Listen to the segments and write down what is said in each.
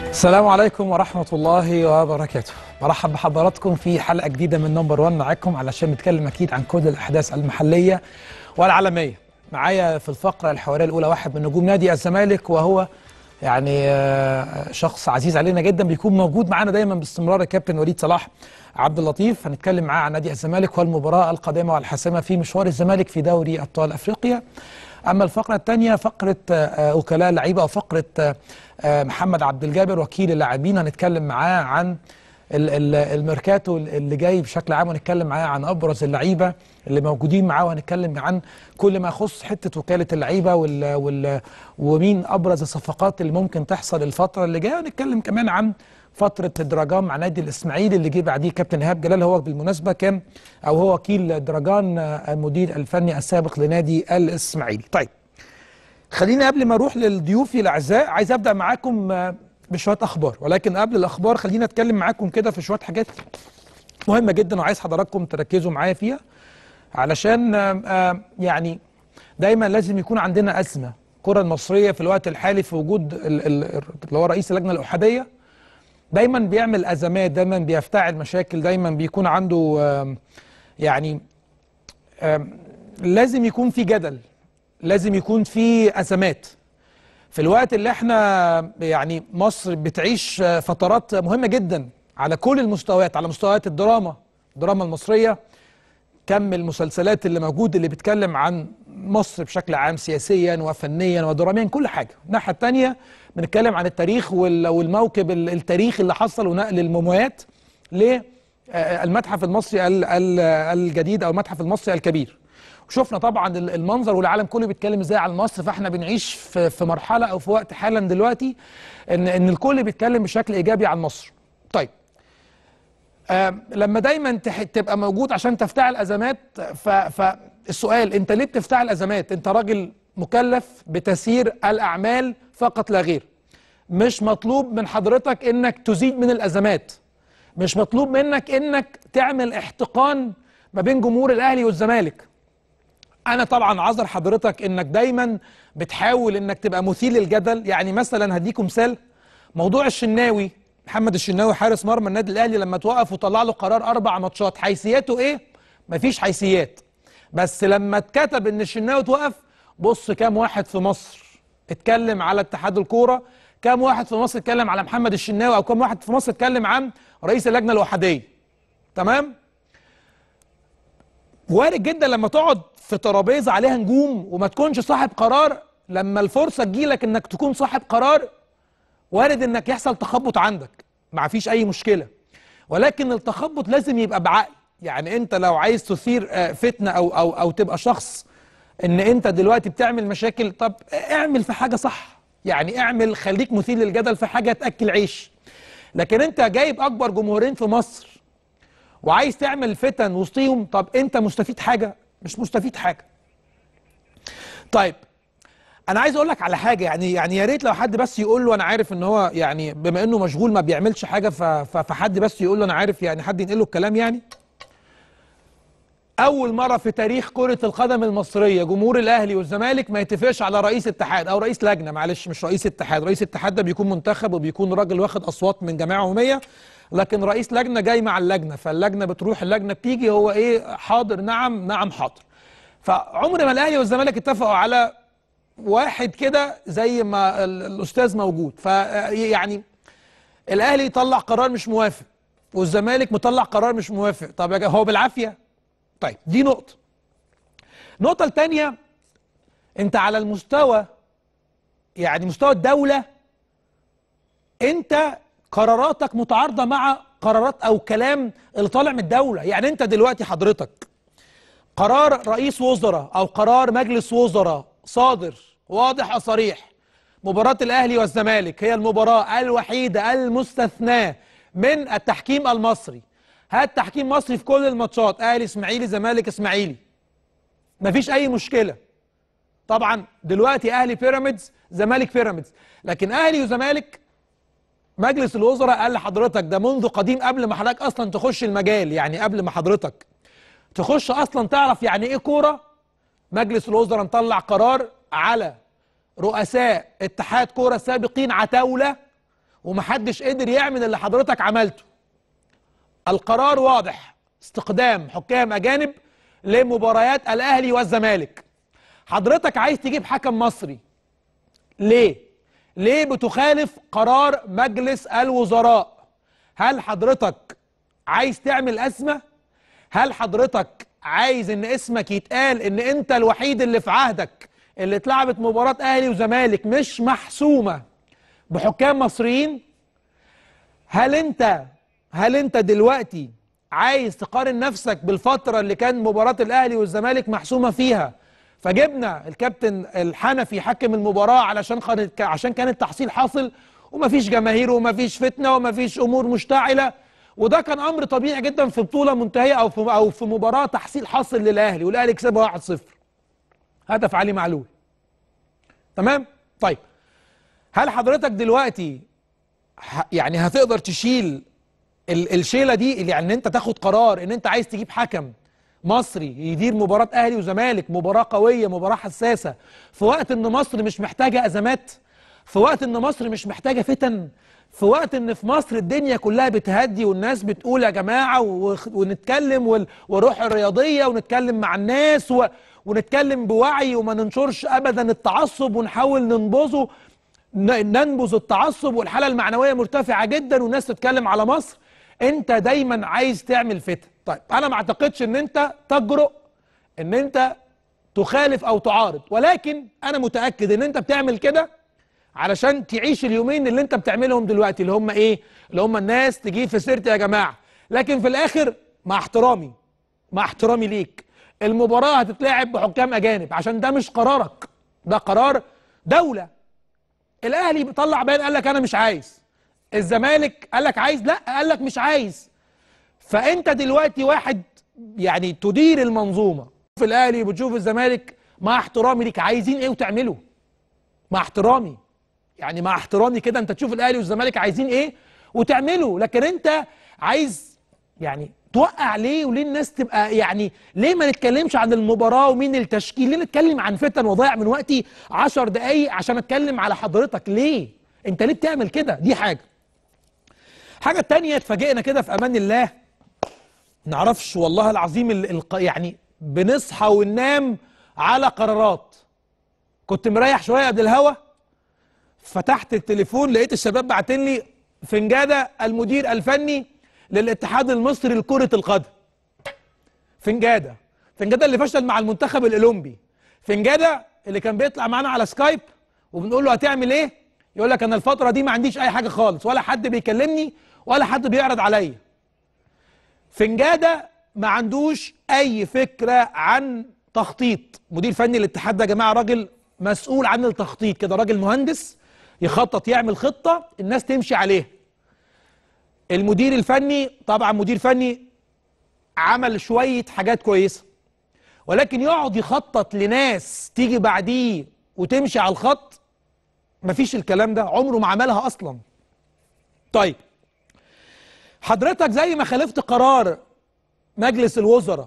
السلام عليكم ورحمة الله وبركاته برحب بحضراتكم في حلقة جديدة من نمبر 1 معاكم علشان نتكلم أكيد عن كل الأحداث المحلية والعالمية معايا في الفقرة الحوارية الأولى واحد من نجوم نادي الزمالك وهو يعني آه، شخص عزيز علينا جدا بيكون موجود معانا دايما باستمرار الكابتن وليد صلاح عبد اللطيف هنتكلم معاه عن نادي الزمالك والمباراة القادمة والحاسمة في مشوار الزمالك في دوري أبطال أفريقيا اما الفقره الثانيه فقره آه، وكلاء اللعيبه او فقره آه، آه، محمد عبد الجابر وكيل اللاعبين هنتكلم معاه عن ال- ال- الميركاتو اللي جاي بشكل عام ونتكلم معاه عن ابرز اللعيبه اللي موجودين معاه وهنتكلم عن كل ما يخص حته وكاله اللعيبه وال وال ومين ابرز الصفقات اللي ممكن تحصل الفتره اللي جايه ونتكلم كمان عن فتره الدراجان مع نادي الاسماعيلي اللي جه بعديه كابتن ايهاب جلال هو بالمناسبه كان او هو وكيل دراجان آه، المدير الفني السابق لنادي الاسماعيلي طيب خليني قبل ما اروح للضيوفي الاعزاء عايز ابدا معاكم آه، بشويه اخبار ولكن قبل الاخبار خليني اتكلم معاكم كده في شويه حاجات مهمه جدا وعايز حضراتكم تركزوا معايا فيها علشان آه، آه، يعني دايما لازم يكون عندنا ازمه الكره المصريه في الوقت الحالي في وجود ال- ال- اللي هو رئيس اللجنه الاحاديه دايما بيعمل ازمات دايما بيفتعل مشاكل دايما بيكون عنده آم، يعني آم، لازم يكون في جدل لازم يكون في ازمات في الوقت اللي احنا يعني مصر بتعيش آه، فترات مهمه جدا على كل المستويات على مستويات الدراما الدراما المصريه كم المسلسلات اللي موجود اللي بيتكلم عن مصر بشكل عام سياسيا وفنيا ودراميا كل حاجه الناحيه الثانيه بنتكلم عن التاريخ وال- والموكب ال- التاريخي اللي حصل ونقل الموميات للمتحف المصري ال- ال- الجديد او المتحف المصري الكبير وشفنا طبعا ال- المنظر والعالم كله بيتكلم ازاي عن مصر فاحنا بنعيش في في مرحله او في وقت حالا دلوقتي ان ان الكل بيتكلم بشكل ايجابي عن مصر طيب آه، لما دايما تح- تبقى موجود عشان تفتعل ازمات ف- فالسؤال انت ليه بتفتعل ازمات انت راجل مكلف بتسيير الاعمال فقط لا غير مش مطلوب من حضرتك انك تزيد من الازمات مش مطلوب منك انك تعمل احتقان ما بين جمهور الاهلي والزمالك انا طبعا عذر حضرتك انك دايما بتحاول انك تبقى مثير للجدل يعني مثلا هديكم مثال موضوع الشناوي محمد الشناوي حارس مرمى النادي الاهلي لما توقف وطلع له قرار اربع ماتشات حيثياته ايه مفيش حيثيات بس لما اتكتب ان الشناوي توقف بص كام واحد في مصر اتكلم على اتحاد الكوره كام واحد في مصر اتكلم على محمد الشناوي او كام واحد في مصر اتكلم عن رئيس اللجنه الاحاديه تمام وارد جدا لما تقعد في ترابيزه عليها نجوم وما تكونش صاحب قرار لما الفرصه تجيلك انك تكون صاحب قرار وارد انك يحصل تخبط عندك ما فيش اي مشكله ولكن التخبط لازم يبقى بعقل يعني انت لو عايز تثير آه، فتنه او او او تبقى شخص ان انت دلوقتي بتعمل مشاكل طب اعمل في حاجه صح يعني اعمل خليك مثير للجدل في حاجه تاكل عيش لكن انت جايب اكبر جمهورين في مصر وعايز تعمل فتن وسطيهم طب انت مستفيد حاجه مش مستفيد حاجه طيب انا عايز اقول لك على حاجه يعني يعني يا ريت لو حد بس يقول له انا عارف ان هو يعني بما انه مشغول ما بيعملش حاجه ف- ف- فحد بس يقول له انا عارف يعني حد ينقل له الكلام يعني اول مره في تاريخ كره القدم المصريه جمهور الاهلي والزمالك ما يتفقش على رئيس اتحاد او رئيس لجنه معلش مش رئيس اتحاد رئيس اتحاد ده بيكون منتخب وبيكون راجل واخد اصوات من جماعه عموميه لكن رئيس لجنه جاي مع اللجنه فاللجنه بتروح اللجنه بتيجي هو ايه حاضر نعم نعم حاضر فعمر ما الاهلي والزمالك اتفقوا على واحد كده زي ما ال- الاستاذ موجود فيعني الاهلي يطلع قرار مش موافق والزمالك مطلع قرار مش موافق طب يا جا- هو بالعافيه طيب دي نقطه النقطه الثانيه انت على المستوى يعني مستوى الدوله انت قراراتك متعارضه مع قرارات او كلام اللي طالع من الدوله يعني انت دلوقتي حضرتك قرار رئيس وزراء او قرار مجلس وزراء صادر واضح وصريح مباراة الاهلي والزمالك هي المباراة الوحيدة المستثناة من التحكيم المصري هات تحكيم مصري في كل الماتشات اهلي اسماعيلي زمالك اسماعيلي مفيش اي مشكلة طبعا دلوقتي اهلي بيراميدز زمالك بيراميدز لكن اهلي وزمالك مجلس الوزراء قال لحضرتك ده منذ قديم قبل ما حضرتك اصلا تخش المجال يعني قبل ما حضرتك تخش اصلا تعرف يعني ايه كوره مجلس الوزراء مطلع قرار على رؤساء اتحاد كوره سابقين عتاوله ومحدش قدر يعمل اللي حضرتك عملته القرار واضح استقدام حكام اجانب لمباريات الاهلي والزمالك حضرتك عايز تجيب حكم مصري ليه ليه بتخالف قرار مجلس الوزراء هل حضرتك عايز تعمل ازمه هل حضرتك عايز ان اسمك يتقال ان انت الوحيد اللي في عهدك اللي اتلعبت مباراه اهلي وزمالك مش محسومه بحكام مصريين هل انت هل انت دلوقتي عايز تقارن نفسك بالفترة اللي كان مباراة الأهلي والزمالك محسومة فيها فجبنا الكابتن الحنفي يحكم المباراة علشان خانت عشان كان التحصيل حاصل ومفيش جماهير ومفيش فتنة ومفيش أمور مشتعلة وده كان أمر طبيعي جدا في بطولة منتهية أو في أو في مباراة تحصيل حاصل للأهلي والأهلي كسبها 1-0 هدف علي معلول تمام طيب هل حضرتك دلوقتي ه- يعني هتقدر تشيل ال- الشيله دي اللي يعني ان انت تاخد قرار ان انت عايز تجيب حكم مصري يدير مباراه اهلي وزمالك مباراه قويه مباراه حساسه في وقت ان مصر مش محتاجه ازمات في وقت ان مصر مش محتاجه فتن في وقت ان في مصر الدنيا كلها بتهدي والناس بتقول يا جماعه وخ- ونتكلم وال- والروح الرياضيه ونتكلم مع الناس و ونتكلم بوعي وما ننشرش ابدا التعصب ونحاول ننبذه ن- ننبذ التعصب والحاله المعنويه مرتفعه جدا والناس تتكلم على مصر انت دايما عايز تعمل فتن طيب انا ما اعتقدش ان انت تجرؤ ان انت تخالف او تعارض ولكن انا متاكد ان انت بتعمل كده علشان تعيش اليومين اللي انت بتعملهم دلوقتي اللي هم ايه اللي هم الناس تجيب في سيرتي يا جماعه لكن في الاخر مع احترامي مع احترامي ليك المباراه هتتلعب بحكام اجانب عشان ده مش قرارك ده قرار دوله الاهلي بيطلع بيان قال لك انا مش عايز الزمالك قال لك عايز لا قال لك مش عايز فانت دلوقتي واحد يعني تدير المنظومه في الاهلي وبتشوف الزمالك مع احترامي ليك عايزين ايه وتعملوا مع احترامي يعني مع احترامي كده انت تشوف الاهلي والزمالك عايزين ايه وتعملوا لكن انت عايز يعني توقع ليه وليه الناس تبقى يعني ليه ما نتكلمش عن المباراه ومين التشكيل ليه نتكلم عن فتن وضيع من وقتي عشر دقايق عشان اتكلم على حضرتك ليه انت ليه بتعمل كده دي حاجه حاجه تانية اتفاجئنا كده في امان الله نعرفش والله العظيم ال ال يعني بنصحى وننام على قرارات كنت مريح شويه قبل الهوا فتحت التليفون لقيت الشباب باعتين لي فنجاده المدير الفني للاتحاد المصري لكره القدم فنجاده فنجاده اللي فشل مع المنتخب الاولمبي فنجاده اللي كان بيطلع معانا على سكايب وبنقول له هتعمل ايه يقول لك انا الفتره دي ما عنديش اي حاجه خالص ولا حد بيكلمني ولا حد بيعرض عليا فنجاده ما عندوش اي فكره عن تخطيط مدير فني الاتحاد ده يا جماعه راجل مسؤول عن التخطيط كده راجل مهندس يخطط يعمل خطه الناس تمشي عليها المدير الفني طبعا مدير فني عمل شويه حاجات كويسه ولكن يقعد يخطط لناس تيجي بعديه وتمشي على الخط مفيش الكلام ده عمره ما عملها اصلا طيب حضرتك زي ما خالفت قرار مجلس الوزراء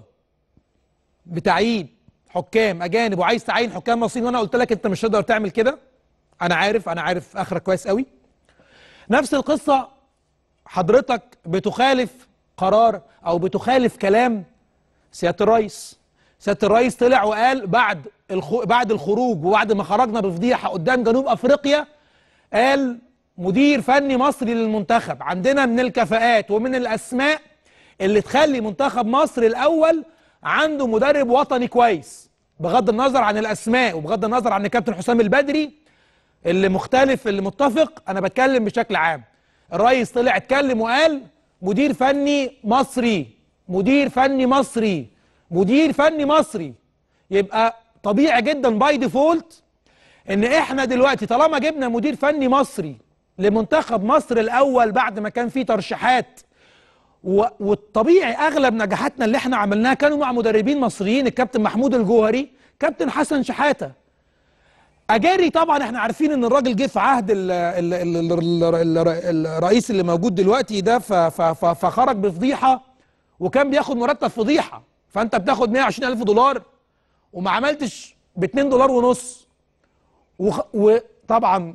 بتعيين حكام اجانب وعايز تعين حكام مصريين وانا قلت لك انت مش هتقدر تعمل كده انا عارف انا عارف اخرك كويس قوي نفس القصه حضرتك بتخالف قرار او بتخالف كلام سياده الرئيس سياده الرئيس طلع وقال بعد الخو... بعد الخروج وبعد ما خرجنا بفضيحه قدام جنوب افريقيا قال مدير فني مصري للمنتخب عندنا من الكفاءات ومن الاسماء اللي تخلي منتخب مصر الاول عنده مدرب وطني كويس بغض النظر عن الاسماء وبغض النظر عن الكابتن حسام البدري اللي مختلف اللي متفق انا بتكلم بشكل عام الرئيس طلع اتكلم وقال مدير فني مصري مدير فني مصري مدير فني مصري يبقى طبيعي جدا باي ديفولت ان احنا دلوقتي طالما جبنا مدير فني مصري لمنتخب مصر الاول بعد ما كان في ترشيحات و- والطبيعي اغلب نجاحاتنا اللي احنا عملناها كانوا مع مدربين مصريين الكابتن محمود الجوهري كابتن حسن شحاته اجاري طبعا احنا عارفين ان الراجل جه في عهد ال ال ال ال ال الرئيس اللي موجود دلوقتي ده ف- ف- ف- فخرج بفضيحه وكان بياخد مرتب فضيحه فانت بتاخد 120 الف دولار وما عملتش ب 2 دولار ونص وخ- وطبعا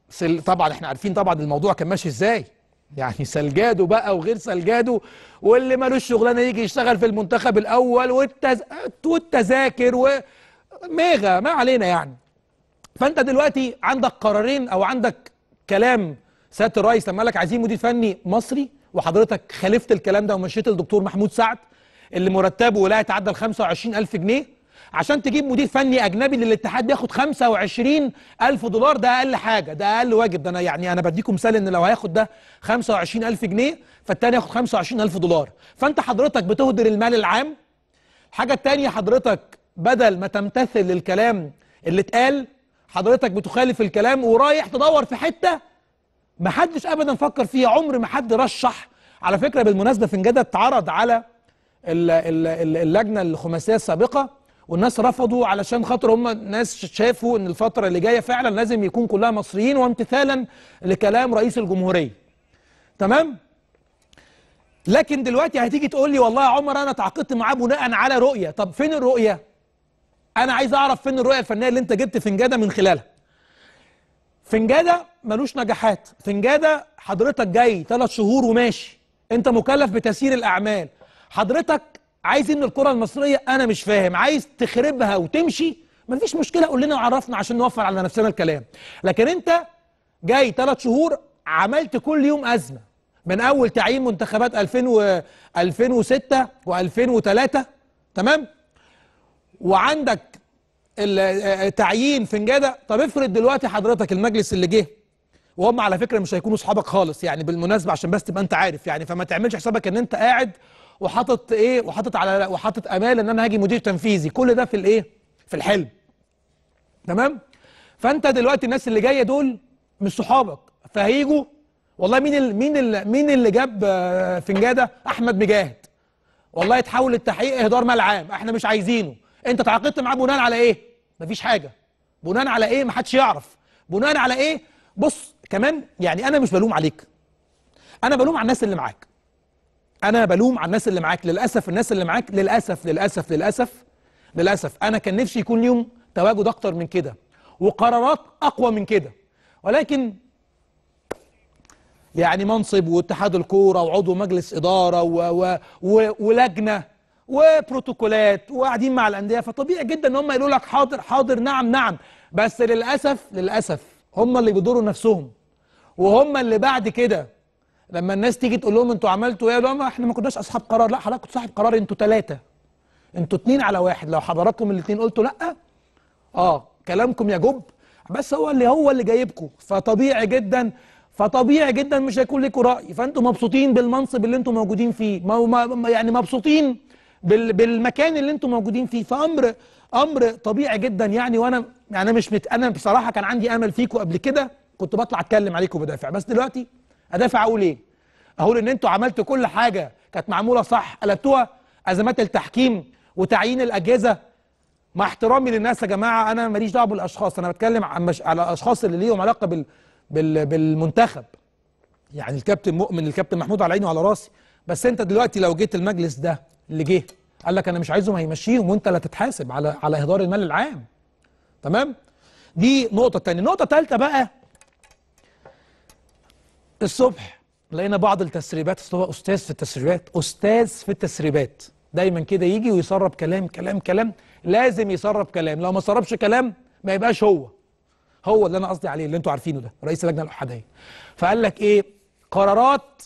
سل... طبعا احنا عارفين طبعا الموضوع كان ماشي ازاي يعني سلجادو بقى وغير سلجادو واللي مالوش شغلانه يجي يشتغل في المنتخب الاول والتز... والتذاكر وميغا ما علينا يعني فانت دلوقتي عندك قرارين او عندك كلام سياده الرئيس لما قال لك عايزين مدير فني مصري وحضرتك خالفت الكلام ده ومشيت الدكتور محمود سعد اللي مرتبه لا يتعدى ال 25000 جنيه عشان تجيب مدير فني اجنبي للاتحاد بياخد 25000 دولار ده اقل حاجه ده اقل واجب ده انا يعني انا بديكم مثال ان لو هياخد ده 25000 جنيه فالتاني ياخد 25000 دولار فانت حضرتك بتهدر المال العام الحاجه التانيه حضرتك بدل ما تمتثل للكلام اللي اتقال حضرتك بتخالف الكلام ورايح تدور في حته ما حدش ابدا فكر فيها عمر ما حد رشح على فكره بالمناسبه فنجاده اتعرض على ال- ال- ال- اللجنه الخماسيه السابقه والناس رفضوا علشان خاطر هم ناس شافوا ان الفتره اللي جايه فعلا لازم يكون كلها مصريين وامتثالا لكلام رئيس الجمهوريه تمام لكن دلوقتي هتيجي تقول لي والله يا عمر انا تعاقدت معاه بناء على رؤيه طب فين الرؤيه انا عايز اعرف فين الرؤيه الفنيه اللي انت جبت فنجاده من خلالها فنجاده ملوش نجاحات فنجاده حضرتك جاي ثلاث شهور وماشي انت مكلف بتسيير الاعمال حضرتك عايز ان الكره المصريه انا مش فاهم عايز تخربها وتمشي مفيش مشكله قول لنا وعرفنا عشان نوفر على نفسنا الكلام لكن انت جاي ثلاث شهور عملت كل يوم ازمه من اول تعيين منتخبات 2000 و 2006 و2003 تمام وعندك ال- آه، تعيين فنجاده طب افرض دلوقتي حضرتك المجلس اللي جه وهم على فكره مش هيكونوا اصحابك خالص يعني بالمناسبه عشان بس تبقى انت عارف يعني فما تعملش حسابك ان انت قاعد وحاطط ايه وحاطط على وحاطط امال ان انا هاجي مدير تنفيذي كل ده في الايه في الحلم تمام فانت دلوقتي الناس اللي جايه دول مش صحابك فهيجوا والله مين ال مين ال مين اللي جاب آه، فنجاده احمد مجاهد والله يتحول التحقيق اهدار مال عام احنا مش عايزينه انت تعاقدت معاه بناء على ايه مفيش حاجه بناء على ايه محدش يعرف بناء على ايه بص كمان يعني انا مش بلوم عليك انا بلوم على الناس اللي معاك انا بلوم على الناس اللي معاك للاسف الناس اللي معاك للاسف للاسف للاسف للاسف انا كان نفسي يكون ليهم تواجد اكتر من كده وقرارات اقوى من كده ولكن يعني منصب واتحاد الكوره وعضو مجلس اداره و و و ولجنه وبروتوكولات وقاعدين مع الانديه فطبيعي جدا ان هم يقولوا لك حاضر حاضر نعم نعم بس للاسف للاسف هم اللي بيضروا نفسهم وهم اللي بعد كده لما الناس تيجي تقول لهم انتوا عملتوا ايه يقولوا لهم احنا ما كناش اصحاب قرار لا حضرتك كنت صاحب قرار انتوا ثلاثه انتوا اتنين على واحد لو حضراتكم الاتنين قلتوا لا اه كلامكم يجب بس هو اللي هو اللي جايبكم فطبيعي جدا فطبيعي جدا مش هيكون لكم راي فانتم مبسوطين بالمنصب اللي انتم موجودين فيه ما ما يعني مبسوطين بال بالمكان اللي انتم موجودين فيه فامر امر طبيعي جدا يعني وانا يعني مش مت انا بصراحه كان عندي امل فيكم قبل كده كنت بطلع اتكلم عليكم بدافع بس دلوقتي ادافع اقول ايه اقول ان انتوا عملتوا كل حاجه كانت معموله صح قلبتوها ازمات التحكيم وتعيين الاجهزه مع احترامي للناس يا جماعه انا ماليش دعوه بالاشخاص انا بتكلم عن مش على الاشخاص اللي ليهم علاقه بال بال بالمنتخب يعني الكابتن مؤمن الكابتن محمود على عيني وعلى راسي بس انت دلوقتي لو جيت المجلس ده اللي جه قال لك انا مش عايزهم هيمشيهم وانت اللي هتتحاسب على على اهدار المال العام تمام دي نقطه تانية نقطه ثالثه بقى الصبح لقينا بعض التسريبات أصل هو استاذ في التسريبات استاذ في التسريبات دايما كده يجي ويسرب كلام كلام كلام لازم يسرب كلام لو ما سربش كلام ما يبقاش هو هو اللي انا قصدي عليه اللي انتوا عارفينه ده رئيس اللجنه الاحاديه فقال لك ايه قرارات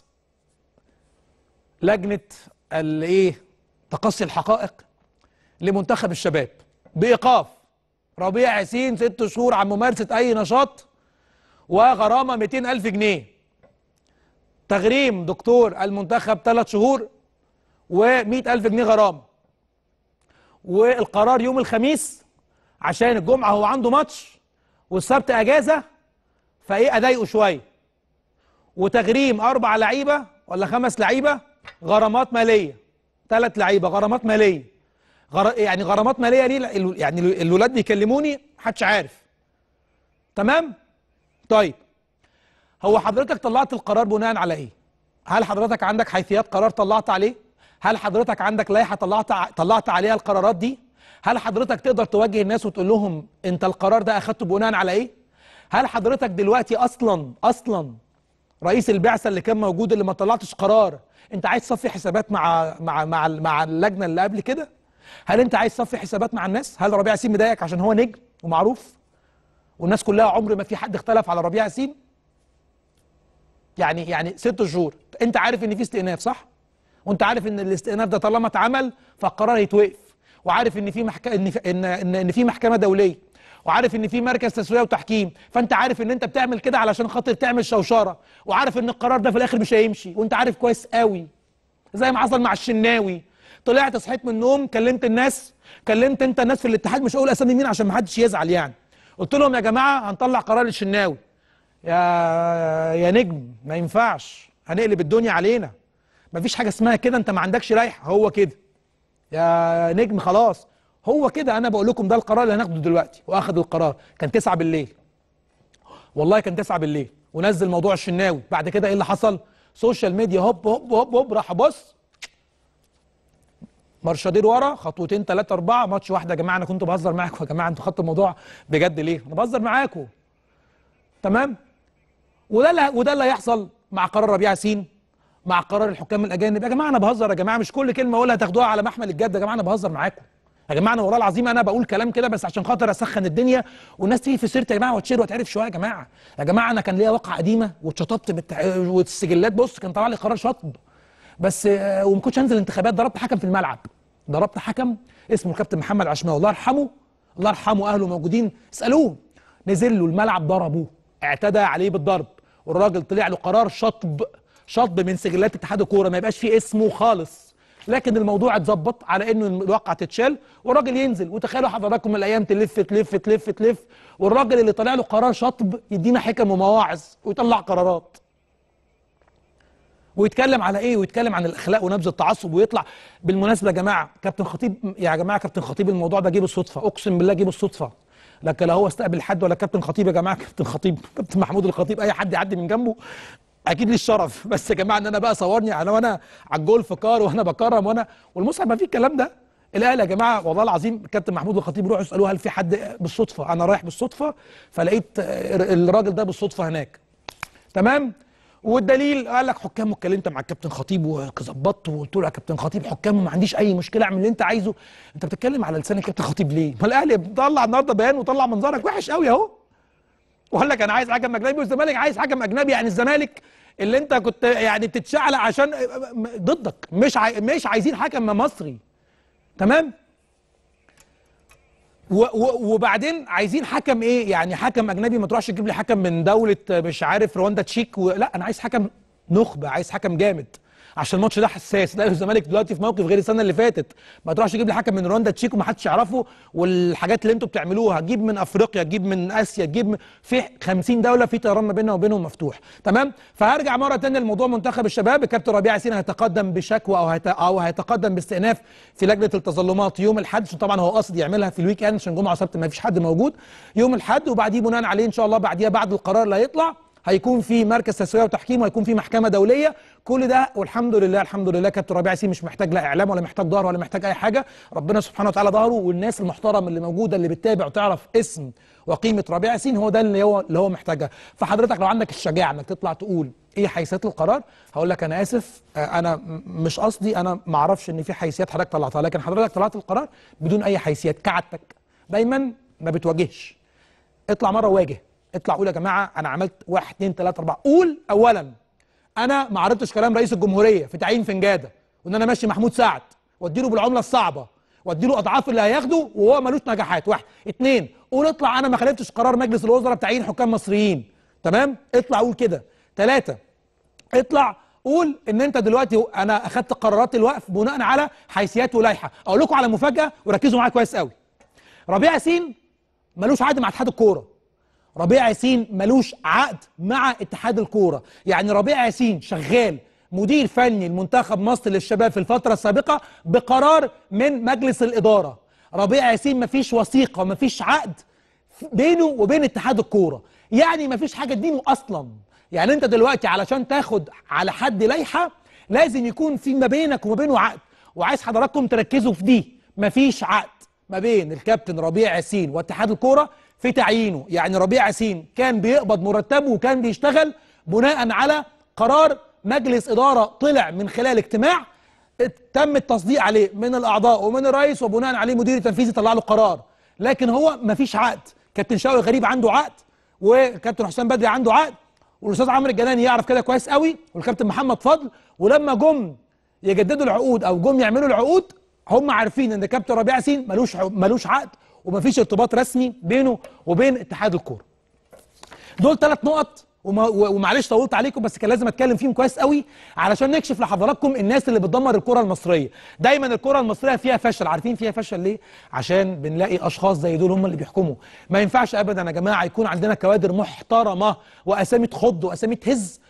لجنه الايه تقصي الحقائق لمنتخب الشباب بايقاف ربيع ياسين ست شهور عن ممارسه اي نشاط وغرامه 200 الف جنيه تغريم دكتور المنتخب ثلاث شهور و100 الف جنيه غرامه والقرار يوم الخميس عشان الجمعه هو عنده ماتش والسبت اجازه فايه اضايقه شويه وتغريم اربع لعيبه ولا خمس لعيبه غرامات ماليه ثلاث لعيبه غرامات ماليه غر... يعني غرامات ماليه ليه ال- يعني ال- الولاد بيكلموني محدش عارف تمام طيب هو حضرتك طلعت القرار بناء على ايه هل حضرتك عندك حيثيات قرار طلعت عليه هل حضرتك عندك لائحه طلعت ع- طلعت عليها القرارات دي هل حضرتك تقدر توجه الناس وتقول لهم انت القرار ده اخدته بناء على ايه هل حضرتك دلوقتي اصلا اصلا رئيس البعثه اللي كان موجود اللي ما طلعتش قرار انت عايز تصفي حسابات مع مع مع مع اللجنه اللي قبل كده هل انت عايز تصفي حسابات مع الناس هل ربيع ياسين مضايقك عشان هو نجم ومعروف والناس كلها عمر ما في حد اختلف على ربيع ياسين يعني يعني ست شهور انت عارف ان في استئناف صح وانت عارف ان الاستئناف ده طالما اتعمل فالقرار هيتوقف وعارف ان في محك... ان في... ان ان, إن في محكمه دوليه وعارف ان في مركز تسويه وتحكيم فانت عارف ان انت بتعمل كده علشان خاطر تعمل شوشره وعارف ان القرار ده في الاخر مش هيمشي وانت عارف كويس قوي زي ما حصل مع الشناوي طلعت صحيت من النوم كلمت الناس كلمت انت الناس في الاتحاد مش هقول اسامي مين عشان ما حدش يزعل يعني قلت لهم يا جماعه هنطلع قرار الشناوي يا يا نجم ما ينفعش هنقلب الدنيا علينا مفيش حاجه اسمها كده انت ما عندكش لائحه هو كده يا نجم خلاص هو كده انا بقول لكم ده القرار اللي هناخده دلوقتي واخد القرار كان 9 بالليل والله كان 9 بالليل ونزل موضوع الشناوي بعد كده ايه اللي حصل سوشيال ميديا هوب هوب هوب هوب راح بص مرشدين ورا خطوتين ثلاثة أربعة ماتش واحد يا جماعة أنا كنت بهزر معاكم يا جماعة أنتوا خدتوا الموضوع بجد ليه؟ أنا بهزر معاكم تمام؟ وده اللي وده اللي هيحصل مع قرار ربيع ياسين مع قرار الحكام الاجانب يا جماعه انا بهزر يا جماعه مش كل كلمه اقولها تاخدوها على محمل الجد يا جماعه انا بهزر معاكم يا جماعه انا والله العظيم انا بقول كلام كده بس عشان خاطر اسخن الدنيا والناس تيجي في سيرتي يا جماعه وتشير وتعرف شويه يا جماعه يا جماعه انا كان ليا واقعه قديمه واتشطبت بالتع... والسجلات بص كان طلع لي قرار شطب بس آه، وما كنتش انزل انتخابات ضربت حكم في الملعب ضربت حكم اسمه الكابتن محمد عشماوي الله يرحمه الله يرحمه اهله موجودين اسالوه نزل له الملعب ضربوه اعتدى عليه بالضرب والراجل طلع له قرار شطب شطب من سجلات اتحاد الكوره ما يبقاش فيه اسمه خالص لكن الموضوع اتظبط على انه الواقعه تتشال والراجل ينزل وتخيلوا حضراتكم الايام تلف تلف تلف تلف والراجل اللي طلع له قرار شطب يدينا حكم ومواعظ ويطلع قرارات ويتكلم على ايه ويتكلم عن الاخلاق ونبذ التعصب ويطلع بالمناسبه يا جماعه كابتن خطيب يا جماعه كابتن خطيب الموضوع ده جه بالصدفه اقسم بالله جه بالصدفه لكن لا هو استقبل حد ولا كابتن خطيب يا جماعه كابتن خطيب كابتن محمود الخطيب اي حد يعدي من جنبه اكيد لي الشرف بس يا جماعه ان انا بقى صورني انا وانا على الجولف كار وانا بكرم وانا والمصحف ما فيه الكلام ده الاهلي يا جماعه والله العظيم كابتن محمود الخطيب روحوا اسالوه هل في حد بالصدفه انا رايح بالصدفه فلقيت آه، الراجل ده بالصدفه هناك تمام والدليل قال لك حكام اتكلمت مع الكابتن خطيب وظبطت وقلت له يا كابتن خطيب حكام ما عنديش اي مشكله اعمل اللي انت عايزه انت بتتكلم على لسان الكابتن خطيب ليه؟ ما الاهلي طلع النهارده بيان وطلع منظرك وحش قوي اهو وقال لك انا عايز حكم اجنبي والزمالك عايز حكم اجنبي يعني الزمالك اللي انت كنت يعني بتتشعلق عشان ضدك مش عاي... مش عايزين حكم مصري تمام و و وبعدين عايزين حكم ايه يعني حكم اجنبي ما تروحش تجيب لي حكم من دوله مش عارف رواندا تشيك و... لا انا عايز حكم نخبه عايز حكم جامد عشان الماتش ده حساس لا الزمالك دلوقتي في موقف غير السنه اللي فاتت ما تروحش تجيب لي حكم من رواندا تشيك وما حدش يعرفه والحاجات اللي انتوا بتعملوها تجيب من افريقيا تجيب من اسيا تجيب من في 50 دوله في طيران ما بيننا وبينهم مفتوح تمام فهرجع مره ثانيه لموضوع منتخب الشباب الكابتن ربيع ياسين هيتقدم بشكوى او هيت... او هيتقدم باستئناف في لجنه التظلمات يوم الاحد عشان طبعا هو قاصد يعملها في الويك اند عشان جمعه وسبت ما فيش حد موجود يوم الاحد وبعديه بناء عليه ان شاء الله بعديها بعد القرار اللي هيطلع هيكون في مركز تسويه وتحكيم وهيكون في محكمه دوليه كل ده والحمد لله الحمد لله كابتن ربيع ياسين مش محتاج لا اعلام ولا محتاج ظهر ولا محتاج اي حاجه ربنا سبحانه وتعالى ظهره والناس المحترمه اللي موجوده اللي بتتابع وتعرف اسم وقيمه ربيع ياسين هو ده اللي هو اللي هو محتاجها فحضرتك لو عندك الشجاعه انك تطلع تقول ايه حيثيات القرار هقول لك انا اسف آه، انا م- مش قصدي انا ما اعرفش ان في حيثيات حضرتك طلعتها لكن حضرتك طلعت القرار بدون اي حيثيات كعادتك دايما ما بتواجهش اطلع مره واجه اطلع قول يا جماعه انا عملت واحد اتنين تلاته اربعه قول اولا انا ما عرضتش كلام رئيس الجمهوريه في تعيين فنجاده وان انا ماشي محمود سعد واديله بالعمله الصعبه واديله اضعاف اللي هياخده وهو ملوش نجاحات واحد اتنين قول اطلع انا ما خالفتش قرار مجلس الوزراء بتعيين حكام مصريين تمام اطلع قول كده ثلاثه اطلع قول ان انت دلوقتي انا اخدت قرارات الوقف بناء على حيثيات ولائحه اقول لكم على مفاجاه وركزوا معايا كويس قوي ربيع ياسين ملوش عقد مع اتحاد الكوره ربيع ياسين ملوش عقد مع اتحاد الكوره يعني ربيع ياسين شغال مدير فني لمنتخب مصر للشباب في الفتره السابقه بقرار من مجلس الاداره ربيع ياسين مفيش وثيقه مفيش عقد بينه وبين اتحاد الكوره يعني مفيش حاجه تدينه اصلا يعني انت دلوقتي علشان تاخد على حد لائحه لازم يكون في ما بينك وما بينه عقد وعايز حضراتكم تركزوا في دي مفيش عقد ما بين الكابتن ربيع ياسين واتحاد الكوره في تعيينه يعني ربيع ياسين كان بيقبض مرتبه وكان بيشتغل بناء على قرار مجلس إدارة طلع من خلال اجتماع تم التصديق عليه من الأعضاء ومن الرئيس وبناء عليه مدير التنفيذي طلع له قرار لكن هو مفيش عقد كابتن شوقي غريب عنده عقد وكابتن حسام بدري عنده عقد والاستاذ عمرو الجناني يعرف كده كويس قوي والكابتن محمد فضل ولما جم يجددوا العقود او جم يعملوا العقود هم عارفين ان كابتن ربيع ياسين ملوش ملوش عقد ومفيش ارتباط رسمي بينه وبين اتحاد الكوره دول ثلاث نقط وما- ومعلش طولت عليكم بس كان لازم اتكلم فيهم كويس قوي علشان نكشف لحضراتكم الناس اللي بتدمر الكره المصريه دايما الكره المصريه فيها فشل عارفين فيها فشل ليه عشان بنلاقي اشخاص زي دول هم اللي بيحكموا ما ينفعش ابدا يا جماعه يكون عندنا كوادر محترمه واسامي تخض واسامي تهز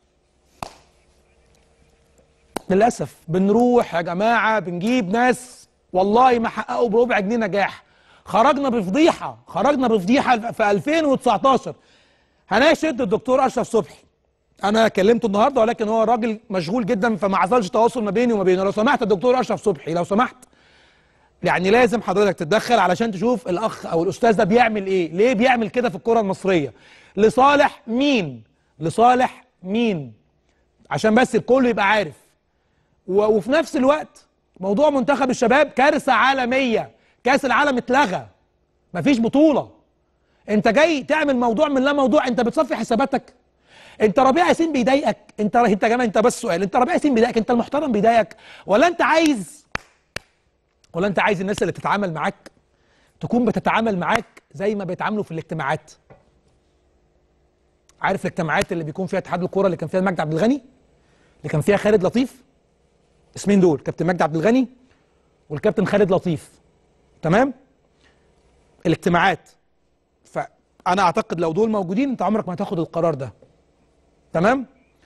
للاسف بنروح يا جماعه بنجيب ناس والله ما حققوا بربع جنيه نجاح خرجنا بفضيحه خرجنا بفضيحه في 2019 هناشد الدكتور اشرف صبحي انا كلمته النهارده ولكن هو راجل مشغول جدا فما حصلش تواصل ما بيني وما بينه لو سمحت الدكتور اشرف صبحي لو سمحت يعني لازم حضرتك تتدخل علشان تشوف الاخ او الاستاذ ده بيعمل ايه ليه بيعمل كده في الكره المصريه لصالح مين لصالح مين عشان بس الكل يبقى عارف و- وفي نفس الوقت موضوع منتخب الشباب كارثه عالميه كاس العالم اتلغى مفيش بطوله انت جاي تعمل موضوع من لا موضوع انت بتصفي حساباتك انت ربيع ياسين بيضايقك انت انت يا جماعه انت بس سؤال انت ربيع ياسين بيضايقك انت المحترم بيضايقك ولا انت عايز ولا انت عايز الناس اللي تتعامل معاك تكون بتتعامل معاك زي ما بيتعاملوا في الاجتماعات عارف الاجتماعات اللي بيكون فيها اتحاد الكوره اللي كان فيها مجدي عبد الغني اللي كان فيها خالد لطيف اسمين دول كابتن مجدي عبد الغني والكابتن خالد لطيف تمام الاجتماعات فانا اعتقد لو دول موجودين انت عمرك ما هتاخد القرار ده تمام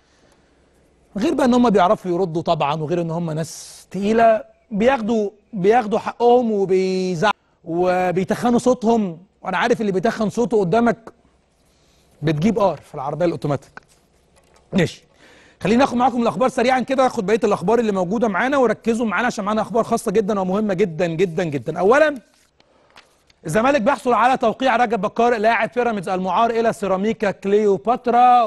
غير بقى ان هم بيعرفوا يردوا طبعا وغير ان هم ناس تقيله بياخدوا بياخدوا حقهم وبيزعقوا وبيتخنوا صوتهم وانا عارف اللي بيتخن صوته قدامك بتجيب ار في العربيه الاوتوماتيك ماشي خلينا ناخد معاكم الاخبار سريعا كده ناخد بقيه الاخبار اللي موجوده معانا وركزوا معانا عشان معانا اخبار خاصه جدا ومهمه جدا جدا جدا اولا الزمالك بيحصل على توقيع رجب بكار لاعب بيراميدز المعار الى سيراميكا كليوباترا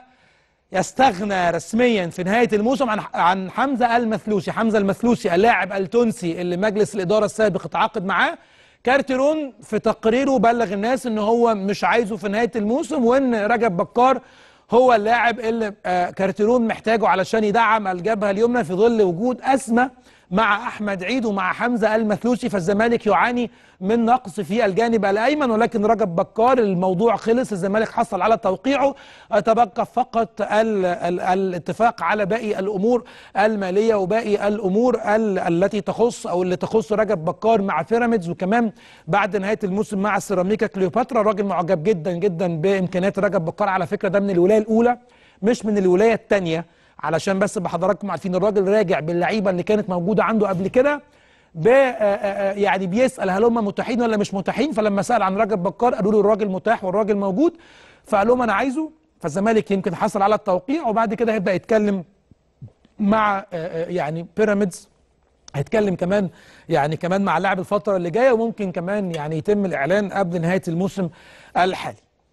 ويستغنى رسميا في نهايه الموسم عن عن حمزه المثلوسي حمزه المثلوسي اللاعب التونسي اللي مجلس الاداره السابق اتعاقد معاه كارتيرون في تقريره بلغ الناس ان هو مش عايزه في نهايه الموسم وان رجب بكار هو اللاعب اللي آه، كارتيرون محتاجه علشان يدعم الجبهه اليمنى في ظل وجود ازمه مع احمد عيد ومع حمزه المثلوسي فالزمالك يعاني من نقص في الجانب الايمن ولكن رجب بكار الموضوع خلص الزمالك حصل على توقيعه تبقى فقط ال ال الاتفاق على باقي الامور الماليه وباقي الامور ال التي تخص او اللي تخص رجب بكار مع بيراميدز وكمان بعد نهايه الموسم مع سيراميكا كليوباترا الراجل معجب جدا جدا بامكانيات رجب بكار على فكره ده من الولايه الاولى مش من الولايه الثانيه علشان بس بحضراتكم عارفين الراجل راجع باللعيبه اللي كانت موجوده عنده قبل كده ب آه، آه، يعني بيسال هل هم متاحين ولا مش متاحين فلما سال عن رجب بكار قالوا له الراجل متاح والراجل موجود فقال لهم انا عايزه فالزمالك يمكن حصل على التوقيع وبعد كده هيبدا يتكلم مع آه، آه، يعني بيراميدز هيتكلم كمان يعني كمان مع اللاعب الفتره اللي جايه وممكن كمان يعني يتم الاعلان قبل نهايه الموسم الحالي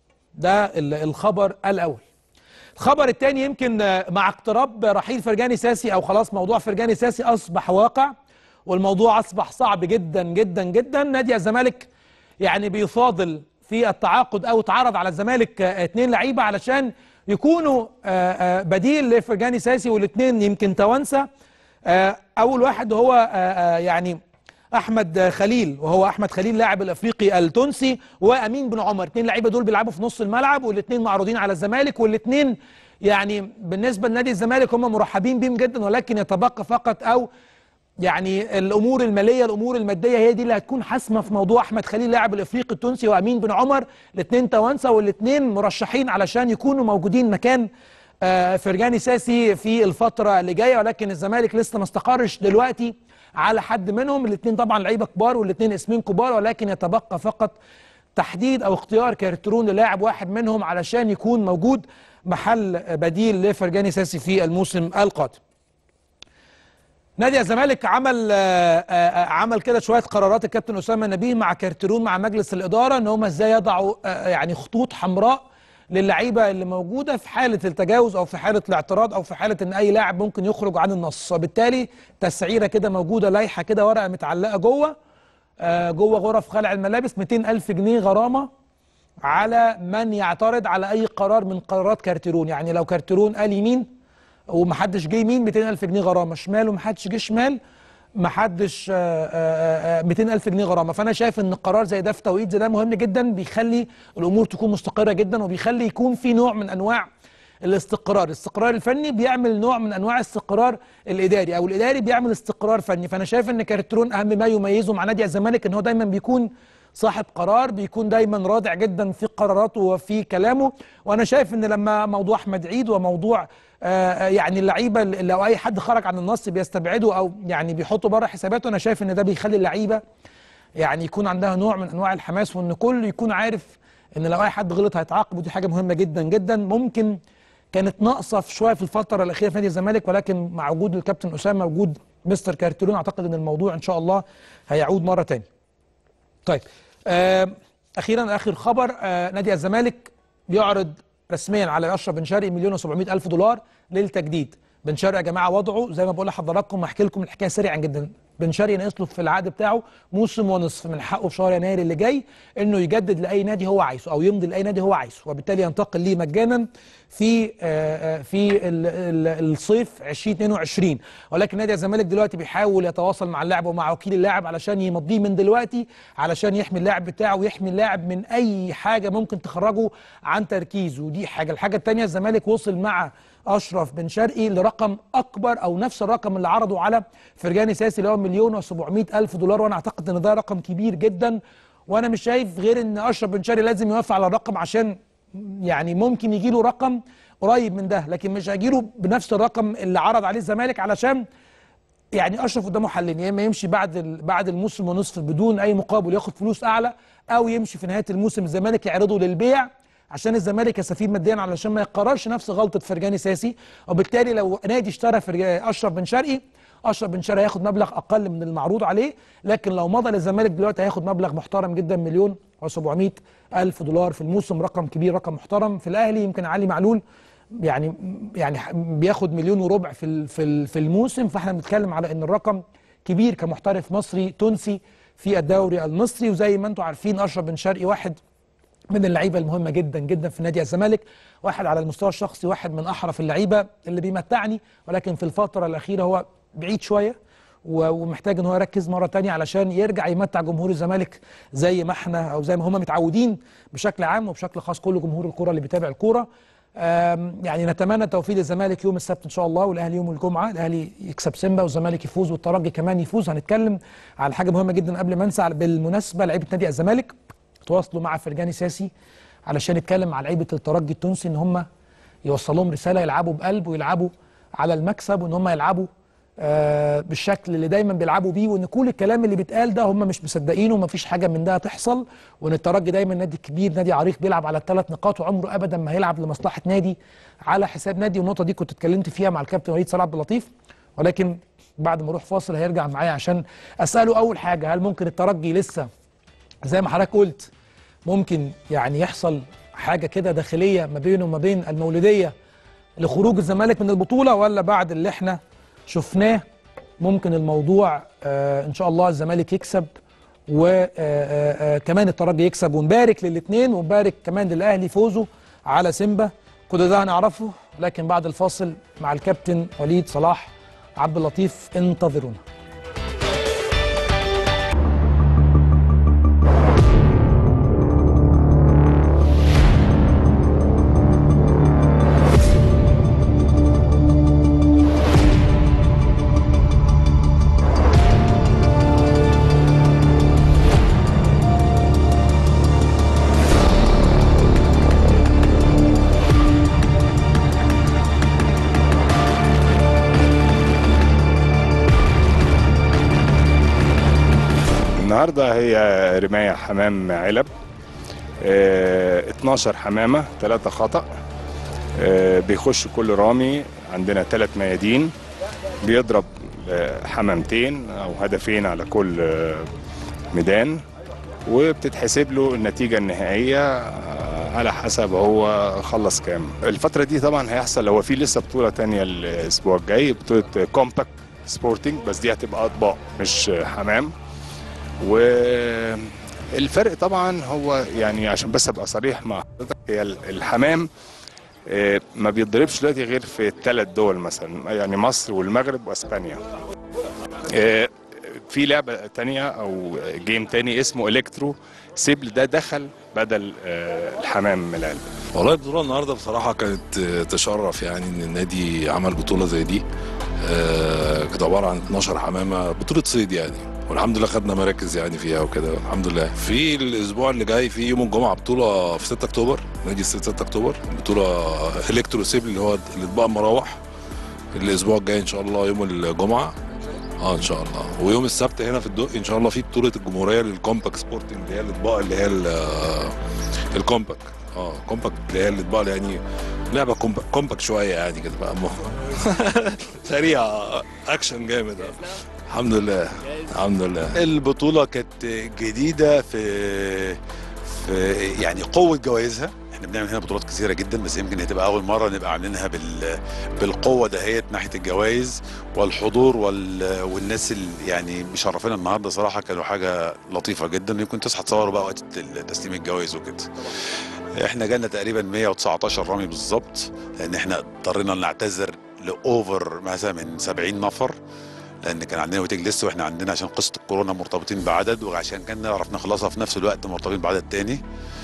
ده ال- الخبر الاول الخبر الثاني يمكن آه، مع اقتراب رحيل فرجاني ساسي او خلاص موضوع فرجاني ساسي اصبح واقع والموضوع اصبح صعب جدا جدا جدا نادي الزمالك يعني بيفاضل في التعاقد او اتعرض على الزمالك آه، اتنين لعيبه علشان يكونوا آه، آه، بديل لفرجاني ساسي والاثنين يمكن توانسه آه، اول واحد هو آه، آه، يعني احمد خليل وهو احمد خليل لاعب الافريقي التونسي وامين بن عمر اثنين لعيبه دول بيلعبوا في نص الملعب والاثنين معروضين على الزمالك والاثنين يعني بالنسبه لنادي الزمالك هم مرحبين بيهم جدا ولكن يتبقى فقط او يعني الامور الماليه الامور الماديه هي دي اللي هتكون حاسمه في موضوع احمد خليل لاعب الافريقي التونسي وامين بن عمر الاثنين توانسه والاثنين مرشحين علشان يكونوا موجودين مكان آه، فرجاني ساسي في الفتره اللي جايه ولكن الزمالك لسه ما استقرش دلوقتي على حد منهم الاثنين طبعا لعيبه كبار والاثنين اسمين كبار ولكن يتبقى فقط تحديد او اختيار كارترون للاعب واحد منهم علشان يكون موجود محل بديل لفرجاني ساسي في الموسم القادم نادي الزمالك عمل آه، آه، آه، عمل كده شويه قرارات الكابتن اسامه نبيه مع كارترون مع مجلس الاداره ان هم ازاي يضعوا آه، يعني خطوط حمراء للعيبه اللي موجوده في حاله التجاوز او في حاله الاعتراض او في حاله ان اي لاعب ممكن يخرج عن النص وبالتالي تسعيره كده موجوده لائحه كده ورقه متعلقه جوه آه، جوه غرف خلع الملابس 200 الف جنيه غرامه على من يعترض على اي قرار من قرارات كارترون يعني لو كارترون قال يمين ومحدش جه يمين 200000 جنيه غرامه شمال ومحدش جه شمال محدش آه، آه، آه، 200000 جنيه غرامه فانا شايف ان القرار زي ده في توقيت زي ده مهم جدا بيخلي الامور تكون مستقره جدا وبيخلي يكون في نوع من انواع الاستقرار الاستقرار الفني بيعمل نوع من انواع الاستقرار الاداري او الاداري بيعمل استقرار فني فانا شايف ان كارترون اهم ما يميزه مع نادي الزمالك ان هو دايما بيكون صاحب قرار بيكون دايما رادع جدا في قراراته وفي كلامه وانا شايف ان لما موضوع احمد عيد وموضوع آه، آه، يعني اللعيبه اللي لو اي حد خرج عن النص بيستبعده او يعني بيحطه بره حساباته انا شايف ان ده بيخلي اللعيبه يعني يكون عندها نوع من انواع الحماس وان كل يكون عارف ان لو اي حد غلط هيتعاقب ودي حاجه مهمه جدا جدا ممكن كانت ناقصه في شويه في الفتره الاخيره في نادي الزمالك ولكن مع وجود الكابتن اسامه وجود مستر كارتيرون اعتقد ان الموضوع ان شاء الله هيعود مره تاني طيب آه اخيرا اخر خبر آه نادي الزمالك بيعرض رسميا على اشرف بن شرقي مليون و700 الف دولار للتجديد بن شرقي يا جماعه وضعه زي ما بقول لحضراتكم هحكي لكم الحكايه سريعا جدا بن شرقي ناقص له في العقد بتاعه موسم ونصف من حقه في شهر يناير اللي جاي انه يجدد لاي نادي هو عايزه او يمضي لاي نادي هو عايزه وبالتالي ينتقل ليه مجانا في آه، آه، في ال- ال- الصيف 2022 ولكن نادي الزمالك دلوقتي بيحاول يتواصل مع اللاعب ومع وكيل اللاعب علشان يمضيه من دلوقتي علشان يحمي اللاعب بتاعه ويحمي اللاعب من اي حاجه ممكن تخرجه عن تركيزه دي حاجه الحاجه الثانيه الزمالك وصل مع اشرف بن شرقي لرقم اكبر او نفس الرقم اللي عرضه على فرجاني ساسي اللي هو مليون و700 الف دولار وانا اعتقد ان ده رقم كبير جدا وانا مش شايف غير ان اشرف بن شرقي لازم يوافق على الرقم عشان يعني ممكن يجي له رقم قريب من ده لكن مش هيجي له بنفس الرقم اللي عرض عليه الزمالك علشان يعني اشرف قدامه حلين يا اما يمشي بعد ال- بعد الموسم ونصف بدون اي مقابل ياخد فلوس اعلى او يمشي في نهايه الموسم الزمالك يعرضه للبيع عشان الزمالك يستفيد ماديا علشان ما يقررش نفس غلطه فرجاني ساسي وبالتالي لو نادي اشترى فرجا- اشرف بن شرقي اشرف بن شرقي هياخد مبلغ اقل من المعروض عليه لكن لو مضى للزمالك دلوقتي هياخد مبلغ محترم جدا مليون و700 الف دولار في الموسم رقم كبير رقم محترم في الاهلي يمكن علي معلول يعني يعني بياخد مليون وربع في ال- في ال- في الموسم فاحنا بنتكلم على ان الرقم كبير كمحترف مصري تونسي في الدوري المصري وزي ما انتم عارفين اشرف بن شرقي واحد من اللعيبه المهمه جدا جدا في نادي الزمالك واحد على المستوى الشخصي واحد من احرف اللعيبه اللي بيمتعني ولكن في الفتره الاخيره هو بعيد شويه و- ومحتاج ان هو يركز مره تانية علشان يرجع يمتع جمهور الزمالك زي ما احنا او زي ما هم متعودين بشكل عام وبشكل خاص كل جمهور الكره اللي بيتابع الكوره آم، يعني نتمنى توفيق الزمالك يوم السبت ان شاء الله والاهلي يوم الجمعه الاهلي يكسب سيمبا والزمالك يفوز والترجي كمان يفوز هنتكلم على حاجه مهمه جدا قبل ما انسى بالمناسبه لعيبه نادي الزمالك تواصلوا مع فرجاني ساسي علشان يتكلم مع لعيبه الترجي التونسي ان هم يوصلهم رساله يلعبوا بقلب ويلعبوا على المكسب وان هم يلعبوا آه بالشكل اللي دايما بيلعبوا بيه وان كل الكلام اللي بيتقال ده هم مش مصدقينه ومفيش حاجه من ده هتحصل وان الترجي دايما نادي كبير نادي عريق بيلعب على الثلاث نقاط وعمره ابدا ما هيلعب لمصلحه نادي على حساب نادي والنقطه دي كنت اتكلمت فيها مع الكابتن وليد صلاح عبد اللطيف ولكن بعد ما اروح فاصل هيرجع معايا عشان اساله اول حاجه هل ممكن الترجي لسه زي ما حضرتك قلت ممكن يعني يحصل حاجه كده داخليه ما بينه وما بين المولوديه لخروج الزمالك من البطوله ولا بعد اللي احنا شفناه ممكن الموضوع آه ان شاء الله الزمالك يكسب وكمان الترجي يكسب ونبارك للاثنين ونبارك كمان للاهلي فوزه على سيمبا كل ده هنعرفه لكن بعد الفاصل مع الكابتن وليد صلاح عبد اللطيف انتظرونا النهارده هي رماية حمام علب آه، 12 حمامة 3 خطأ آه، بيخش كل رامي عندنا ثلاث ميادين بيضرب آه، حمامتين او هدفين على كل آه، ميدان وبتتحسب له النتيجة النهائية آه، على حسب هو خلص كام الفترة دي طبعا هيحصل هو في لسه بطولة تانية الأسبوع الجاي بطولة كومباكت سبورتنج بس دي هتبقى أطباق مش حمام والفرق طبعا هو يعني عشان بس ابقى صريح مع حضرتك هي الحمام آه، ما بيتضربش دلوقتي غير في ثلاث دول مثلا يعني مصر والمغرب واسبانيا آه، في لعبة تانية أو جيم تاني اسمه إلكترو سيبل ده دخل بدل آه، الحمام من العلبة والله البطولة النهاردة بصراحة كانت آه، تشرف يعني إن النادي عمل بطولة زي دي آه، كانت عبارة عن 12 حمامة بطولة صيد يعني والحمد لله خدنا مراكز يعني فيها وكده الحمد لله في الاسبوع اللي جاي في يوم الجمعه بطوله في 6 اكتوبر نادي 6 اكتوبر بطوله الكترو سيبل اللي هو الاطباق المراوح الاسبوع الجاي ان شاء الله يوم الجمعه اه ان شاء الله ويوم السبت هنا في الدقي ان شاء الله في بطوله الجمهوريه للكومباك سبورتنج اللي هي الاطباق اللي هي ال- الكومباك اه كومباك اللي هي الاطباق اللي يعني لعبه كومباك, كومباك شويه يعني كده بقى سريعه اكشن جامد آه. الحمد لله الحمد لله البطولة كانت جديدة في في يعني قوة جوائزها احنا بنعمل هنا بطولات كثيرة جدا بس يمكن هتبقى أول مرة نبقى عاملينها بال بالقوة دهيت ناحية الجوائز والحضور وال والناس اللي يعني مشرفينا النهارده صراحة كانوا حاجة لطيفة جدا يمكن تصحى تصوروا بقى وقت تسليم الجوائز وكده احنا جالنا تقريبا 119 رامي بالظبط لان احنا اضطرينا نعتذر لاوفر مثلا من 70 نفر لان كان عندنا ويتنج ليست واحنا عندنا عشان قصه الكورونا مرتبطين بعدد وعشان كان نعرف نخلصها في نفس الوقت مرتبطين بعدد تاني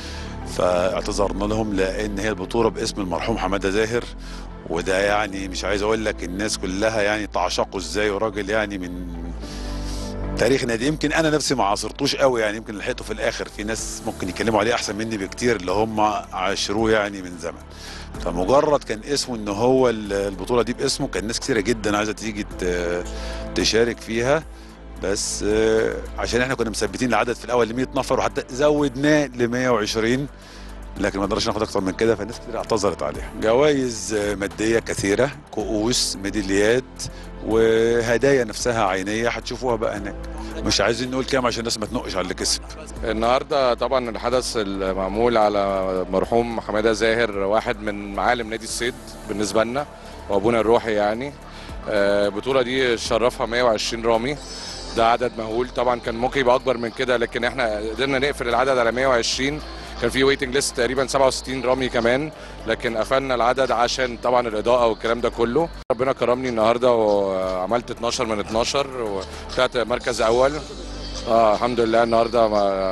فاعتذرنا لهم لان هي البطوله باسم المرحوم حماده زاهر وده يعني مش عايز اقول لك الناس كلها يعني تعشقه ازاي وراجل يعني من تاريخ نادي يمكن انا نفسي ما عاصرتوش قوي يعني يمكن لحقته في الاخر في ناس ممكن يتكلموا عليه احسن مني بكتير اللي هم عاشروه يعني من زمن فمجرد كان اسمه ان هو ال- البطوله دي باسمه كان ناس كتيره جدا عايزه تيجي ت- تشارك فيها بس آه، عشان احنا كنا مثبتين العدد في الاول ل 100 نفر وحتى زودناه ل 120 لكن ما نقدرش ناخد اكتر من كده فالناس كتير اعتذرت عليها جوائز آه، ماديه كثيره كؤوس ميداليات وهدايا نفسها عينيه هتشوفوها بقى هناك مش عايزين نقول كام عشان الناس ما تنقش على اللي كسب النهارده طبعا الحدث المعمول على مرحوم حماده زاهر واحد من معالم نادي الصيد بالنسبه لنا وابونا الروحي يعني آه، البطوله دي شرفها 120 رامي ده عدد مهول طبعا كان ممكن يبقى اكبر من كده لكن احنا قدرنا نقفل العدد على 120 كان في ويتنج ليست تقريبا 67 رامي كمان لكن قفلنا العدد عشان طبعا الاضاءه والكلام ده كله ربنا كرمني النهارده وعملت 12 من 12 وطلعت مركز اول اه الحمد لله النهارده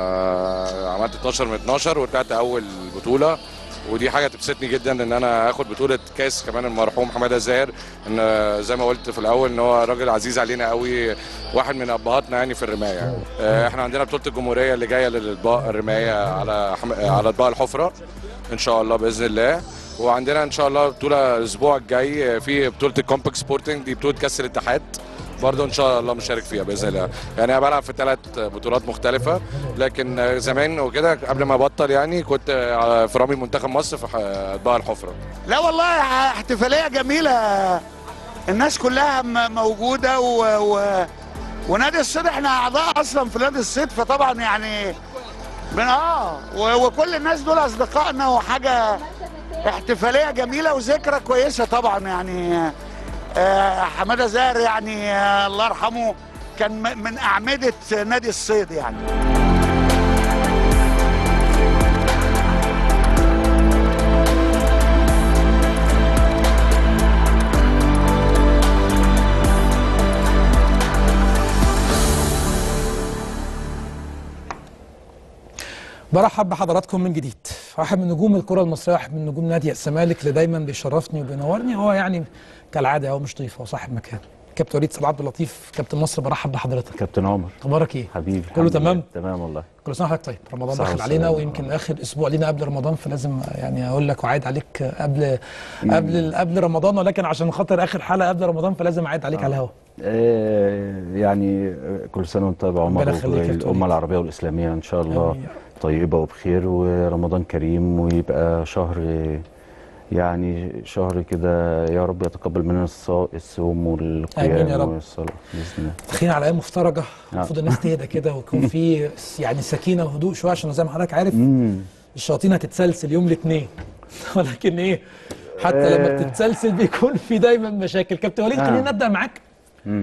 ما- عملت 12 من 12 وطلعت اول بطوله ودي حاجه تبسطني جدا ان انا اخد بطوله كاس كمان المرحوم حماده زاهر ان زي ما قلت في الاول ان هو راجل عزيز علينا قوي واحد من ابهاتنا يعني في الرمايه يعني. آه، احنا عندنا بطوله الجمهوريه اللي جايه للاطباق الرمايه على حم... على اطباق الحفره ان شاء الله باذن الله وعندنا ان شاء الله بطوله الاسبوع الجاي في بطوله الكومباكت سبورتنج دي بطوله كاس الاتحاد برضه ان شاء الله مشارك فيها باذن الله يعني انا بلعب في ثلاث بطولات مختلفه لكن زمان وكده قبل ما ابطل يعني كنت في رامي منتخب مصر في اطباق الحفره لا والله احتفاليه جميله الناس كلها م- موجوده و... و... ونادي الصيد احنا اعضاء اصلا في نادي الصيد فطبعا يعني من اه و... وكل الناس دول اصدقائنا وحاجه احتفاليه جميله وذكرى كويسه طبعا يعني آه حماده زاهر يعني آه الله يرحمه كان م- من اعمده نادي الصيد يعني برحب بحضراتكم من جديد واحد من نجوم الكره المصريه واحد من نجوم نادي الزمالك اللي دايما بيشرفني وبينورني هو يعني كالعاده هو مش ضيف هو صاحب مكان كابتن وليد صلاح عبد اللطيف كابتن مصر برحب بحضرتك كابتن عمر اخبارك ايه حبيبي كله الحمد لله. تمام؟ تمام والله كل سنه وحضرتك طيب رمضان صحة داخل علينا وسلامة. ويمكن اخر اسبوع لينا قبل رمضان فلازم يعني اقول لك وعايد عليك قبل قبل قبل رمضان ولكن عشان خاطر اخر حلقه قبل رمضان فلازم اعيد عليك على الهوا آه يعني آه، كل سنه وانت طيب يا عمر ربنا يخليك يا كابتن والامه وليد. العربيه والاسلاميه ان شاء الله آمين. طيبه وبخير ورمضان كريم ويبقى شهر يعني شهر كده يا رب يتقبل مننا الصا- الصوم آمين يا والقيام رب. والصلاة بإذن الله داخلين على ايام مفترجه آه. المفروض الناس تهدى كده ويكون في يعني سكينه وهدوء شويه عشان زي ما حضرتك عارف مم. الشياطين هتتسلسل يوم الاثنين ولكن ايه حتى لما آه. بتتسلسل بيكون في دايما مشاكل كابتن وليد آه. خلينا نبدا معاك مم.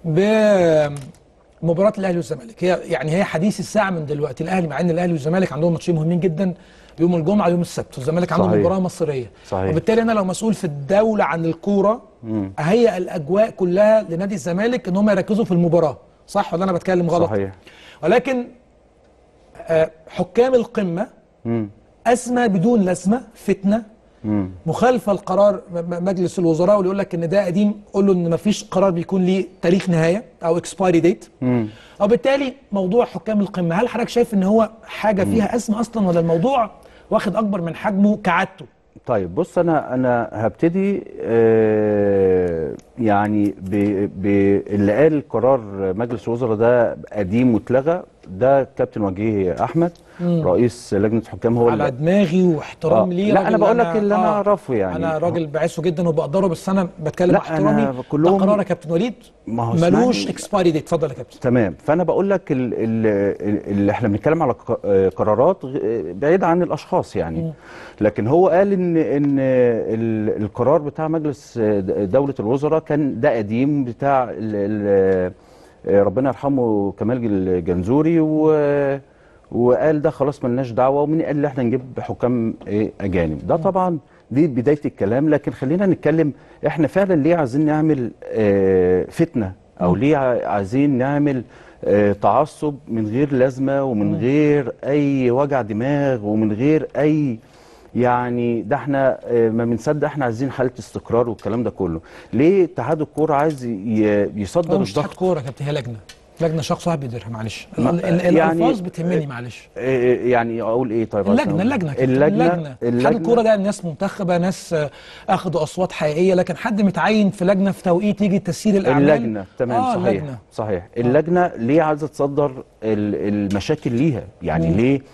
بمباراه الاهلي والزمالك هي يعني هي حديث الساعه من دلوقتي الاهلي مع ان الاهلي والزمالك عندهم ماتشين مهمين جدا يوم الجمعه ويوم السبت والزمالك عنده صحيح. مباراه مصريه صحيح. وبالتالي انا لو مسؤول في الدوله عن الكوره مم. اهيئ الاجواء كلها لنادي الزمالك ان هم يركزوا في المباراه صح ولا انا بتكلم غلط صحيح ولكن آه، حكام القمه مم. اسمى بدون لازمه فتنه مم. مخالفه لقرار م- م- مجلس الوزراء واللي يقول لك ان ده قديم قول له ان مفيش قرار بيكون ليه تاريخ نهايه او اكسبايري ديت مم. وبالتالي موضوع حكام القمه هل حضرتك شايف ان هو حاجه فيها ازمه اصلا ولا الموضوع واخد اكبر من حجمه كعادته طيب بص انا انا هبتدي آه يعني ب- باللي قال قرار مجلس الوزراء ده قديم واتلغى ده كابتن وجيه احمد رئيس لجنه حكام هو على اللي دماغي واحترامي آه. ليه لا، راجل أنا بقول لك اللي أنا أعرفه يعني. انا راجل بعزه جدا وبقدره بس انا بتكلم لا، مع احترامي أنا كلهم- ده قرار يا كابتن وليد ما هو ملوش اسمعني. اكسبايري ديت اتفضل يا كابتن تمام فانا بقول لك ال- ال- اللي احنا بنتكلم على ق- آه، قرارات غ- بعيد عن الاشخاص يعني لكن هو قال ان ان ال- القرار بتاع مجلس آه، د- دوله الوزراء كان ده قديم بتاع ال- ال- آه، ربنا يرحمه كمال الجنزوري و وقال ده خلاص ملناش دعوه ومين قال ان احنا نجيب حكام إيه اجانب ده طبعا دي بدايه الكلام لكن خلينا نتكلم احنا فعلا ليه عايزين نعمل آه، فتنه او ليه ع- عايزين نعمل آه، تعصب من غير لازمه ومن غير اي وجع دماغ ومن غير اي يعني ده احنا آه، ما بنصدق احنا عايزين حاله استقرار والكلام ده كله ليه اتحاد الكوره عايز ي- يصدر هو مش اتحاد الضغط كوره يا كابتن هي لجنه لجنه شخص واحد بيديرها معلش ما- ال- ال- يعني- الالفاظ بتهمني معلش آه، يعني اقول ايه طيب عايز اللجنه أقول؟ اللجنه كابتن، اللجنه اتحاد الكوره ده ناس منتخبه ناس آه، اخدوا اصوات حقيقيه لكن حد متعين في لجنه في توقيت يجي تسيير الاعمال اللجنه تمام آه صحيح اللجنه صحيح اللجنه ليه عايزه تصدر ال- المشاكل ليها يعني مم. ليه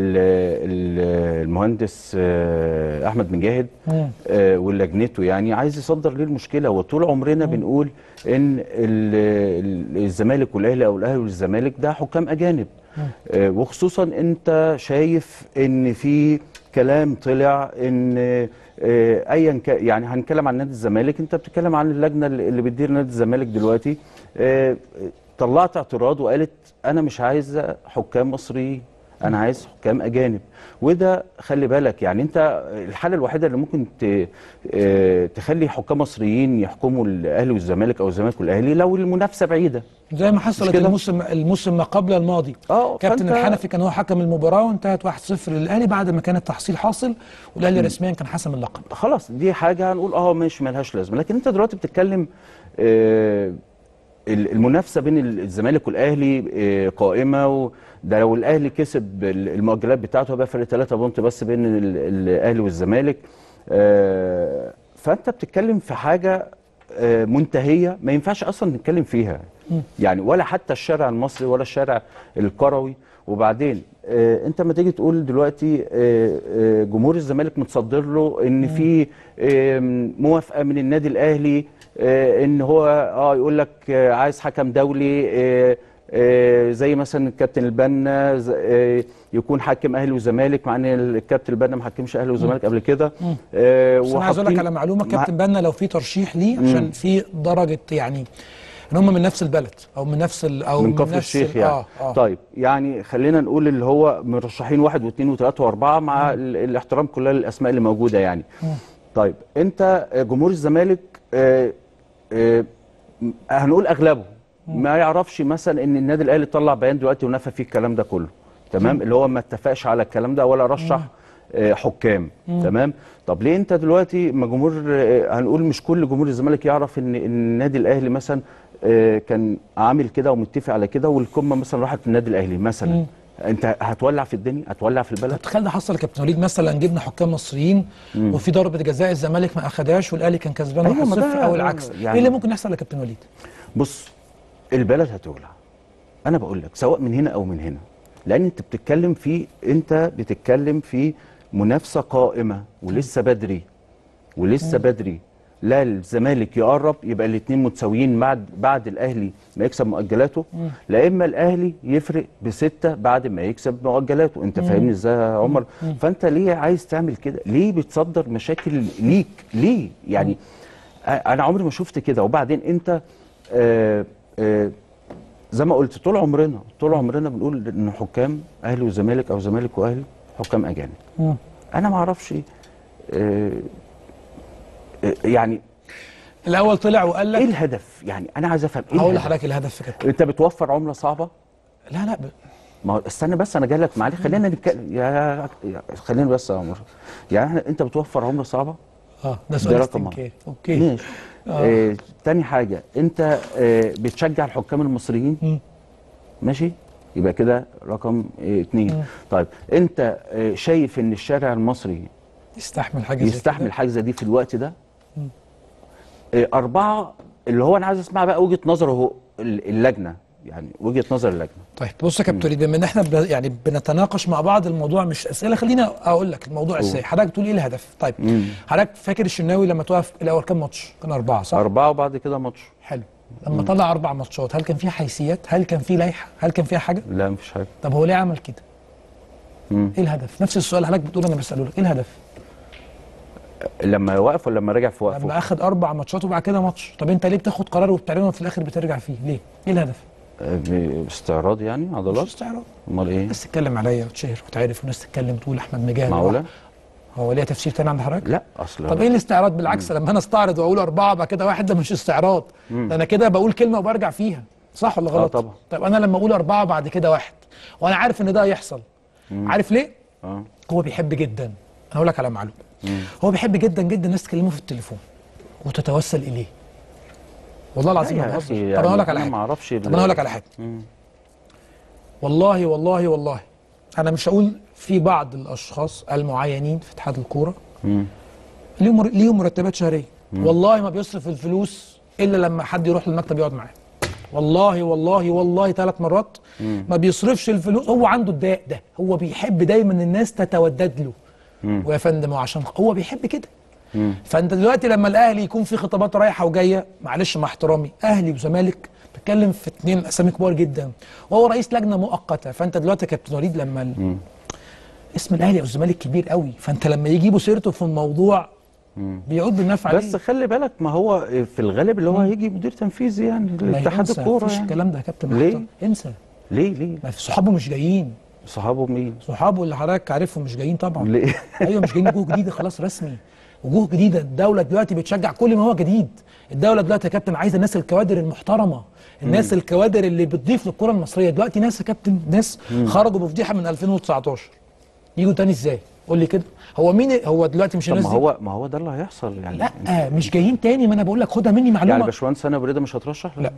ال- ال- المهندس آه، احمد مجاهد مم. آه، ولجنته يعني عايز يصدر ليه المشكله وطول عمرنا بنقول ان ال- ال- الزمالك والاهلي او الاهلي والزمالك ده حكام اجانب آه، وخصوصا انت شايف ان في كلام طلع ان آه، ايا كان يعني هنتكلم عن نادي الزمالك انت بتتكلم عن اللجنه اللي اللي بتدير نادي الزمالك دلوقتي آه، طلعت اعتراض وقالت انا مش عايزه حكام مصريين انا عايز حكام اجانب وده خلي بالك يعني انت الحاله الوحيده اللي ممكن ت- آه، تخلي حكام مصريين يحكموا الاهلي والزمالك او الزمالك والاهلي لو المنافسه بعيده زي ما حصلت كده؟ الموسم الموسم ما قبل الماضي اه كابتن فأنت- الحنفي كان هو حكم المباراه وانتهت 1-0 للاهلي بعد ما كان التحصيل حاصل والاهلي رسميا كان حسم اللقب خلاص دي حاجه هنقول اه ماشي ملهاش لازمه لكن انت دلوقتي بتتكلم آه، ال- المنافسه بين ال- الزمالك والاهلي آه، قائمه وده لو الاهلي كسب ال- المؤجلات بتاعته هيبقى فرق 3 بونت بس بين ال- الاهلي والزمالك آه، فانت بتتكلم في حاجه آه، منتهيه ما ينفعش اصلا نتكلم فيها يعني ولا حتى الشارع المصري ولا الشارع الكروي وبعدين آه، انت ما تيجي تقول دلوقتي آه، آه، جمهور الزمالك متصدر له ان في آم، موافقه من النادي الاهلي آه، ان هو اه يقول لك آه، عايز حكم دولي آه، آه، زي مثلا الكابتن البنا ز- آه، يكون حاكم اهلي وزمالك مع ان الكابتن البنا ما حكمش اهلي وزمالك قبل كده آه، بس انا عايز اقول لك وحاطين- على معلومه مع- كابتن بنا لو في ترشيح ليه عشان في درجه يعني ان هم من نفس البلد او من نفس ال او من كفر نفس الشيخ ال- يعني اه اه طيب يعني خلينا نقول اللي هو مرشحين واحد واثنين وثلاثه واربعه مع ال- الاحترام كلها للاسماء اللي موجوده يعني طيب انت آه، جمهور الزمالك آه، آه، م- هنقول اغلبه ما يعرفش مثلا ان النادي الاهلي طلع بيان دلوقتي ونفى فيه الكلام ده كله تمام اللي هو ما اتفقش على الكلام ده ولا رشح آه، حكام تمام طب ليه انت دلوقتي ما جمهور آه، هنقول مش كل جمهور الزمالك يعرف ان إن النادي الاهلي مثلا آه، كان عامل كده ومتفق على كده والقمه مثلا راحت للنادي الاهلي مثلا انت هتولع في الدنيا هتولع في البلد طب تخيل ده حصل يا كابتن وليد مثلا جبنا حكام مصريين وفي ضربه جزاء الزمالك ما اخدهاش والاهلي كان كسبان أيوة، 1-0 ما ده- او العكس يعني- ايه اللي ممكن يحصل يا كابتن وليد بص البلد هتولع انا بقول لك سواء من هنا او من هنا لان انت بتتكلم في انت بتتكلم في منافسه قائمه ولسه بدري ولسه بدري لا الزمالك يقرب يبقى الاثنين متساويين بعد بعد الاهلي ما يكسب مؤجلاته لا اما الاهلي يفرق بسته بعد ما يكسب مؤجلاته انت فاهمني ازاي يا عمر فانت ليه عايز تعمل كده ليه بتصدر مشاكل ليك ليه يعني آه، انا عمري ما شفت كده وبعدين انت آه آه زي ما قلت طول عمرنا طول عمرنا بنقول ان حكام اهلي وزمالك او زمالك واهلي حكام اجانب مم. انا ما اعرفش آه آه، يعني الاول طلع وقال ايه لك الهدف يعني انا عايز افهم ايه هقول الهدف؟ لحضرتك الهدف في كده انت بتوفر عمله صعبه لا لا ب... ما هو استنى بس انا جاي لك معلش خلينا نتكلم يا يا- خلينا بس يا عمر يعني إحنا- انت بتوفر عمله صعبه اه ده ده سؤال رقم استنكاري اوكي ماشي آه. تاني حاجه انت آه بتشجع الحكام المصريين مم. ماشي يبقى كده رقم آه اتنين طيب انت آه شايف ان الشارع المصري يستحمل حاجه زي يستحمل كده؟ حاجه زي دي في الوقت ده آه أربعة اللي هو أنا عايز أسمع بقى وجهة نظره هو ال- اللجنة يعني وجهة نظر اللجنة طيب بص يا كابتن وليد بما ان احنا بن- يعني بنتناقش مع بعض الموضوع مش اسئله خليني اقول لك الموضوع ازاي حضرتك بتقول ايه الهدف طيب حضرتك فاكر الشناوي لما توقف الاول كام ماتش كان اربعه صح أربعة وبعد كده ماتش حلو لما طلع اربع ماتشات هل كان فيها حيثيات هل كان في لائحه هل كان فيها حاجه لا مفيش حاجة طب هو ليه عمل كده مم. ايه الهدف نفس السؤال حضرتك بتقول انا بساله لك ايه الهدف لما وقف ولا لما رجع في لما وقفه؟ اخد اربع ماتشات وبعد كده ماتش طب انت ليه بتاخد قرار وبتعلنه وفي الاخر بترجع فيه ليه ايه الهدف آه، باستعراض يعني مش عضلات استعراض أمال إيه؟ الناس تتكلم عليا وتشهر وتعرف وناس تتكلم تقول احمد مجاهد معقولة؟ هو ليه تفسير تاني عند حضرتك لا أصل طب ايه الاستعراض بالعكس لما انا استعرض واقول اربعه بعد كده واحد ده مش استعراض ده انا كده بقول كلمه وبرجع فيها صح ولا غلط؟ طبعا. طب انا لما اقول اربعه بعد كده واحد وانا عارف ان ده هيحصل عارف ليه؟ آه. هو بيحب جدا انا هقول لك على معلومه هو بيحب جدا جدا الناس تكلمه في التليفون وتتوسل اليه والله العظيم لا ما يا بهزر. أخي طب انا اقول لك يعني على أنا حاجه ما أعرفش طب انا اقول لك على حاجه والله والله والله انا مش هقول في بعض الاشخاص المعينين في اتحاد الكوره ليهم مر- ليهم مرتبات شهريه والله ما بيصرف الفلوس الا لما حد يروح للمكتب يقعد معاه والله والله والله ثلاث مرات ما بيصرفش الفلوس هو عنده الداء ده هو بيحب دايما الناس تتودد له ويا فندم عشان هو بيحب كده فانت دلوقتي لما الاهلي يكون في خطابات رايحه وجايه معلش مع احترامي اهلي وزمالك بتكلم في اتنين اسامي كبار جدا وهو رئيس لجنه مؤقته فانت دلوقتي يا كابتن وليد لما ال... اسم الاهلي او الزمالك كبير قوي فانت لما يجيبوا سيرته في الموضوع بيعود بالنفع عليه بس خلي بالك ما هو في الغالب اللي هو هيجي مدير تنفيذي يعني لا لاتحاد ينسى، الكورة مفيش يعني الكلام ده يا كابتن ليه؟ محترم. انسى ليه ليه؟ ما في صحابه مش جايين صحابه مين؟ صحابه اللي حضرتك عارفهم مش جايين طبعا ليه؟ ايوه مش جايين وجوه جديده خلاص رسمي وجوه جديده الدوله دلوقتي بتشجع كل ما هو جديد الدوله دلوقتي يا كابتن عايزه الناس الكوادر المحترمه الناس الكوادر اللي بتضيف للكره المصريه دلوقتي ناس يا كابتن ناس خرجوا بفضيحه من 2019 يجوا تاني ازاي قول لي كده هو مين هو دلوقتي مش طب الناس ما دي هو ما هو ده اللي هيحصل يعني لا مش جايين تاني ما انا بقول لك خدها مني يعني معلومه باشمهندس هنا بريده مش هترشح؟ لا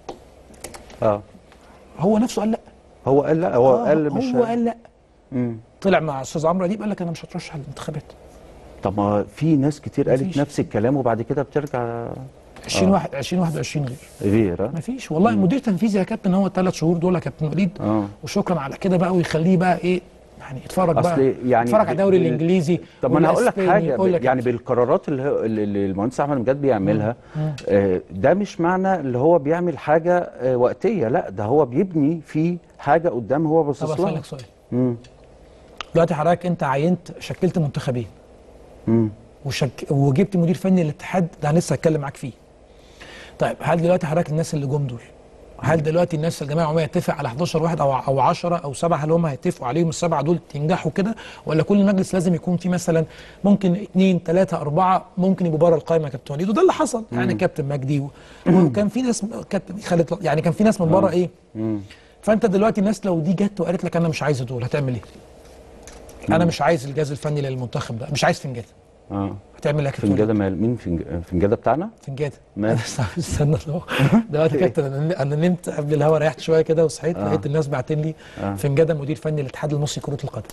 اه هو نفسه قال لا هو قال لا هو آه، قال مش هو قال لا مم. طلع مع استاذ عمرو اديب قال لك انا مش هترشح للانتخابات طب ما في ناس كتير قالت مفيش. نفس الكلام وبعد كده بترجع 20 واحد 2021 غير غير ها؟ ما فيش والله مدير تنفيذي يا كابتن هو الثلاث شهور دول يا كابتن وليد اه وشكرا على كده بقى ويخليه بقى ايه يعني يتفرج أصل بقى يعني يتفرج على الدوري بال- الانجليزي طب ما انا هقول لك والأسباني. حاجه أقول لك يعني يا بالقرارات اللي, هو- اللي اللي المهندس احمد مجاد بيعملها آه ده مش معنى اللي هو بيعمل حاجه آه وقتيه لا ده هو بيبني في حاجه قدام هو طب باصص لها اسالك سؤال مم. دلوقتي حضرتك انت عينت شكلت منتخبين مم. وشك... وجبت مدير فني للاتحاد ده انا لسه هتكلم معاك فيه طيب هل دلوقتي حضرتك الناس اللي جم دول هل دلوقتي الناس الجماعه العموميه يتفق على 11 واحد او او 10 او 7 هل هم هيتفقوا عليهم السبعه دول ينجحوا كده ولا كل مجلس لازم يكون فيه مثلا ممكن اثنين ثلاثه اربعه ممكن يبقوا بره القائمه يا كابتن وليد وده اللي حصل يعني كابتن مجدي و- وكان في ناس كابتن خالد يعني كان في ناس من بره ايه فانت دلوقتي الناس لو دي جت وقالت لك انا مش عايز دول هتعمل ايه؟ انا مش عايز الجهاز الفني للمنتخب ده مش عايز فنجاده اه هتعمل ايه يا كابتن وليد؟ فنجاده مال مين فنج- فنجاده بتاعنا فنجاده مال؟ استنى استنى دلوقتي يا كابتن انا أنا نمت قبل الهوا ريحت شويه كده وصحيت آه. لقيت الناس باعتين لي آه. فنجاده مدير فني للاتحاد المصري لكره القدم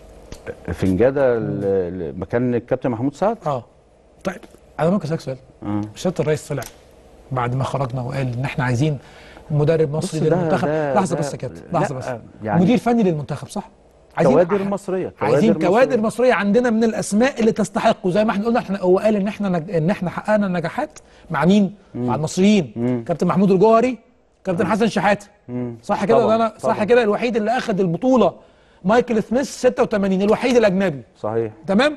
فنجاده ال- ال- مكان الكابتن محمود سعد اه طيب انا ممكن اسالك سؤال اه سياده الرئيس طلع بعد ما خرجنا وقال ان احنا عايزين مدرب مصري بص ده- للمنتخب ده- لحظه ده- بس يا كابتن لا، لحظه بس يعني- مدير فني للمنتخب صح عايزين كوادر مصريه عايزين مصرية. كوادر مصريه عندنا من الاسماء اللي تستحق وزي ما احنا قلنا احنا هو قال ان احنا نج... ان احنا حققنا نجاحات مع مين؟ مع المصريين كابتن محمود الجوهري كابتن حسن شحاته صح كده طبعاً، ولا انا صح طبعاً. كده الوحيد اللي اخذ البطوله مايكل سميث 86 الوحيد الاجنبي صحيح تمام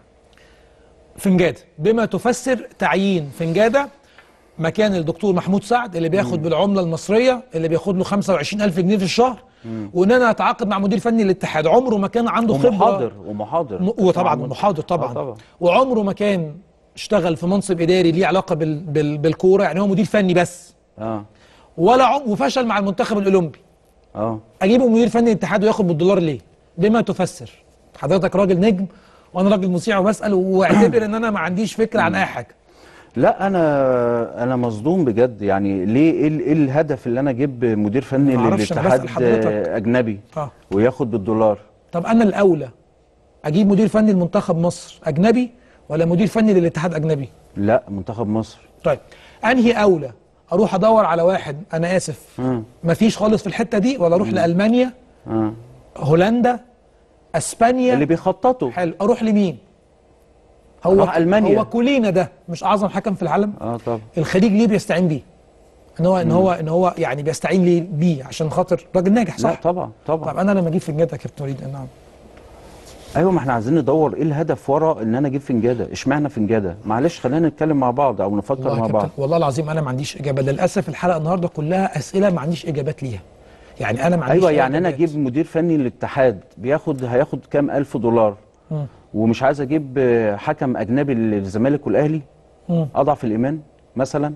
فنجاده بما تفسر تعيين فنجاده مكان الدكتور محمود سعد اللي بياخد بالعمله المصريه اللي بياخد له 25000 جنيه في الشهر وان انا اتعاقد مع مدير فني الاتحاد عمره ما كان عنده خبره ومحاضر ومحاضر م- وطبعا محاضر طبعا, آه طبعا. وعمره ما كان اشتغل في منصب اداري ليه علاقه بال بال بالكوره يعني هو مدير فني بس اه ولا عم وفشل مع المنتخب الاولمبي اه اجيبه مدير فني الاتحاد وياخد بالدولار ليه بما تفسر حضرتك راجل نجم وانا راجل مذيع وبسال واعتبر ان انا ما عنديش فكره عن اي حاجه لا انا انا مصدوم بجد يعني ليه ايه ال- إيه الهدف اللي انا اجيب مدير فني ما أعرفش، أنا بسأل للاتحاد حضرتك. آه، اجنبي اه وياخد بالدولار طب انا الاولى اجيب مدير فني لمنتخب مصر اجنبي ولا مدير فني للاتحاد اجنبي لا منتخب مصر طيب انهي اولى اروح ادور على واحد انا اسف مم. مفيش خالص في الحته دي ولا اروح لالمانيا اه هولندا اسبانيا اللي بيخططوا حلو اروح لمين هو أروح ألمانيا. هو كولينا ده مش اعظم حكم في العالم اه طبعا الخليج ليه بيستعين بيه ان هو ان هو ان هو يعني بيستعين ليه بيه عشان خاطر راجل ناجح لا صح طبعا طبعا طب انا لما اجيب فنجان يا كابتن وليد نعم ايوه ما احنا عايزين ندور ايه الهدف ورا ان انا اجيب فنجاده اشمعنى فنجاده معلش خلينا نتكلم مع بعض او نفكر والله مع يا بعض كابتن والله العظيم انا ما عنديش اجابه للاسف الحلقه النهارده كلها اسئله ما عنديش اجابات ليها يعني انا ما عنديش ايوه أي يعني انا إجابات. اجيب مدير فني للاتحاد بياخد هياخد كام الف دولار مم. ومش عايز اجيب آه، حكم اجنبي للزمالك والاهلي مم. اضعف الايمان مثلا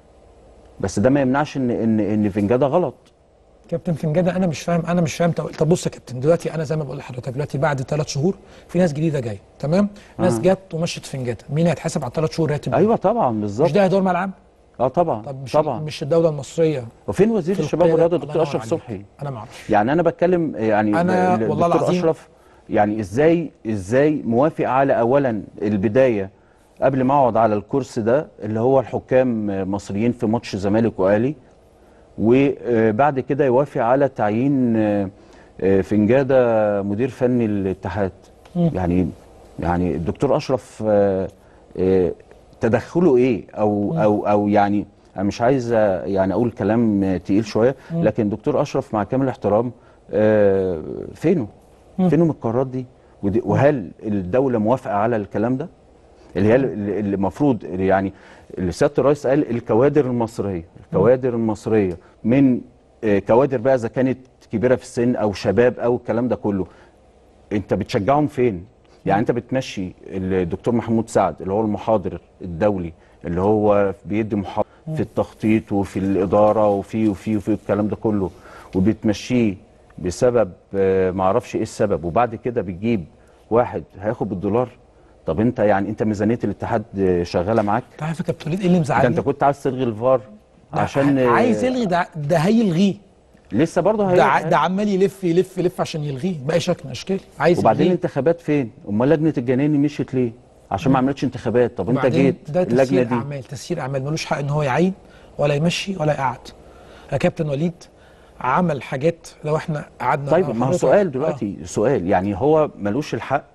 بس ده ما يمنعش ان ان ان فنجاده غلط كابتن فنجاده انا مش فاهم انا مش فاهم طب طب بص يا كابتن دلوقتي انا زي ما بقول لحضرتك دلوقتي بعد ثلاث شهور في ناس جديده جايه تمام ناس آه. جت ومشت فنجاده مين هيتحاسب على الثلاث شهور راتب ايوه طبعا مش بالظبط ده دور ملعب اه طبعا طب مش طبعا مش الدوله المصريه وفين وزير في الشباب القيادة؟ والرياضه الله الدكتور ينور اشرف عليك. صبحي انا ما اعرفش يعني انا بتكلم يعني أنا ال- والله الدكتور العظيم- اشرف يعني ازاي ازاي موافق على اولا البدايه قبل ما اقعد على الكرسي ده اللي هو الحكام مصريين في ماتش زمالك واهلي وبعد كده يوافق على تعيين آه، آه، فنجاده مدير فني الاتحاد يعني يعني الدكتور اشرف آه، آه، تدخله ايه او او او يعني انا مش عايز آه، يعني اقول كلام آه، تقيل شويه لكن دكتور اشرف مع كامل الاحترام آه، فينه فينه من القرارات دي ودي- وهل الدوله موافقه على الكلام ده اللي هي اللي اللي المفروض يعني اللي سياده الرئيس قال الكوادر المصريه الكوادر المصريه من آه، كوادر بقى اذا كانت كبيره في السن او شباب او الكلام ده كله انت بتشجعهم فين يعني انت بتمشي الدكتور محمود سعد اللي هو المحاضر الدولي اللي هو بيدي محاضر في التخطيط وفي الاداره وفي وفي وفي الكلام ده كله وبتمشيه بسبب آه، معرفش ايه السبب وبعد كده بتجيب واحد هياخد بالدولار طب انت يعني انت ميزانيه الاتحاد آه، شغاله معاك انت عارف يا كابتن وليد ايه اللي ده مزعلني انت كنت عايز تلغي الفار ده عشان ع- آه، عايز يلغي ده ده هيلغيه لسه برضه هي ده ع- ده عمال يلف يلف يلف عشان يلغيه باي شكل من الاشكال عايز وبعدين يلغيه. الانتخابات فين؟ امال لجنه الجنايني مشيت ليه؟ عشان ما عملتش انتخابات طب انت وبعدين جيت ده اللجنه تسيير دي اعمال تسيير اعمال ملوش حق ان هو يعين ولا يمشي ولا يقعد يا كابتن وليد عمل حاجات لو احنا قعدنا طيب آه، ما هو حضرتك- سؤال آه. دلوقتي سؤال يعني هو ملوش الحق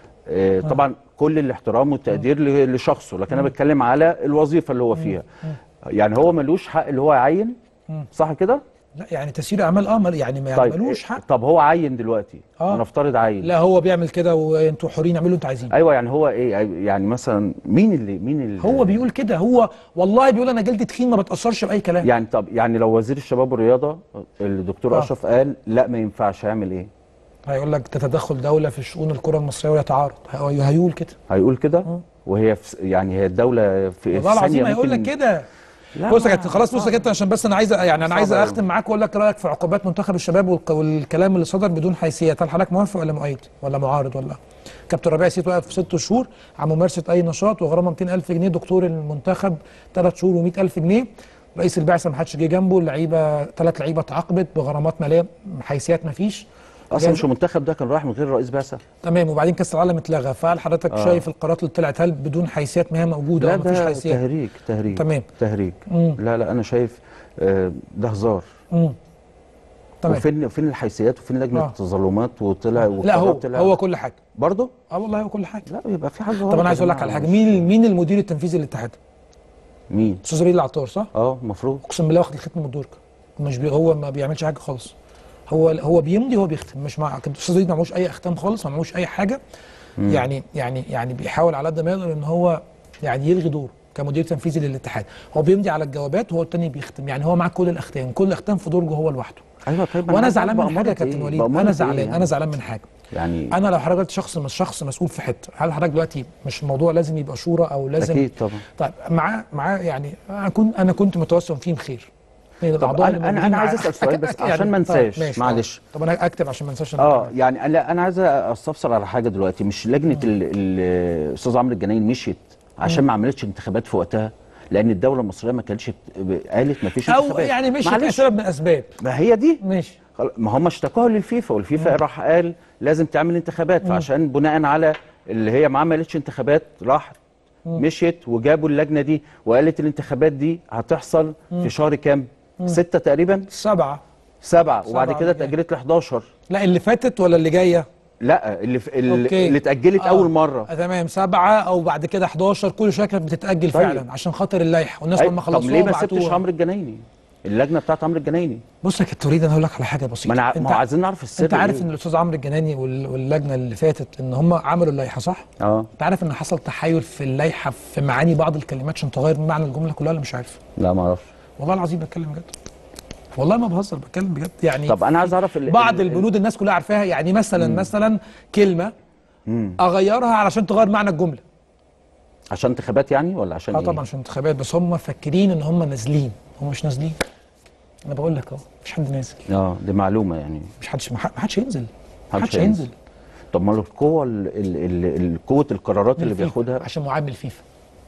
آه طبعا كل الاحترام والتقدير ل- لشخصه لكن انا بتكلم على الوظيفه اللي هو فيها يعني هو ملوش حق اللي هو يعين صح كده؟ لا يعني تسيير اعمال اه مل- يعني ما طيب ملوش حق طب هو عين دلوقتي آه. نفترض عين لا هو بيعمل كده وانتوا حرين اعملوا اللي انتوا عايزينه ايوه يعني هو ايه يعني مثلا مين اللي مين اللي هو بيقول كده هو والله بيقول انا جلدي تخين ما بتاثرش باي كلام يعني طب يعني لو وزير الشباب والرياضه الدكتور آه. اشرف قال لا ما ينفعش هيعمل ايه؟ هيقول لك ده تدخل دوله في شؤون الكره المصريه ولا يتعارض هي- هيقول كده هيقول كده وهي في يعني هي الدوله في والله العظيم ثانية هيقول لك ممكن- كده لا، بص يا ما- كابتن خلاص بص يا كابتن عشان بس انا عايز يعني انا عايز صعب أوي. اختم معاك واقول لك رايك في عقوبات منتخب الشباب والك- والكلام اللي صدر بدون حيثيات هل حضرتك موافق ولا مؤيد ولا معارض ولا كابتن ربيع سيد وقف ست شهور عن ممارسه اي نشاط وغرامه 200000 جنيه دكتور المنتخب ثلاث شهور و100000 جنيه رئيس البعثه ما حدش جه جنبه اللعيبه ثلاث لعيبه اتعاقبت بغرامات ماليه حيثيات ما فيش اصلا مش المنتخب ده كان رايح من غير رئيس بعثه تمام وبعدين كاس العالم اتلغى فهل حضرتك آه. شايف القرارات اللي طلعت هل بدون حيثيات ما هي موجوده لا ولا مفيش ده حيثيات تهريج تهريج تمام. تهريج مم. لا لا انا شايف آه، ده هزار مم. تمام وفين فين الحيثيات وفين لجنه آه. التظلمات وطلع لا والقرار هو طلع هو كل حاجه برضه اه والله هو كل حاجه لا يبقى في حاجه طب غلط انا يا عايز اقول لك جماعة. على حاجه مين مين المدير التنفيذي للاتحاد مين استاذ ريل العطار صح اه المفروض اقسم بالله واخد الختم من الدرج مش بي هو ما بيعملش حاجه خالص هو هو بيمضي هو بيختم مش مع كابتن استاذ ريد ما معهوش اي اختام خالص ما معهوش اي حاجه يعني يعني يعني بيحاول على قد ما يقدر ان هو يعني يلغي دوره كمدير تنفيذي للاتحاد هو بيمضي على الجوابات وهو التاني بيختم يعني هو معاه كل الاختام كل اختام في درجه هو لوحده ايوه طيب وانا عايز زعلان أعرف من حاجه يا بأمارة كابتن إيه؟ وليد بأمارة انا إيه زعلان يعني؟ انا زعلان من حاجه يعني انا لو حضرتك شخص مش شخص مسؤول في حته هل حضرتك دلوقتي مش الموضوع لازم يبقى شورى او لازم اكيد طبعا طيب معاه معاه يعني انا كنت انا كنت متوسم فيهم خير من طب الأعضاء أنا- اللي أنا- موجودين أنا عايز معاه. أسأل سؤال أك- بس أك- عشان ما طيب، انساش، ماشي، معلش. طب انا اكتب عشان ما انساش أنا اه كمان. يعني لا انا عايز استفسر على حاجه دلوقتي مش لجنه ال- ال- الاستاذ عمرو الجناين مشيت عشان ما عملتش انتخابات في وقتها لان الدوله المصريه ما كانتش بت- قالت ما فيش او انتخابات يعني مش معلش سبب من الاسباب ما هي دي ماشي خل- ما هم اشتكوها للفيفا والفيفا راح قال لازم تعمل انتخابات فعشان بناء على اللي هي ما عملتش انتخابات راح مشيت وجابوا اللجنه دي وقالت الانتخابات دي هتحصل في شهر كام؟ ستة تقريبا سبعه سبعة وبعد سبعة كده اللي جاية. اتأجلت ل 11 لا اللي فاتت ولا اللي جايه لا اللي في اللي, أوكي. اللي اتأجلت آه. أول مرة آه تمام سبعه او بعد كده 11 كل شويه كانت بتتاجل طيب. فعلا عشان خاطر اللائحه والناس أي- لما طب خلصوها ليه ما سبتش بعتوها. عمرو الجنايني؟ اللجنة بتاعت عمرو الجنايني بص يا كابتن وليد انا هقول لك على حاجه بسيطه ما انا ع- ما هو عايزين نعرف السر انت عارف إيه؟ ان الاستاذ عمرو الجناني وال- واللجنه اللي فاتت ان هم عملوا اللائحه صح؟ اه انت عارف ان حصل تحير في اللائحه في معاني بعض الكلمات عشان تغير معنى الجمله كلها ولا مش عارف؟ لا ما اعرفش والله العظيم بتكلم بجد والله ما بهزر بتكلم بجد يعني طب انا عايز اعرف ال- بعض ال- البنود الناس كلها عارفاها يعني مثلا مثلا كلمه مم. اغيرها علشان تغير معنى الجمله عشان انتخابات يعني ولا عشان اه إيه؟ طبعا عشان انتخابات بس هم فاكرين ان هم نازلين هم مش نازلين انا بقول لك اهو مش حد نازل اه دي معلومة يعني مش حدش ما حدش هينزل ما محدش حدش هينزل طب ما القوة ال- ال- ال- ال- قوة القرارات اللي الفيفا. بياخدها عشان معين من الفيفا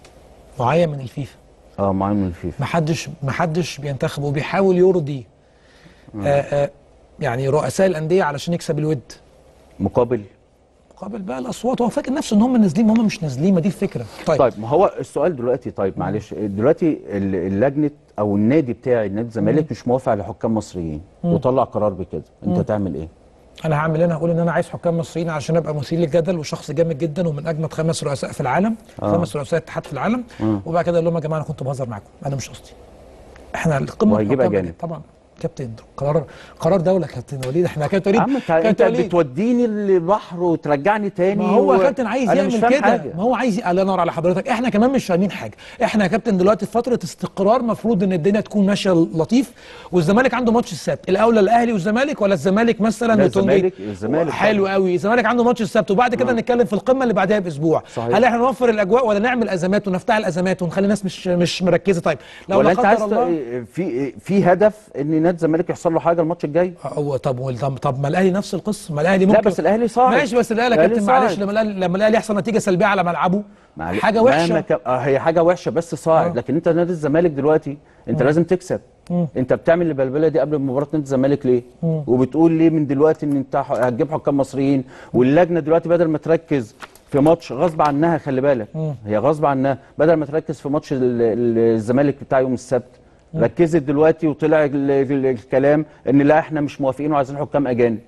معين من الفيفا اه معين من الفيفا ما حدش ما حدش بينتخب وبيحاول يرضي آه آه يعني رؤساء الانديه علشان يكسب الود مقابل مقابل بقى الاصوات هو فاكر نفسه ان هم نازلين ما هم مش نازلين ما دي الفكره طيب, طيب ما هو السؤال دلوقتي طيب معلش دلوقتي ال- اللجنة او النادي بتاعي نادي الزمالك مش موافق على حكام مصريين وطلع قرار بكده انت تعمل ايه؟ انا هعمل انا هقول ان انا عايز حكام مصريين عشان ابقى مثير للجدل وشخص جامد جدا ومن اجمد خمس رؤساء في العالم آه. خمس رؤساء اتحاد في العالم آه. وبعد كده اقول لهم يا جماعه انا كنت بهزر معاكم انا مش قصدي احنا القمه وهيجيب الحكام أجانب. طبعا كابتن قرار قرار دوله كابتن وليد احنا كابتن يا وليد عم انت انت كابتن وليد بتوديني البحر وترجعني تاني ما هو و- كابتن عايز أنا مش يعمل فاهم كده حاجة. ما هو عايز ي- الله ينور على حضرتك احنا كمان مش فاهمين حاجه احنا يا كابتن دلوقتي في فتره استقرار مفروض ان الدنيا تكون ماشيه لطيف والزمالك عنده ماتش السبت الاولى الاهلي والزمالك ولا الزمالك مثلا لا، وتونجي؟ الزمالك- الزمالك حلو طبعا. قوي الزمالك عنده ماتش السبت وبعد كده نتكلم في القمه اللي بعدها باسبوع صحيح. هل احنا نوفر الاجواء ولا نعمل ازمات ونفتعل ازمات ونخلي الناس مش مش مركزه طيب لو ولا لا انت عايز قدر الله ت- في في هدف ان نادي الزمالك يحصل له حاجه الماتش الجاي هو طب طب طب ما الاهلي نفس القصه ما الاهلي ممكن لا بس الاهلي صعد ماشي بس الاهلي يا الأهلي كابتن معلش صعد. لما الاهلي لما الاهلي يحصل نتيجه سلبيه على ملعبه معلش. حاجه مهما وحشه كان- آه هي حاجه وحشه بس صاعد آه. لكن انت نادي الزمالك دلوقتي انت لازم تكسب انت بتعمل البلبله دي قبل مباراه نادي الزمالك ليه وبتقول ليه من دلوقتي ان انت ح- هتجيب حكام مصريين واللجنه دلوقتي بدل ما تركز في ماتش غصب عنها خلي بالك هي غصب عنها بدل ما تركز في ماتش ال- ال- الزمالك بتاع يوم السبت ركزت دلوقتي وطلع ال- ال- الكلام ان لا احنا مش موافقين وعايزين حكام اجانب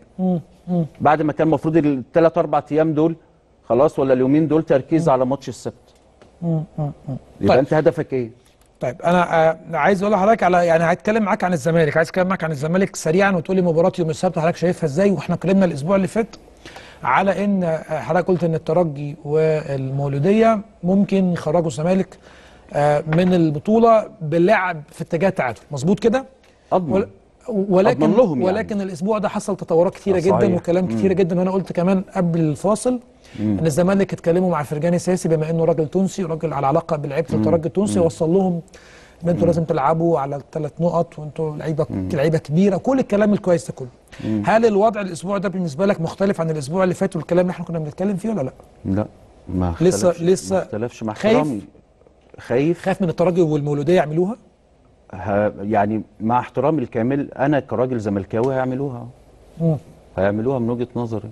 بعد ما كان المفروض الثلاث اربع ايام دول خلاص ولا اليومين دول تركيز على ماتش السبت يبقى طيب. انت هدفك ايه؟ طيب انا آه عايز اقول لحضرتك على يعني هتكلم معاك عن الزمالك عايز اتكلم معاك عن الزمالك سريعا وتقول لي مباراه يوم السبت حضرتك شايفها ازاي واحنا اتكلمنا الاسبوع اللي فات على ان آه، حضرتك قلت ان الترجي والمولوديه ممكن يخرجوا الزمالك آه من البطوله باللعب في اتجاه تعادل مظبوط كده اضمن ول- ولكن أضمن لهم يعني. ولكن الاسبوع ده حصل تطورات كتيره آه، جدا صحيح. وكلام كتيره جدا وانا قلت كمان قبل الفاصل ان الزمالك اتكلموا مع فرجاني ساسي بما انه راجل تونسي وراجل على علاقه بلعيبه الترجي التونسي وصل لهم ان انتوا لازم تلعبوا على الثلاث نقط وانتوا لعيبه لعيبه كبيره كل الكلام الكويس ده كله هل الوضع الاسبوع ده بالنسبه لك مختلف عن الاسبوع اللي فات والكلام اللي احنا كنا بنتكلم فيه ولا لا لا ما لسه- اختلفش- لسه ما اختلفش مع خايف؟ احترامي خايف خايف من الترجي والمولوديه يعملوها ه... يعني مع احترامي الكامل انا كراجل زملكاوي هيعملوها مم. هيعملوها من وجهه نظري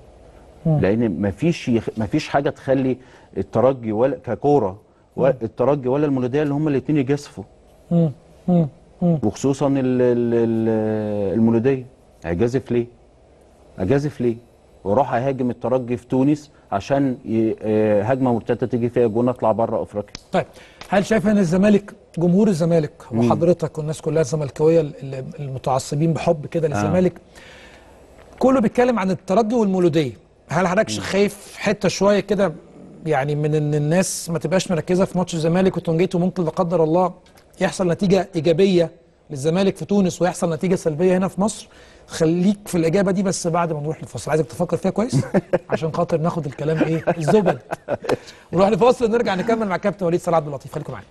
لان مفيش يخ... مفيش حاجه تخلي الترجي ولا ككوره ولا الترجي ولا المولوديه اللي هما الاثنين يجازفوا مم. مم. مم. وخصوصا ال... ال... ال... المولوديه هيجازف ليه اجازف ليه واروح اهاجم الترجي في تونس عشان ي- آه، هجمه مرتده تيجي فيها جون اطلع بره افريقيا طيب هل شايف ان الزمالك جمهور الزمالك وحضرتك والناس كلها الزملكاويه ال- المتعصبين بحب كده للزمالك كله بيتكلم عن الترجي والمولوديه هل حضرتك خايف حته شويه كده يعني من ان الناس ما تبقاش مركزه في ماتش الزمالك وتونجيت وممكن لا قدر الله يحصل نتيجه ايجابيه للزمالك في تونس ويحصل نتيجه سلبيه هنا في مصر خليك في الاجابه دي بس بعد ما نروح للفاصل عايزك تفكر فيها كويس عشان خاطر ناخد الكلام ايه الزبد نروح لفاصل ونرجع نكمل مع كابتن وليد صلاح عبد اللطيف خليكم معانا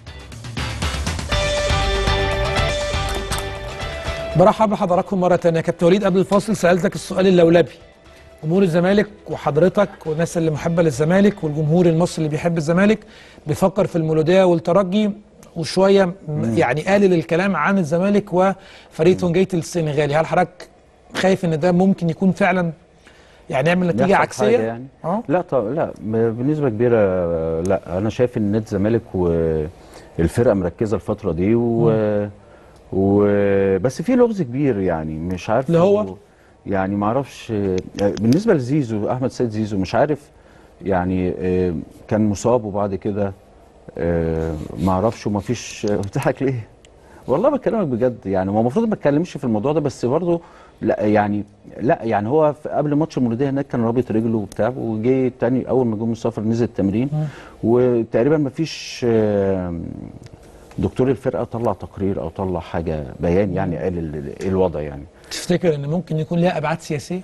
برحب بحضراتكم مرة تانية يا كابتن وليد قبل الفاصل سألتك السؤال اللولبي جمهور الزمالك وحضرتك والناس اللي محبة للزمالك والجمهور المصري اللي بيحب الزمالك بيفكر في المولودية والترجي وشوية م- يعني قالل الكلام عن الزمالك وفريق تونجيت السنغالي هل حضرتك خايف ان ده ممكن يكون فعلا يعني يعمل نتيجة يحصل عكسية؟ حاجة يعني اه لا طب لا ب- بنسبه كبيره آه، لا انا شايف ان نادي الزمالك والفرقه مركزه الفتره دي و, و بس في لغز كبير يعني مش عارف اللي هو؟ يعني ما اعرفش آه، بالنسبه لزيزو احمد سيد زيزو مش عارف يعني آه، كان مصاب وبعد كده آه، ما اعرفش وما فيش بتضحك ليه والله بكلمك بجد يعني هو المفروض ما اتكلمش في الموضوع ده بس برضه لا يعني لا يعني هو في قبل ماتش المولوديه هناك كان رابط رجله وبتاع وجه تاني اول ما جه من السفر نزل التمرين وتقريبا ما فيش آه، دكتور الفرقه طلع تقرير او طلع حاجه بيان يعني قال ال- ايه الوضع يعني تفتكر ان ممكن يكون ليها ابعاد سياسية؟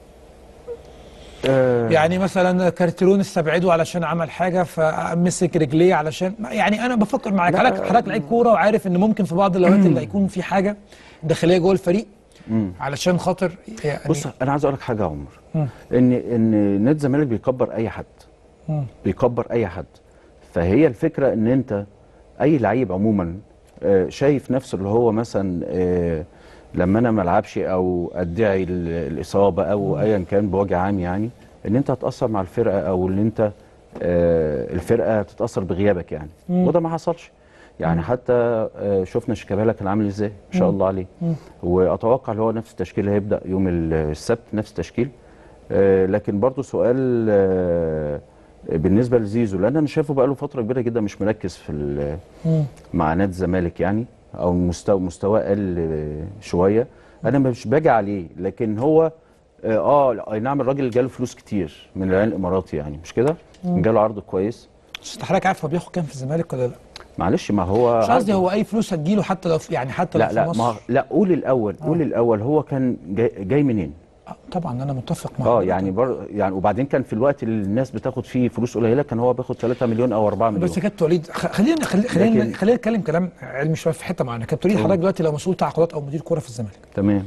آه، يعني مثلا كارتيرون استبعده علشان عمل حاجه فمسك رجليه علشان يعني انا بفكر معاك لا، حضرتك حضرتك لعيب كوره وعارف ان ممكن في بعض الاوقات اللي هيكون في حاجه داخليه جوه الفريق مم. علشان خاطر يعني بص انا عايز اقول لك حاجه يا عمر مم. ان ان نادي الزمالك بيكبر اي حد مم. بيكبر اي حد فهي الفكره ان انت اي لعيب عموما آه، شايف نفسه اللي هو مثلا آه، لما انا ما العبش او ادعي ال- الاصابه او ايا كان بوجه عام يعني ان انت هتاثر مع الفرقه او ان انت آه، الفرقه تتاثر بغيابك يعني وده ما حصلش يعني حتى آه، شفنا شيكابالا كان عامل ازاي ما شاء الله عليه واتوقع اللي هو نفس التشكيل هيبدا يوم ال- السبت نفس التشكيل آه، لكن برضو سؤال آه، بالنسبه لزيزو لان انا شايفه بقاله فتره كبيره جدا مش مركز في ال- مم. مع نادي الزمالك يعني او مستوى مستواه قل آه، شويه انا مش باجي عليه لكن هو اه آه، اي نعم الراجل جاله فلوس كتير من العين الاماراتي يعني مش كده جاله عرض كويس بس حضرتك عارف هو بياخد كام في الزمالك ولا لا؟ معلش ما هو مش قصدي عرض- هو اي فلوس هتجيله حتى لو في يعني حتى لو لا في لا مصر ما لا قول الاول قول الاول هو كان جاي, جاي منين آه، طبعا انا متفق مع اه حضرتك. يعني بر يعني وبعدين كان في الوقت اللي الناس بتاخد فيه فلوس قليله كان هو بياخد 3 مليون او 4 مليون بس يا كابتن وليد خ- خلينا خلينا خلينا لكن- خلينا نتكلم كلام علمي شويه في حته معينه كابتن وليد حضرتك دلوقتي لو مسؤول تعاقدات او مدير كوره في الزمالك تمام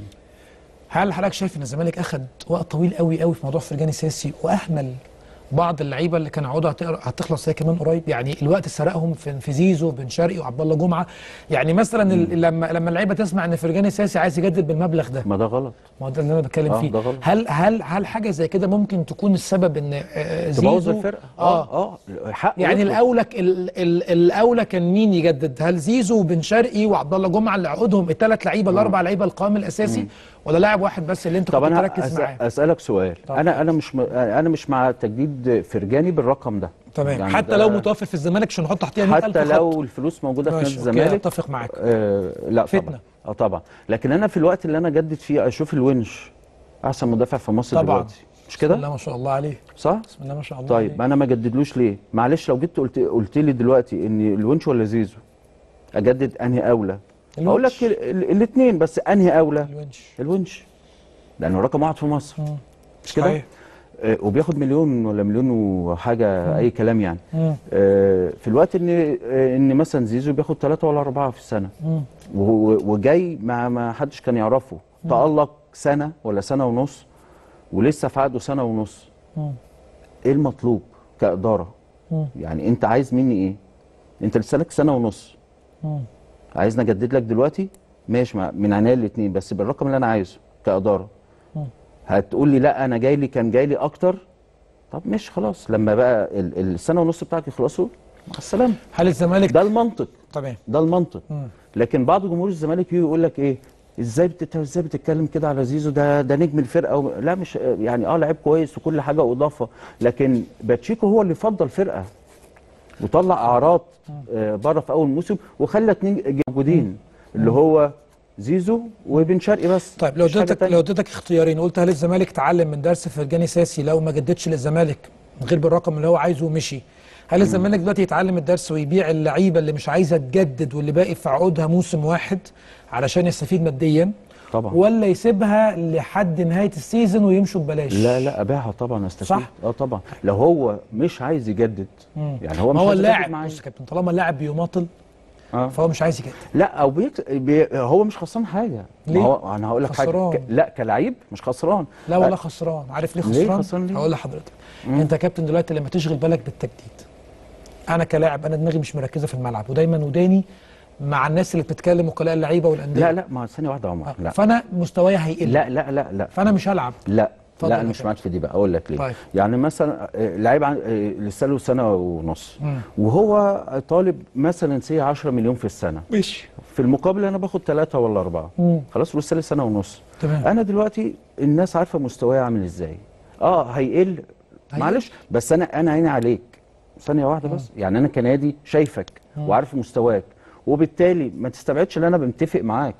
هل حضرتك شايف ان الزمالك اخذ وقت طويل قوي قوي في موضوع فرجاني السياسي واهمل بعض اللعيبه اللي كان عقودها هتقر- هتخلص هي كمان قريب يعني الوقت سرقهم في في زيزو بن شرقي وعبد الله جمعه يعني مثلا ال- لما لما اللعيبه تسمع ان فرجاني السياسي عايز يجدد بالمبلغ ده ما ده غلط ما هو ده اللي انا بتكلم آه، فيه ده غلط. هل هل هل حاجه زي كده ممكن تكون السبب ان آه، تبوظ زيزو الفرقه اه اه حق يعني يطلب. الاولى ك- ال- ال- الاولى كان مين يجدد هل زيزو وبن شرقي وعبد الله جمعه اللي عقودهم الثلاث لعيبه الاربع لعيبه القائم الاساسي ولا لاعب واحد بس اللي انت طب كنت انا تركز أس- معاه اسالك سؤال طب. انا انا مش م... انا مش مع تجديد فرجاني بالرقم ده تمام يعني حتى ده- لو متوفر في الزمالك عشان نحط تحتيها 100000 حتى خط. لو الفلوس موجوده في نادي ماشي، أوكي، الزمالك اتفق معاك آه لا فتنة. طبعا اه طبعا لكن انا في الوقت اللي انا اجدد فيه اشوف الونش احسن مدافع في مصر طبعا دلوقتي مش بسم الله كده ما شاء الله عليه صح بسم الله ما شاء الله طيب عليه. انا ما اجددلوش ليه معلش لو جيت قلت قلت لي دلوقتي ان الونش ولا زيزو اجدد انهي اولى اقول لك الاثنين بس انهي اولى الونش الونش لانه رقم واحد في مصر مم. مش كده صحيح. آه، وبياخد مليون ولا مليون وحاجه اي كلام يعني مم. آه، في الوقت ان آه، ان مثلا زيزو بياخد ثلاثة ولا أربعة في السنة مم. و- وجاي ما ما حدش كان يعرفه تألق سنة ولا سنة ونص ولسه في عقده سنة ونص مم. ايه المطلوب كإدارة مم. يعني انت عايز مني ايه انت لسه لك سنة ونص مم. عايزني اجدد لك دلوقتي ماشي مع- من عينيا الاثنين بس بالرقم اللي انا عايزه كإدارة مم. هتقول لي لا انا جاي لي كان جاي لي اكتر طب ماشي خلاص لما بقى ال- السنة ونص بتاعك يخلصوا مع السلامة هل الزمالك ده المنطق تمام ده المنطق مم. لكن بعض جمهور الزمالك يجي يقول لك ايه ازاي بتت... ازاي بتتكلم كده على زيزو ده ده نجم الفرقه و... لا مش يعني اه لعيب كويس وكل حاجه واضافه لكن باتشيكو هو اللي فضل فرقه وطلع اعراض آه بره في اول موسم وخلى اتنين موجودين اللي هو زيزو وبن شرقي بس طيب لو مش حاجة اديتك تانية. لو اديتك اختيارين قلت هل الزمالك تعلم من درس فرجاني ساسي لو ما جددش للزمالك غير بالرقم اللي هو عايزه ومشي هل الزمالك دلوقتي يتعلم الدرس ويبيع اللعيبه اللي مش عايزه تجدد واللي باقي في عقودها موسم واحد علشان يستفيد ماديا طبعا ولا يسيبها لحد نهايه السيزون ويمشوا ببلاش لا لا ابيعها طبعا استفيد صح؟ اه طبعا لو هو مش عايز يجدد يعني هو ما مش هو عايز يجدد اللاعب معايا. بص يا كابتن طالما اللاعب بيماطل اه فهو مش عايز يجدد لا او بيك... بي... هو مش خسران حاجه ليه؟ ما هو انا هقول لك حاجه خسران. ك... لا كلاعب مش خسران لا ولا خسران عارف ليه ليه خسران خسران ليه؟ هقول لحضرتك انت يا كابتن دلوقتي لما تشغل بالك بالتجديد انا كلاعب انا دماغي مش مركزه في الملعب ودايما وداني مع الناس اللي بتتكلم وكلاء اللعيبه والانديه لا لا ما ثانيه واحده يا عمر آه. لا فانا مستواي هيقل لا لا لا لا فانا مش هلعب لا اتفضل لا يا انا مش كابتن. معاك في دي بقى اقول لك ليه طيب. يعني مثلا آه، لعيب عن- آه، لسه له سنه ونص وهو طالب مثلا سي 10 مليون في السنه ماشي في المقابل انا باخد ثلاثة ولا أربعة مم. خلاص ولسه لي سنة ونص تمام. أنا دلوقتي الناس عارفة مستواي عامل إزاي أه هيقل معلش بس أنا أنا عيني عليك ثانية واحدة بس يعني أنا كنادي شايفك وعارف مستواك وبالتالي ما تستبعدش ان انا بمتفق معاك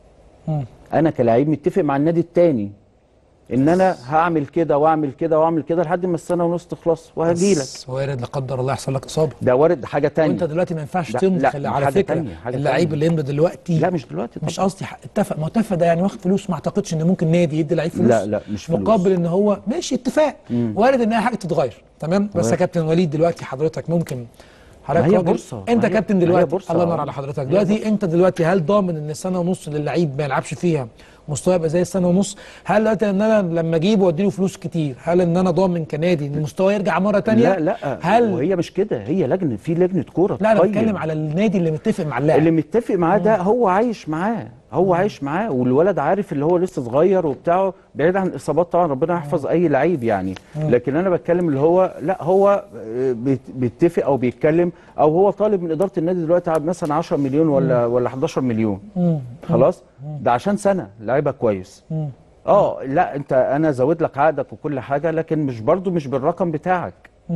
مم. انا كلاعب متفق مع النادي التاني ان انا هعمل كده واعمل كده واعمل كده لحد ما السنه ونص تخلص وهجي لك بس وارد لا قدر الله يحصل لك اصابه ده وارد حاجه تانية وانت دلوقتي ما ينفعش لا، تمضي لا، خلي- مش على حاجة فكره تانية، حاجة اللعيب تانية. اللي يمضي دلوقتي لا مش دلوقتي مش طبعا. قصدي ح- اتفق ما اتفق ده يعني واخد فلوس ما اعتقدش ان ممكن نادي يدي لعيب فلوس لا، لا، مش فلوس. مقابل ان هو ماشي اتفاق وارد ان اي حاجه تتغير تمام بس يا وارد. كابتن وليد دلوقتي حضرتك ممكن حضرتك ما هي راجل- بورصة، انت ما هي- كابتن ما هي دلوقتي بورصة. الله ينور على حضرتك هي دلوقتي انت دلوقتي هل ضامن ان سنه ونص للعيب ما يلعبش فيها مستواه يبقى زي السنه ونص هل دلوقتي ان انا لما اجيبه واديله فلوس كتير هل ان انا ضامن كنادي ان مستواه يرجع مره تانية لا لا هل وهي مش كده هي لجنه في لجنه كوره لا انا تقيم. بتكلم على النادي اللي متفق مع اللاعب اللي متفق معاه ده هو عايش معاه هو عايش معاه والولد عارف اللي هو لسه صغير وبتاعه بعيد عن الاصابات طبعا ربنا يحفظ اي لعيب يعني لكن انا بتكلم اللي هو لا هو آه، بيت- بيتفق او بيتكلم او هو طالب من اداره النادي دلوقتي على مثلا 10 مليون ولا ولا 11 مليون خلاص ده عشان سنه لعيبه كويس اه لا انت انا زود لك عقدك وكل حاجه لكن مش برضو مش بالرقم بتاعك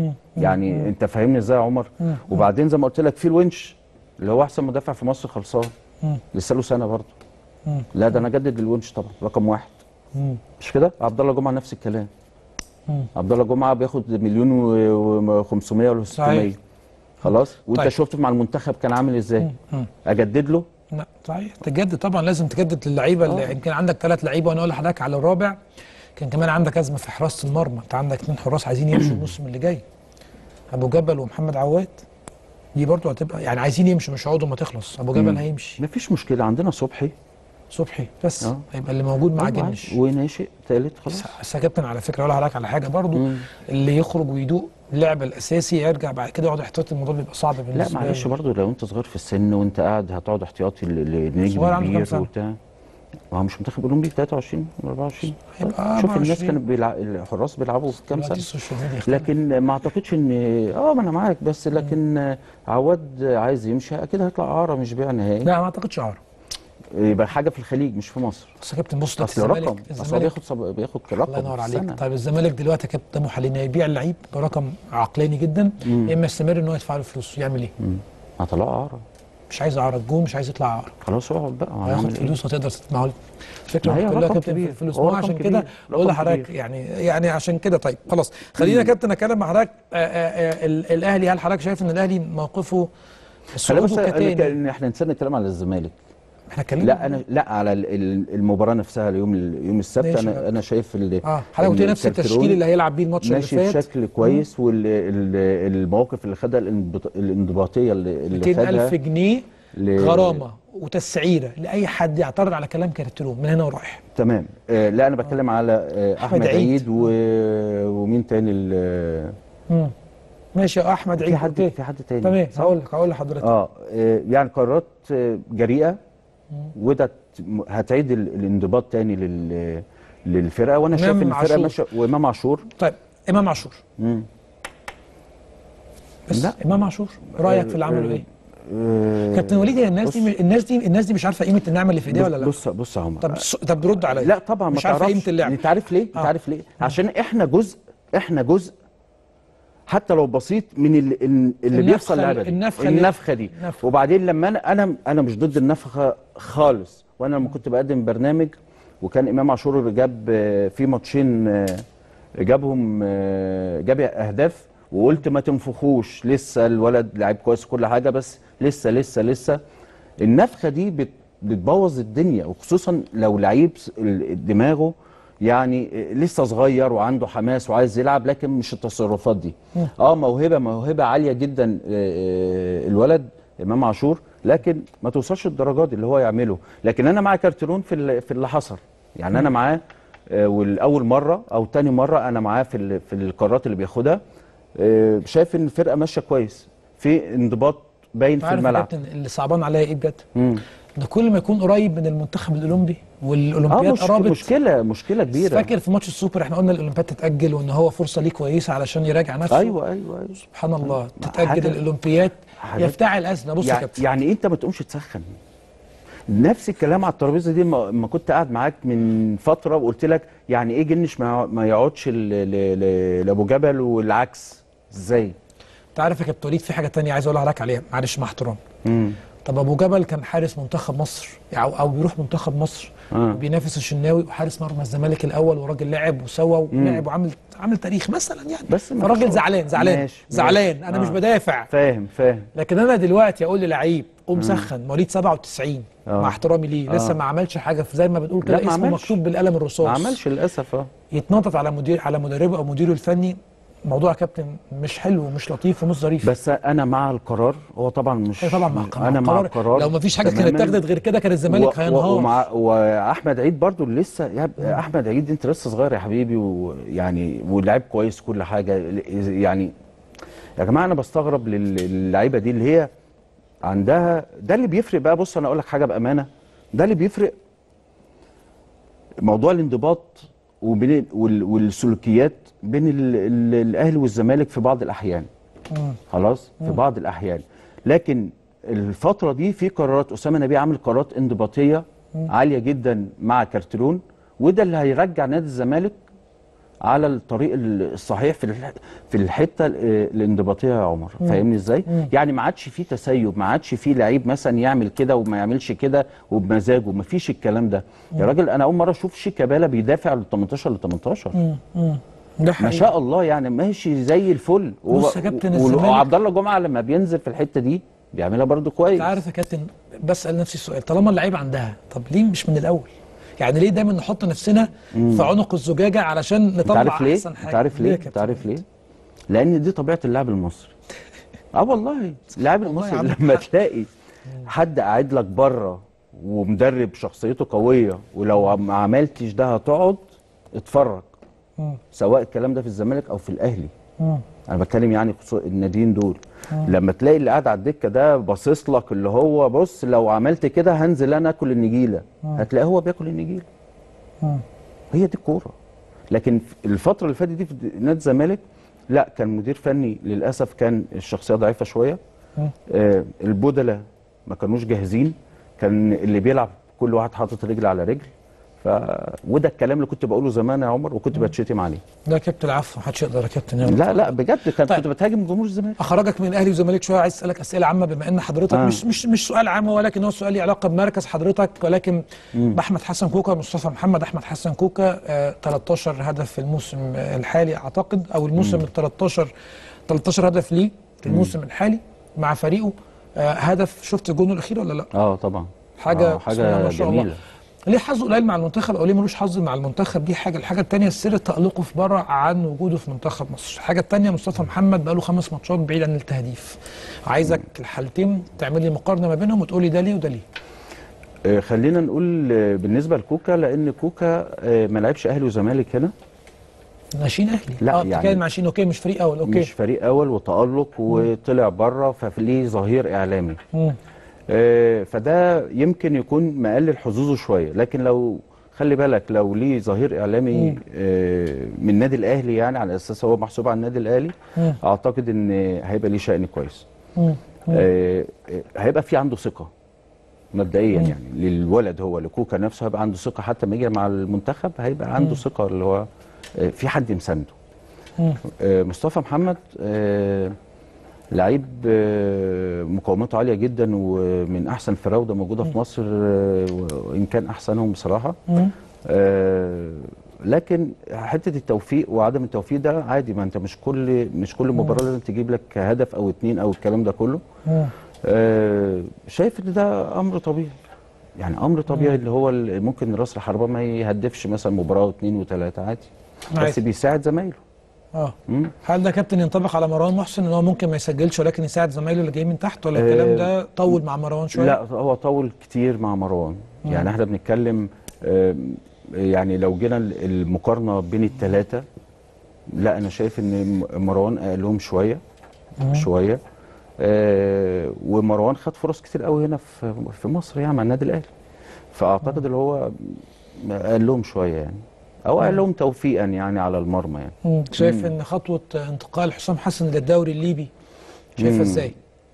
يعني انت فاهمني ازاي يا عمر وبعدين زي ما قلت لك في الونش اللي هو احسن مدافع في مصر خلصان لسه له سنه برضه لا ده انا اجدد الونش طبعا رقم واحد مش كده عبد الله جمعه نفس الكلام عبد الله جمعه بياخد مليون و500 ولا 600 صحيح. خلاص وانت طيب. شفت مع المنتخب كان عامل ازاي اجدد له لا صحيح تجدد طبعا لازم تجدد للعيبه اللي يمكن عندك ثلاث لعيبه وانا اقول لحضرتك على الرابع كان كمان عندك ازمه في حراسه المرمى انت عندك اثنين حراس عايزين يمشوا الموسم اللي جاي ابو جبل ومحمد عواد دي برضو هتبقى يعني عايزين يمشوا مش عقودهم ما تخلص ابو جبل هيمشي مفيش مشكله عندنا صبحي صبحي بس آه. هيبقى اللي موجود مع طبعاً. جنش وناشئ ثالث خلاص بس- بس يا كابتن على فكره اقول لحضرتك على حاجه برضو اللي يخرج ويدوق اللعب الاساسي يرجع بعد كده يقعد احتياطي الموضوع بيبقى صعب بالنسبه لا معلش له. برضو لو انت صغير في السن وانت قاعد هتقعد احتياطي ل- لنجم صغير عنده كام كبير سنة؟ وبتاع ما هو مش منتخب اولمبي 23 ولا 24 هيبقى شوف الناس 24. كانت بيلع... الحراس بيلعبوا في كام دلوقتي سنه السوشيال ميديا اختلفت. لكن ما اعتقدش ان اه ما انا معاك بس لكن عواد عايز يمشي اكيد هيطلع اعاره مش بيع نهائي لا ما اعتقدش عار يبقى حاجه في الخليج مش في مصر بس يا كابتن بص دلوقتي اصل رقم الزمالك اصل هو الزمالك بياخد صب... بياخد رقم الله ينور في عليك السنة. طيب الزمالك دلوقتي يا كابتن قدامه حاليا يا يبيع اللعيب برقم عقلاني جدا يا اما يستمر ان هو يدفع له فلوس يعمل ايه؟ مم. هطلعه اعاره مش عايز اعاره الجون مش عايز يطلع اعاره خلاص اقعد بقى هياخد هعمل إيه؟ فلوس وتقدر تدفع له الفكره ما هي كلها رقم كابتن في كبير. الفلوس هو ما رقم عشان كبير. كده بقول رقم لحضرتك كبير. يعني يعني عشان كده طيب خلاص خلينا يا كابتن اتكلم مع حضرتك آه، آه، آه، ال- الاهلي هل حضرتك شايف ان الاهلي موقفه خلينا بس صعوبته كتاني إن احنا نسينا الكلام على الزمالك احنا اتكلمنا لا انا لا على ال- ال- المباراه نفسها يوم يوم السبت ماشي انا بقى. انا شايف ال- اه حضرتك قلت لي نفس الكارتيرون التشكيل اللي هيلعب بيه الماتش اللي ماشي فات بشكل كويس والمواقف اللي خدها الانضباط- الانضباطيه اللي, اللي 200000 خدها جنيه ل- غرامه وتسعيره لاي حد يعترض على كلام كارتيرون من هنا ورايح تمام آه لا انا بتكلم على آه احمد عيد. عيد و... ومين تاني ال- مم. ماشي يا احمد عيد في حد أوكي. في حد تاني تمام صح؟ هقول لك هقول لحضرتك اه آه، يعني قرارات آه، جريئه وده ت- م- هتعيد ال- الانضباط تاني لل للفرقه وانا شايف إمام ان الفرقه عاشور. ماشيه وامام عاشور طيب امام عاشور مم. بس لا. امام عاشور رايك في اللي عمله آه، ايه؟ آه، كابتن وليد هي الناس بص- دي الناس دي الناس دي مش عارفه قيمه النعمه اللي في ايديها ولا لا بص بص يا عمر طب س- طب رد عليا لا طبعا ما مش عارفه قيمه تعرفش اللعب انت عارف ليه؟ انت آه. عارف ليه؟ عشان احنا جزء احنا جزء حتى لو بسيط من اللي, اللي النفخة بيحصل اللعبه دي النفخة اللي- النفخه دي النفخة. وبعدين لما انا انا انا مش ضد النفخه خالص وانا لما كنت بقدم برنامج وكان امام عاشور جاب آه، في ماتشين آه، جابهم آه، جاب اهداف وقلت ما تنفخوش لسه الولد لعيب كويس كل حاجه بس لسه لسه لسه النفخه دي بت بتبوظ الدنيا وخصوصا لو لعيب س- ال- دماغه يعني لسه صغير وعنده حماس وعايز يلعب لكن مش التصرفات دي اه موهبه موهبه عاليه جدا آه، آه، الولد امام عاشور لكن ما توصلش الدرجات اللي هو يعمله لكن انا مع كارترون في ال- في اللي حصل يعني انا معاه آه، والاول مره او تاني مره انا معاه في ال- في القرارات اللي بياخدها آه، شايف ان الفرقه ماشيه كويس في انضباط باين في عارف يا الملعب كابتن اللي صعبان عليا ايه بجد؟ مم. ده كل ما يكون قريب من المنتخب الاولمبي اه والاولمبياد مش قربت مشكله مشكله كبيره فاكر في ماتش السوبر احنا قلنا الاولمبياد تتاجل وان هو فرصه ليه كويسه علشان يراجع نفسه ايوه ايوه ايوه سبحان الله حاجة- تتاجل الاولمبياد حاجات- يفتعل ازمه بص يا يعني, كابتن يعني انت ما تقومش تسخن نفس الكلام على الترابيزه دي ما ما كنت قاعد معاك من فتره وقلت لك يعني ايه جنش ما ما يقعدش ل- ل- ل- لابو جبل والعكس ازاي انت عارف يا كابتن وليد في حاجه تانية عايز اقول لك عليها معلش مع احترام مم. طب ابو جبل كان حارس منتخب مصر او او بيروح منتخب مصر آه. وبينافس الشناوي وحارس مرمى الزمالك الاول وراجل لعب وسوى ولعب وعمل عمل تاريخ مثلا يعني بس ما فراجل فيش- زعلان زعلان ماشي، زعلان ماشي. انا مش آه. بدافع فاهم فاهم لكن انا دلوقتي اقول للعيب قوم سخن مواليد 97 آه. مع احترامي ليه لسه آه. ما عملش حاجه في زي ما بنقول لا، كده ما اسمه عملش. مكتوب بالقلم الرصاص ما عملش للاسف اه يتنطط على مدير على مدربه او مديره الفني موضوع يا كابتن مش حلو ومش لطيف ومش ظريف بس انا مع القرار هو طبعا مش أيوة طبعا مع القرار انا مع القرار لو ما فيش حاجه كانت تماماً. اتاخدت غير كده كان الزمالك و- و- هينهار ومع واحمد عيد برضو اللي لسه يا ب- احمد عيد انت لسه صغير يا حبيبي ويعني ولعب كويس كل حاجه يعني يا جماعه انا بستغرب لل- للعيبه دي اللي هي عندها ده اللي بيفرق بقى بص انا اقول لك حاجه بامانه ده اللي بيفرق موضوع الانضباط وبين وال- والسلوكيات بين ال- ال- الاهلي والزمالك في بعض الاحيان خلاص في بعض الاحيان لكن الفتره دي في قرارات اسامه نبيه عامل قرارات انضباطيه عاليه جدا مع كارتلون وده اللي هيرجع نادي الزمالك على الطريق ال- الصحيح في الح- في الحته ال- الانضباطيه يا عمر فاهمني ازاي يعني ما عادش في تسيب ما عادش في لعيب مثلا يعمل كده وما يعملش كده وبمزاجه ما فيش الكلام ده يا راجل انا اول مره اشوف شيكابالا بيدافع ل 18 ل 18 ده ما حقيقي شاء الله يعني ماشي زي الفل بص يا كابتن و- الزمالك- وعبد الله جمعه لما بينزل في الحته دي بيعملها برضو كويس انت عارف يا كابتن بسال نفسي السؤال طالما اللعيبه عندها طب ليه مش من الاول يعني ليه دايما نحط نفسنا في عنق الزجاجه علشان انت نطلع عارف ليه احسن حاجه انت عارف يا ليه كابتن؟ انت عارف ليه لان دي طبيعه اللاعب المصري اه والله اللاعب والله المصري عندك لما حق. تلاقي حد قاعد لك بره ومدرب شخصيته قويه ولو ما عملتش ده هتقعد اتفرج مم. سواء الكلام ده في الزمالك او في الاهلي مم. انا بتكلم يعني خصوصا الناديين دول لما تلاقي اللي قاعد على الدكه ده باصص لك اللي هو بص لو عملت كده هنزل انا اكل النجيله هتلاقيه هو بياكل النجيله مم. هي دي الكوره لكن في الفتره اللي فاتت دي في نادي الزمالك لا كان مدير فني للاسف كان الشخصيه ضعيفه شويه مم. آه البدله ما كانوش جاهزين كان اللي بيلعب كل واحد حاطط رجل على رجل ف وده الكلام اللي كنت بقوله زمان يا عمر وكنت بتشتم عليه ده يا كابتن العفو محدش يقدر يا كابتن يلا. لا لا بجد كان طيب. كنت بتهاجم جمهور الزمالك اخرجك من الاهلي والزمالك شويه عايز اسالك اسئله عامه بما ان حضرتك آه. مش مش مش سؤال عام ولكن هو سؤال ليه علاقه بمركز حضرتك ولكن باحمد حسن كوكا مصطفى محمد احمد حسن كوكا آه 13 هدف في الموسم آه، الحالي اعتقد او الموسم ال 13 13 هدف ليه في الموسم الحالي مع فريقه آه هدف شفت الجون الاخير ولا لا؟ اه طبعا حاجه آه بسم الله حاجه ما شاء الله. جميله ليه حظه قليل مع المنتخب او ليه ملوش حظ مع المنتخب دي حاجه الحاجه الثانيه سر تالقه في بره عن وجوده في منتخب مصر الحاجه الثانيه مصطفى محمد بقاله خمس ماتشات بعيد عن التهديف عايزك الحالتين تعمل لي مقارنه ما بينهم وتقول لي ده ليه وده ليه آه خلينا نقول آه، بالنسبه لكوكا لان كوكا آه ما لعبش اهلي وزمالك هنا ناشئين اهلي لا، اه يعني- بتتكلم ناشئين اوكي مش فريق اول اوكي مش فريق اول وتالق وطلع بره فليه ظهير اعلامي مم. آه، فده يمكن يكون مقلل حظوظه شويه لكن لو خلي بالك لو ليه ظهير اعلامي آه، من النادي الاهلي يعني على اساس هو محسوب على النادي الاهلي مم. اعتقد ان هيبقى ليه شأن كويس مم. آه، آه، هيبقى في عنده ثقه مبدئيا يعني للولد هو لكوكا نفسه هيبقى عنده ثقه حتى لما يجي مع المنتخب هيبقى عنده ثقه اللي هو آه، في حد مسانده آه، مصطفى محمد آه، لعيب آه، مقاومته عاليه جدا ومن احسن الفراوده موجوده في مصر آه، وان كان احسنهم بصراحه آه، لكن حته التوفيق وعدم التوفيق ده عادي ما انت مش كل مش كل مباراه لازم تجيب لك هدف او اتنين او الكلام ده كله آه، شايف ان ده امر طبيعي يعني امر طبيعي اللي هو ال- ممكن راس الحربه ما يهدفش مثلا مباراه واثنين وثلاثه عادي بس عادي. بيساعد زمايله اه مم. هل ده كابتن ينطبق على مروان محسن ان هو ممكن ما يسجلش ولكن يساعد زمايله اللي جايين من تحت ولا الكلام ده طول مع مروان شويه؟ لا هو طول كتير مع مروان يعني احنا بنتكلم آم، يعني لو جينا ال- المقارنه بين الثلاثه لا انا شايف ان م- مروان اقلهم شويه شويه آه، ومروان خد فرص كتير قوي هنا في في مصر يعني مع النادي الاهلي فاعتقد اللي هو اقلهم شويه يعني او اقلهم توفيقا يعني على المرمى يعني مم. شايف ان خطوه انتقال حسام حسن للدوري الليبي شايفها مم. ازاي؟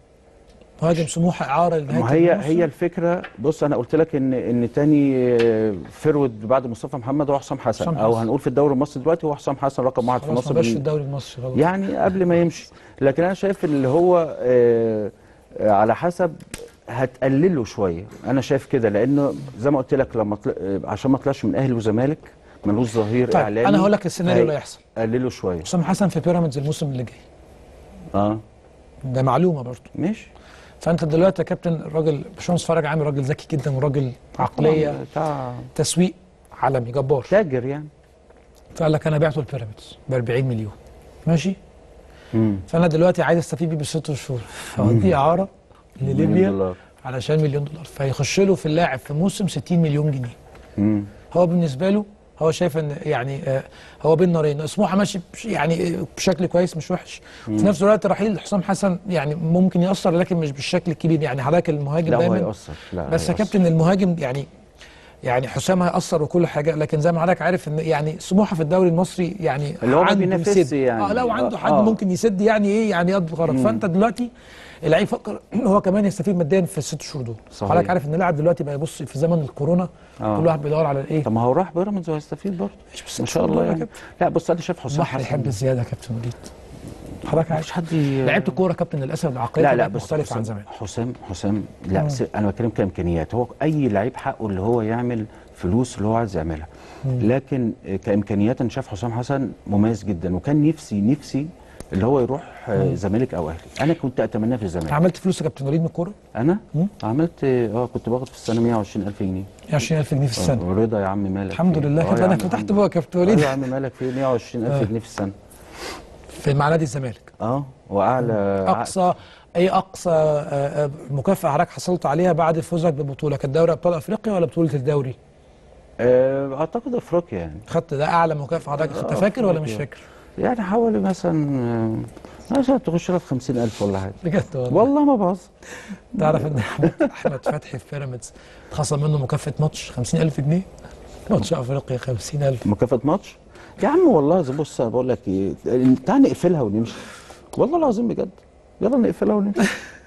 مهاجم سموحه اعاره لنهايه ما هي الموسم. هي الفكره بص انا قلت لك ان ان تاني آه، فرود بعد مصطفى محمد هو حسام حسن حسام او حسن. هنقول في الدوري المصري دلوقتي هو حسام حسن رقم واحد في خلاص مصر ما بقاش في بال- الدوري المصري خلاص يعني قبل ما يمشي لكن انا شايف اللي هو آه، آه، على حسب هتقلله شويه انا شايف كده لانه زي ما قلت لك لما طل... آه، عشان ما طلعش من اهلي وزمالك ملوش ظهير طيب اعلامي انا هقول لك السيناريو اللي هيحصل قلله شويه حسام حسن في بيراميدز الموسم اللي جاي اه ده معلومه برضه ماشي فانت دلوقتي يا كابتن الراجل باشمهندس فرج عامر راجل ذكي جدا وراجل عقليه بتاع تسويق عالمي جبار تاجر يعني فقال لك انا بعته البيراميدز ب 40 مليون ماشي مم. فانا دلوقتي عايز استفيد بيه بست شهور فاوديه اعاره مليون لليبيا دولار. علشان مليون دولار فيخش له في اللاعب في موسم 60 مليون جنيه مم. هو بالنسبه له هو شايف ان يعني آه، هو بين نارين سموحه ماشي بش- يعني آه، بشكل كويس مش وحش في نفس الوقت رحيل حسام حسن يعني ممكن ياثر لكن مش بالشكل الكبير يعني حضرتك المهاجم لا هو دايما هيأثر لا بس يا هيأثر. كابتن المهاجم يعني يعني حسام هيأثر وكل حاجه لكن زي ما حضرتك عارف ان يعني سموحه في الدوري المصري يعني اللي هو ما عنده بينافسش يسد. يعني. اه لو عنده آه، حد آه. ممكن يسد يعني ايه يعني يقضي الغرض فانت دلوقتي اللعيب فكر هو كمان يستفيد ماديا في الست شهور دول صحيح. حضرتك عارف ان اللاعب دلوقتي بقى يبص في زمن الكورونا آه. كل واحد بيدور على الايه طب ما هو راح بيراميدز وهيستفيد برضه مش بس ان شاء الله دول يا يعني كابتن. لا بص انا شايف حسام البحر يحب حسن الزياده يا كابتن وليد حضرتك عارف مفيش حد ي- لعيبه الكوره كابتن للاسف العقليه لا لا بقت بص مختلفه عن حسام- زمان حسام حسام لا س- انا بتكلم كامكانيات هو اي لعيب حقه اللي هو يعمل فلوس اللي هو عايز يعملها لكن آه، كامكانيات انا شايف حسام حسن مميز جدا وكان نفسي نفسي اللي هو يروح آه، زمالك او اهلي انا كنت اتمناه في الزمالك عملت فلوس يا كابتن وليد من الكوره انا مم. عملت اه كنت باخد في السنه 120000 جنيه 20000 جنيه في السنه آه، رضا يا عم مالك الحمد فيه؟ لله آه كده يا انا عم، فتحت الحمد بقى يا كابتن لله. وليد آه يا عم مالك فيه 120000 جنيه في السنه في مع نادي الزمالك اه واعلى اقصى اي اقصى آه، آه، مكافاه حضرتك حصلت عليها بعد فوزك ببطوله كانت دوري ابطال افريقيا ولا بطوله الدوري؟ آه، اعتقد افريقيا يعني خدت ده اعلى مكافاه حضرتك خدتها فاكر ولا مش فاكر؟ يعني حوالي مثلا آه، مثلا تخش لها في 50000 ولا حاجه بجد والله والله ما بهزر تعرف ان احمد احمد فتحي في بيراميدز اتخصم منه مكافاه ماتش 50000 جنيه ماتش افريقيا 50000 مكافاه ماتش يا عم والله زي بص بقول لك ايه تعال نقفلها ونمشي والله العظيم بجد يلا نقفلها ونمشي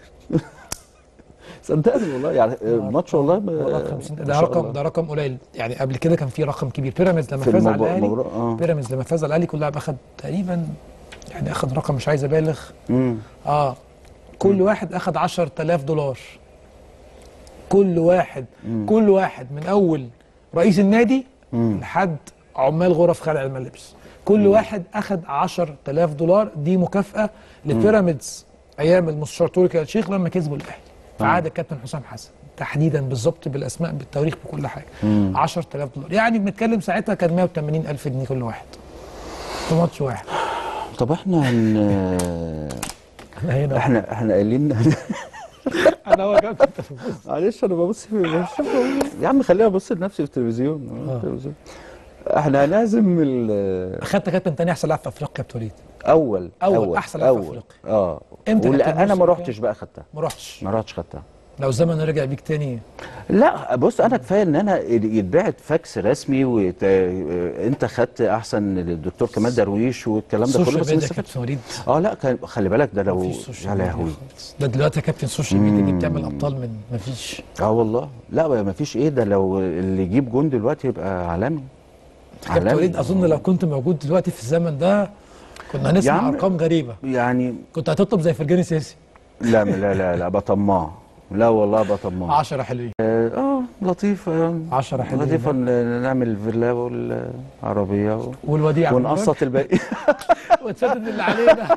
صدقني والله يعني آه، ماتش والله ب- والله 50 ما ده شاء رقم الله. ده رقم قليل يعني قبل كده كان في رقم كبير بيراميدز لما في فاز على الموضوع- الاهلي الموضوع- آه. بيراميدز لما فاز على الاهلي كل لاعب اخد تقريبا يعني اخد رقم مش عايز ابالغ مم. اه كل واحد اخد 10000 دولار كل واحد كل واحد من اول رئيس النادي مم. لحد عمال غرف خلع الملابس كل واحد اخد 10000 دولار دي مكافاه لبيراميدز ايام المستشار تركي آل الشيخ لما كسبوا الاهلي في عهد الكابتن حسام حسن تحديدا بالظبط بالاسماء بالتواريخ بكل حاجه 10000 دولار يعني بنتكلم ساعتها كان 180000 جنيه كل واحد في ماتش واحد طب احنا هن احنا هنا احنا احنا قايلين انا هو كابتن معلش انا ببص في ببص يا عم خليني ابص لنفسي في التلفزيون آه. التلفزيون. احنا هنعزم ال- اخدت كابتن تاني احسن لاعب في افريقيا يا وليد اول أول، أحسن لاعب في أفريقيا. اه إمتى ولا- كابتن انا ما مصر رحتش بقى خدتها ما رحتش ما رحتش خدتها لو الزمن رجع بيك تاني لا بص انا كفايه ان انا يتبعت فاكس رسمي وت... انت خدت احسن الدكتور كمال درويش والكلام ده كله السوشيال بس ميديا لسه يا كابتن وليد اه لا كان خلي بالك ده لو مفيش يا سوشيال ميديا لهوي خالص. ده دلوقتي يا كابتن السوشيال ميديا دي بتعمل ابطال من مفيش اه والله لا ما فيش ايه ده لو اللي يجيب جون دلوقتي يبقى عالمي كابتن وليد اظن لو كنت موجود دلوقتي في الزمن ده كنا يا هنسمع عم. ارقام غريبه يعني كنت هتطلب زي فرجاني سيسي لا لا لا لا بطماع لا والله بطماع 10 حلوين اه لطيفه 10 حلوين لطيفه ن- نعمل فيلا والعربيه و... والوديع ونقسط الباقي وتسدد اللي علينا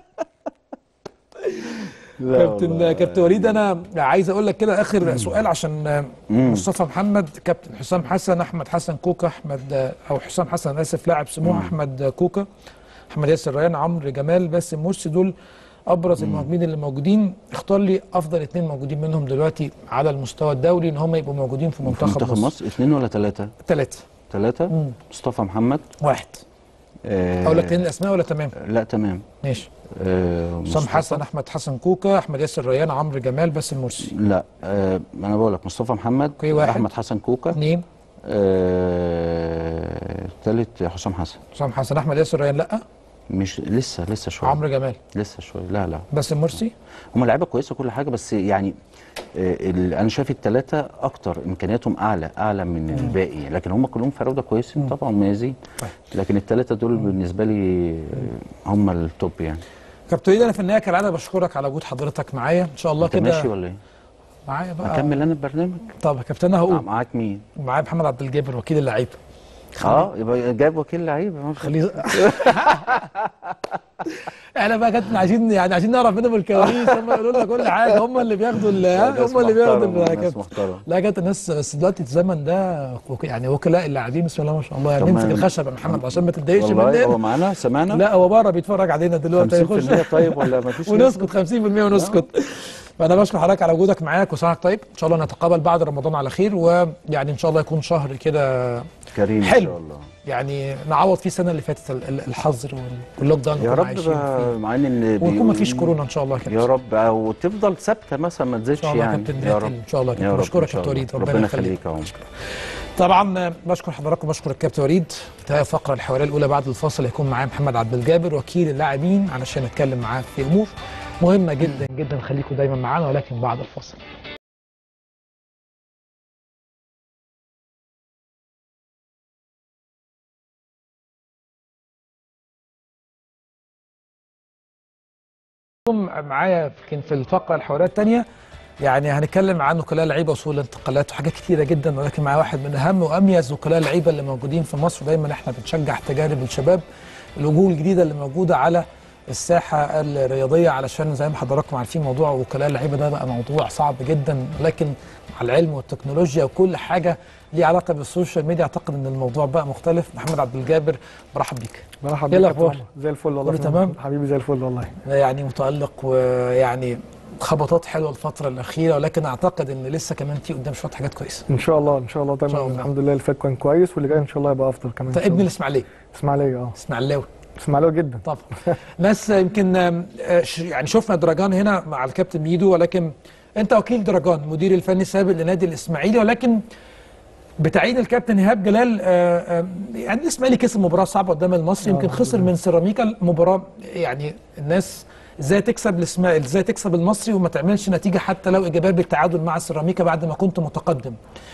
لا كابتن والله. كابتن وليد انا عايز اقول لك كده اخر سؤال عشان مصطفى محمد كابتن حسام حسن احمد حسن كوكا احمد او حسام حسن أنا اسف لاعب سموحه احمد كوكا احمد ياسر ريان عمرو جمال باسم مرسي دول ابرز المهاجمين اللي موجودين اختار لي افضل اثنين موجودين منهم دلوقتي على المستوى الدولي ان هم يبقوا موجودين في في منتخب, منتخب مصر مصر اثنين ولا ثلاثه ثلاثه ثلاثه مصطفى محمد واحد آه اقول لك تاني الاسماء ولا تمام لا تمام ماشي آه حسام مصطفى- حسن احمد حسن كوكا احمد ياسر ريان عمرو جمال باسم مرسي لا آه انا بقول لك مصطفى محمد اوكي، واحد. احمد حسن كوكا اثنين آه ثالث حسام حسن حسام حسن احمد ياسر ريان لا مش لسه لسه شويه عمرو جمال لسه شويه لا لا باسم مرسي هم لعيبه كويسه كل حاجه بس يعني آه، ال- انا شايف الثلاثه اكتر امكانياتهم اعلى اعلى من الباقي لكن هم كلهم فراوده كويسين طبعا مميزين طيب. لكن الثلاثه دول بالنسبه لي آه، هم التوب يعني كابتن وليد انا في النهايه كالعاده بشكرك على وجود حضرتك معايا ان شاء الله انت ماشي كده ولا ايه؟ معايا بقى اكمل انا البرنامج طب يا كابتن انا هقول معاك مين؟ معايا محمد عبد الجابر وكيل اللعيبه اه يبقى جايب وكيل لعيبه خليه احنا بقى كابتن عايزين يعني عايزين نعرف منهم الكواليس هم يقولوا لنا كل حاجه هم اللي بياخدوا ال- ناس هم اللي بياخدوا محترمة، ال- يا ناس كابتن محترمة. لا يا كابتن الناس بس دلوقتي الزمن ده وك- يعني وكلاء اللاعبين بسم الله ما شاء الله يعني طب ما- نمسك الخشب يا محمد عشان ما تتضايقش والله هو مننا معانا سمعنا لا هو بره بيتفرج علينا دلوقتي هيخش 50% طيب ولا ما فيش ونسكت 50% ونسكت فانا بشكر حضرتك على وجودك معاك وساعتك طيب ان شاء الله نتقابل بعد رمضان على خير ويعني ان شاء الله يكون شهر كده كريم ان حلو. شاء الله يعني نعوض فيه السنه اللي فاتت ال- ال- الحظر وال- واللوك داون اللي يا كنا رب عايشين بقى فيه مع ان ال- ويكون مفيش بي- كورونا ان شاء الله كده يا رب او تفضل ثابته مثلا ما تزيدش ان شاء الله يعني كابتن يا ناتل رب ان شاء الله يا كابتن رب بشكرك إن شاء كابتن الله. وليد ربنا ربنا يخليك يخليك يا عمر طبعا بشكر حضراتكم بشكر الكابتن وليد انتهى الفقره الحواريه الاولى بعد الفاصل هيكون معايا محمد عبد الجابر وكيل اللاعبين علشان نتكلم معاه في امور مهمه جدا جدا خليكم دايما معانا ولكن بعد الفاصل معايا يمكن في الفقره الحواريه الثانيه يعني هنتكلم عن وكلاء لعيبه وسوق الانتقالات وحاجات كتيره جدا ولكن معايا واحد من اهم واميز وكلاء اللعيبه اللي موجودين في مصر ودايما احنا بنشجع تجارب الشباب الوجوه الجديده اللي موجوده على الساحه الرياضيه علشان زي ما حضراتكم عارفين موضوع وكلاء اللعيبه ده بقى موضوع صعب جدا لكن مع العلم والتكنولوجيا وكل حاجه ليها علاقه بالسوشيال ميديا اعتقد ان الموضوع بقى مختلف محمد عبد الجابر برحب بيك مرحبا إيه بك يا الأخبار؟ كابتن عمر. زي الفل والله كله فندم. تمام؟ حبيبي زي الفل والله يعني متألق ويعني خبطات حلوه الفتره الاخيره ولكن اعتقد ان لسه كمان في قدام شويه حاجات كويسه ان شاء الله ان شاء الله شاء دايما الله. الحمد لله اللي فات كان كويس واللي جاي ان شاء الله يبقى افضل كمان انت إن شاء ابن الله. الاسماعيليه اسماعيليه اه اسماعيلاوي اسماعيليه جدا طبعا ناس يمكن آم، آه، ش- يعني شفنا درجان هنا مع الكابتن ميدو ولكن انت وكيل درجان مدير الفني السابق لنادي الاسماعيلي ولكن بتعيين الكابتن ايهاب جلال آه، آه، يعني الاسماعيلي كسب مباراه صعبه قدام المصري يمكن الحمد خسر لله. من سيراميكا المباراه يعني الناس ازاي تكسب الاسماعيلي ازاي تكسب المصري وما تعملش نتيجه حتى لو ايجابيه بالتعادل مع سيراميكا بعد ما كنت متقدم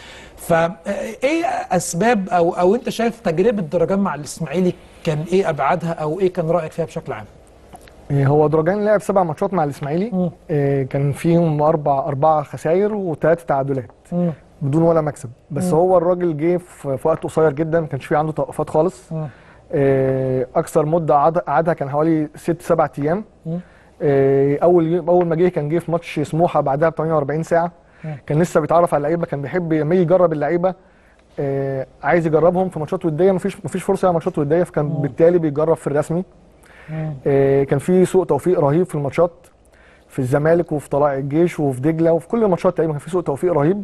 فايه اسباب او او انت شايف تجربه درجان مع الاسماعيلي كان ايه ابعادها او ايه كان رايك فيها بشكل عام؟ إيه، هو دراجان لعب سبع ماتشات مع الاسماعيلي مم. إيه، كان فيهم اربع اربعه خسائر وثلاثه تعادلات مم. بدون ولا مكسب بس مم. هو الراجل جه في في وقت قصير جدا ما كانش فيه عنده توقفات خالص مم. إيه، اكثر مده قعد- قعدها كان حوالي ست سبع ايام مم. إيه، اول اول ما جه كان جه في ماتش سموحه بعدها ب 48 ساعه مم. كان لسه بيتعرف على اللعيبه كان بيحب لما يجي يجرب اللعيبه آه، عايز يجربهم في ماتشات وديه مفيش مفيش فرصه على ماتشات وديه فكان مم. بالتالي بيجرب في الرسمي مم. آه، كان في سوء توفيق رهيب في الماتشات في الزمالك وفي طلائع الجيش وفي دجله وفي كل الماتشات تقريبا كان في سوء توفيق رهيب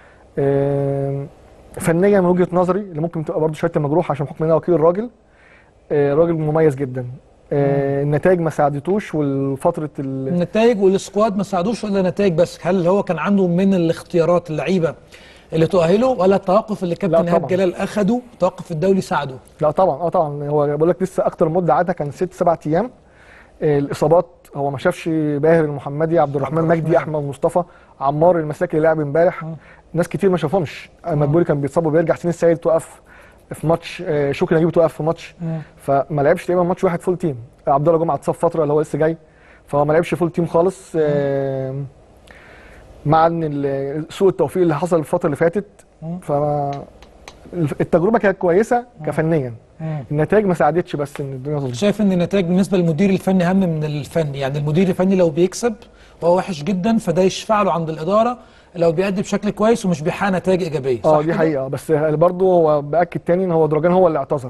آه، فنيا من وجهه نظري اللي ممكن تبقى برضه شهاده مجروح عشان بحكم ان انا وكيل الراجل آه، راجل مميز جدا آه النتائج ما ساعدتوش والفتره ال... النتائج والسكواد ما ساعدوش ولا نتائج بس هل هو كان عنده من الاختيارات اللعيبه اللي تؤهله ولا التوقف اللي كابتن لا ايهاب طبعاً. جلال اخده التوقف الدولي ساعده لا طبعا اه طبعا هو بقول لك لسه اكتر مده قعدها كان ست سبع ايام آه الاصابات هو ما شافش باهر المحمدي عبد الرحمن عبد مجدي الرحمن. احمد مصطفى عمار المساكي اللي لعب امبارح ناس كتير ما شافهمش مدبولي كان بيتصاب وبيرجع سنين السيد توقف في ماتش آه، شكري نجيب توقف في ماتش فما لعبش تقريبا ماتش واحد فول تيم عبد الله جمعه اتصاب فتره اللي هو لسه جاي فهو ما لعبش فول تيم خالص آه، مع ان ال- سوء التوفيق اللي حصل الفتره اللي فاتت ف التجربه كانت كويسه كفنيا النتائج ما ساعدتش بس ان الدنيا تظبط شايف ان النتائج بالنسبه للمدير الفني اهم من الفني يعني المدير الفني لو بيكسب وهو وحش جدا فده يشفع له عند الاداره لو بيأدي بشكل كويس ومش بيحقق نتائج ايجابيه صح اه دي كده؟ حقيقه بس برضه هو باكد تاني ان هو دراجان هو اللي اعتذر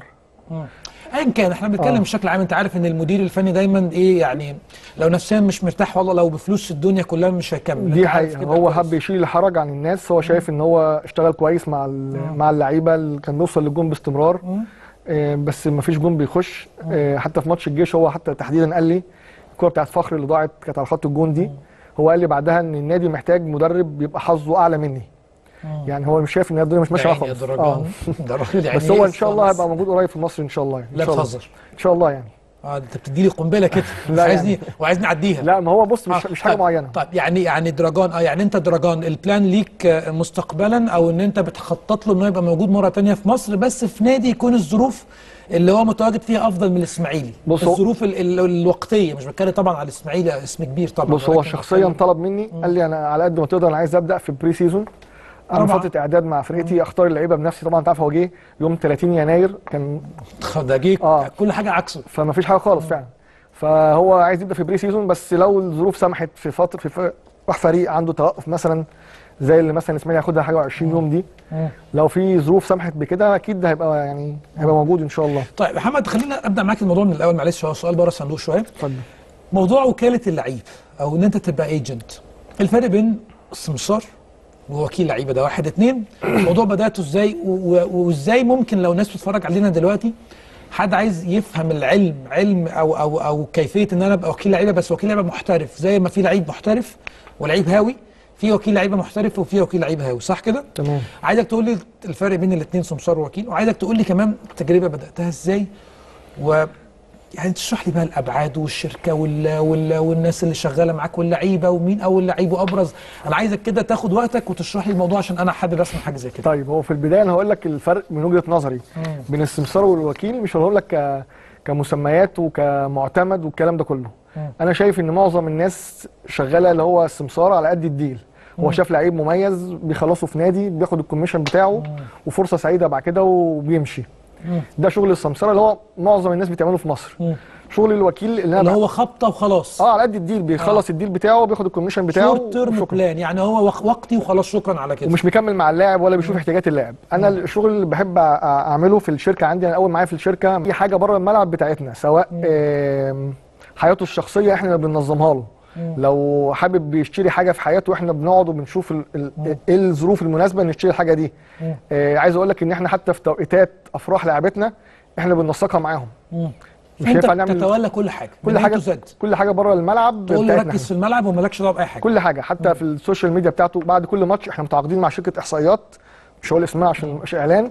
ايا كان احنا بنتكلم آه. بشكل عام انت عارف ان المدير الفني دايما ايه يعني لو نفسيا مش مرتاح والله لو بفلوس الدنيا كلها مش هيكمل دي أنت عارف حقيقه كده هو كويس. حب يشيل الحرج عن الناس هو شايف ان هو اشتغل كويس مع ال- مع اللعيبه اللي كان بيوصل للجون باستمرار آه، بس ما فيش جون بيخش آه، حتى في ماتش الجيش هو حتى تحديدا قال لي الكوره بتاعت فخر اللي ضاعت كانت على خط الجون دي هو قال لي بعدها ان النادي محتاج مدرب يبقى حظه اعلى مني يعني هو مش شايف ان الدنيا مش ماشيه يا معاه عيني يا خالص درجان ده راجل يعني بس هو إيه ان شاء الله خالص. هيبقى موجود قريب في مصر ان شاء الله يعني لا ان شاء الله بتهزر ان شاء الله يعني اه ده انت بتدي لي قنبله كده مش لا عايزني يعني. وعايزني اعديها لا ما هو بص مش آه، مش حاجه طيب- معينه طيب يعني يعني دراجان اه يعني انت دراجان البلان ليك آه، مستقبلا او ان انت بتخطط له انه يبقى موجود مره تانية في مصر بس في نادي يكون الظروف اللي هو متواجد فيها افضل من الاسماعيلي بص هو- الظروف ال ال الوقتيه مش بتكلم طبعا على الاسماعيلي اسم كبير طبعا بص هو ولكن شخصيا بتكلم- طلب مني قال لي انا على قد ما تقدر انا عايز ابدا في بري سيزون انا طبعاً. فتره اعداد مع فرقتي اختار اللعيبه بنفسي طبعا انت عارف هو جه يوم 30 يناير كان ده جه آه. كل حاجه عكسه فما فيش حاجه خالص فعلا فهو عايز يبدا في بري سيزون بس لو الظروف سمحت في فتره في ف- راح فريق عنده توقف مثلا زي اللي مثلا اسماعيل ياخدها حاجه 20 يوم دي لو في ظروف سمحت بكده اكيد هيبقى يعني هيبقى موجود ان شاء الله طيب محمد خلينا ابدا معاك الموضوع من الاول معلش هو سؤال بره الصندوق شويه اتفضل موضوع وكاله اللعيب او ان انت تبقى ايجنت الفرق بين السمسار ووكيل لعيبه ده واحد اتنين الموضوع بداته ازاي و- و- وازاي ممكن لو ناس بتتفرج علينا دلوقتي حد عايز يفهم العلم علم او او او كيفيه ان انا ابقى وكيل لعيبه بس وكيل لعيبه محترف زي ما في لعيب محترف ولعيب هاوي في وكيل لعيبه محترف وفي وكيل لعيب هاوي صح كده؟ تمام عايزك تقول لي الفرق بين الاثنين سمسار ووكيل وعايزك تقول لي كمان التجربه بداتها ازاي و يعني تشرح لي بقى الابعاد والشركه وال... وال... والناس اللي شغاله معاك واللعيبه ومين اول لعيب وابرز انا عايزك كده تاخد وقتك وتشرح لي الموضوع عشان انا حابب اسمع حاجه زي كده طيب هو في البدايه انا هقول لك الفرق من وجهه نظري بين السمسار والوكيل مش هقول لك ك... كمسميات وكمعتمد والكلام ده كله انا شايف ان معظم الناس شغاله اللي هو السمسار على قد الديل هو شاف لعيب مميز بيخلصه في نادي بياخد الكوميشن بتاعه وفرصه سعيده بعد كده وبيمشي ده شغل السمسره اللي هو معظم الناس بتعمله في مصر شغل الوكيل اللي انا اللي بع- هو خبطه وخلاص اه على قد الديل بيخلص الديل بتاعه وبياخد الكوميشن بتاعه شورت تيرم وشكراً. بلان يعني هو وق- وقتي وخلاص شكرا على كده ومش مكمل مع اللاعب ولا بيشوف احتياجات اللاعب انا الشغل اللي بحب أ- أ- اعمله في الشركه عندي انا اول معايا في الشركه اي حاجه بره الملعب بتاعتنا سواء آم، حياته الشخصيه احنا اللي بننظمها له لو حابب بيشتري حاجه في حياته احنا بنقعد وبنشوف ال- ال- ايه الظروف المناسبه ان نشتري الحاجه دي آه عايز اقول لك ان احنا حتى في توقيتات افراح لاعبتنا احنا بننسقها معاهم مش انت هينفع نعمل تتولى كل حاجه كل من A حاجه to Z. كل حاجه بره الملعب تقول له بتاعتنا ركز في الملعب ومالكش دعوه باي حاجه كل حاجه حتى في السوشيال ميديا بتاعته بعد كل ماتش احنا متعاقدين مع شركه احصائيات مش هقول اسمها عشان مش اعلان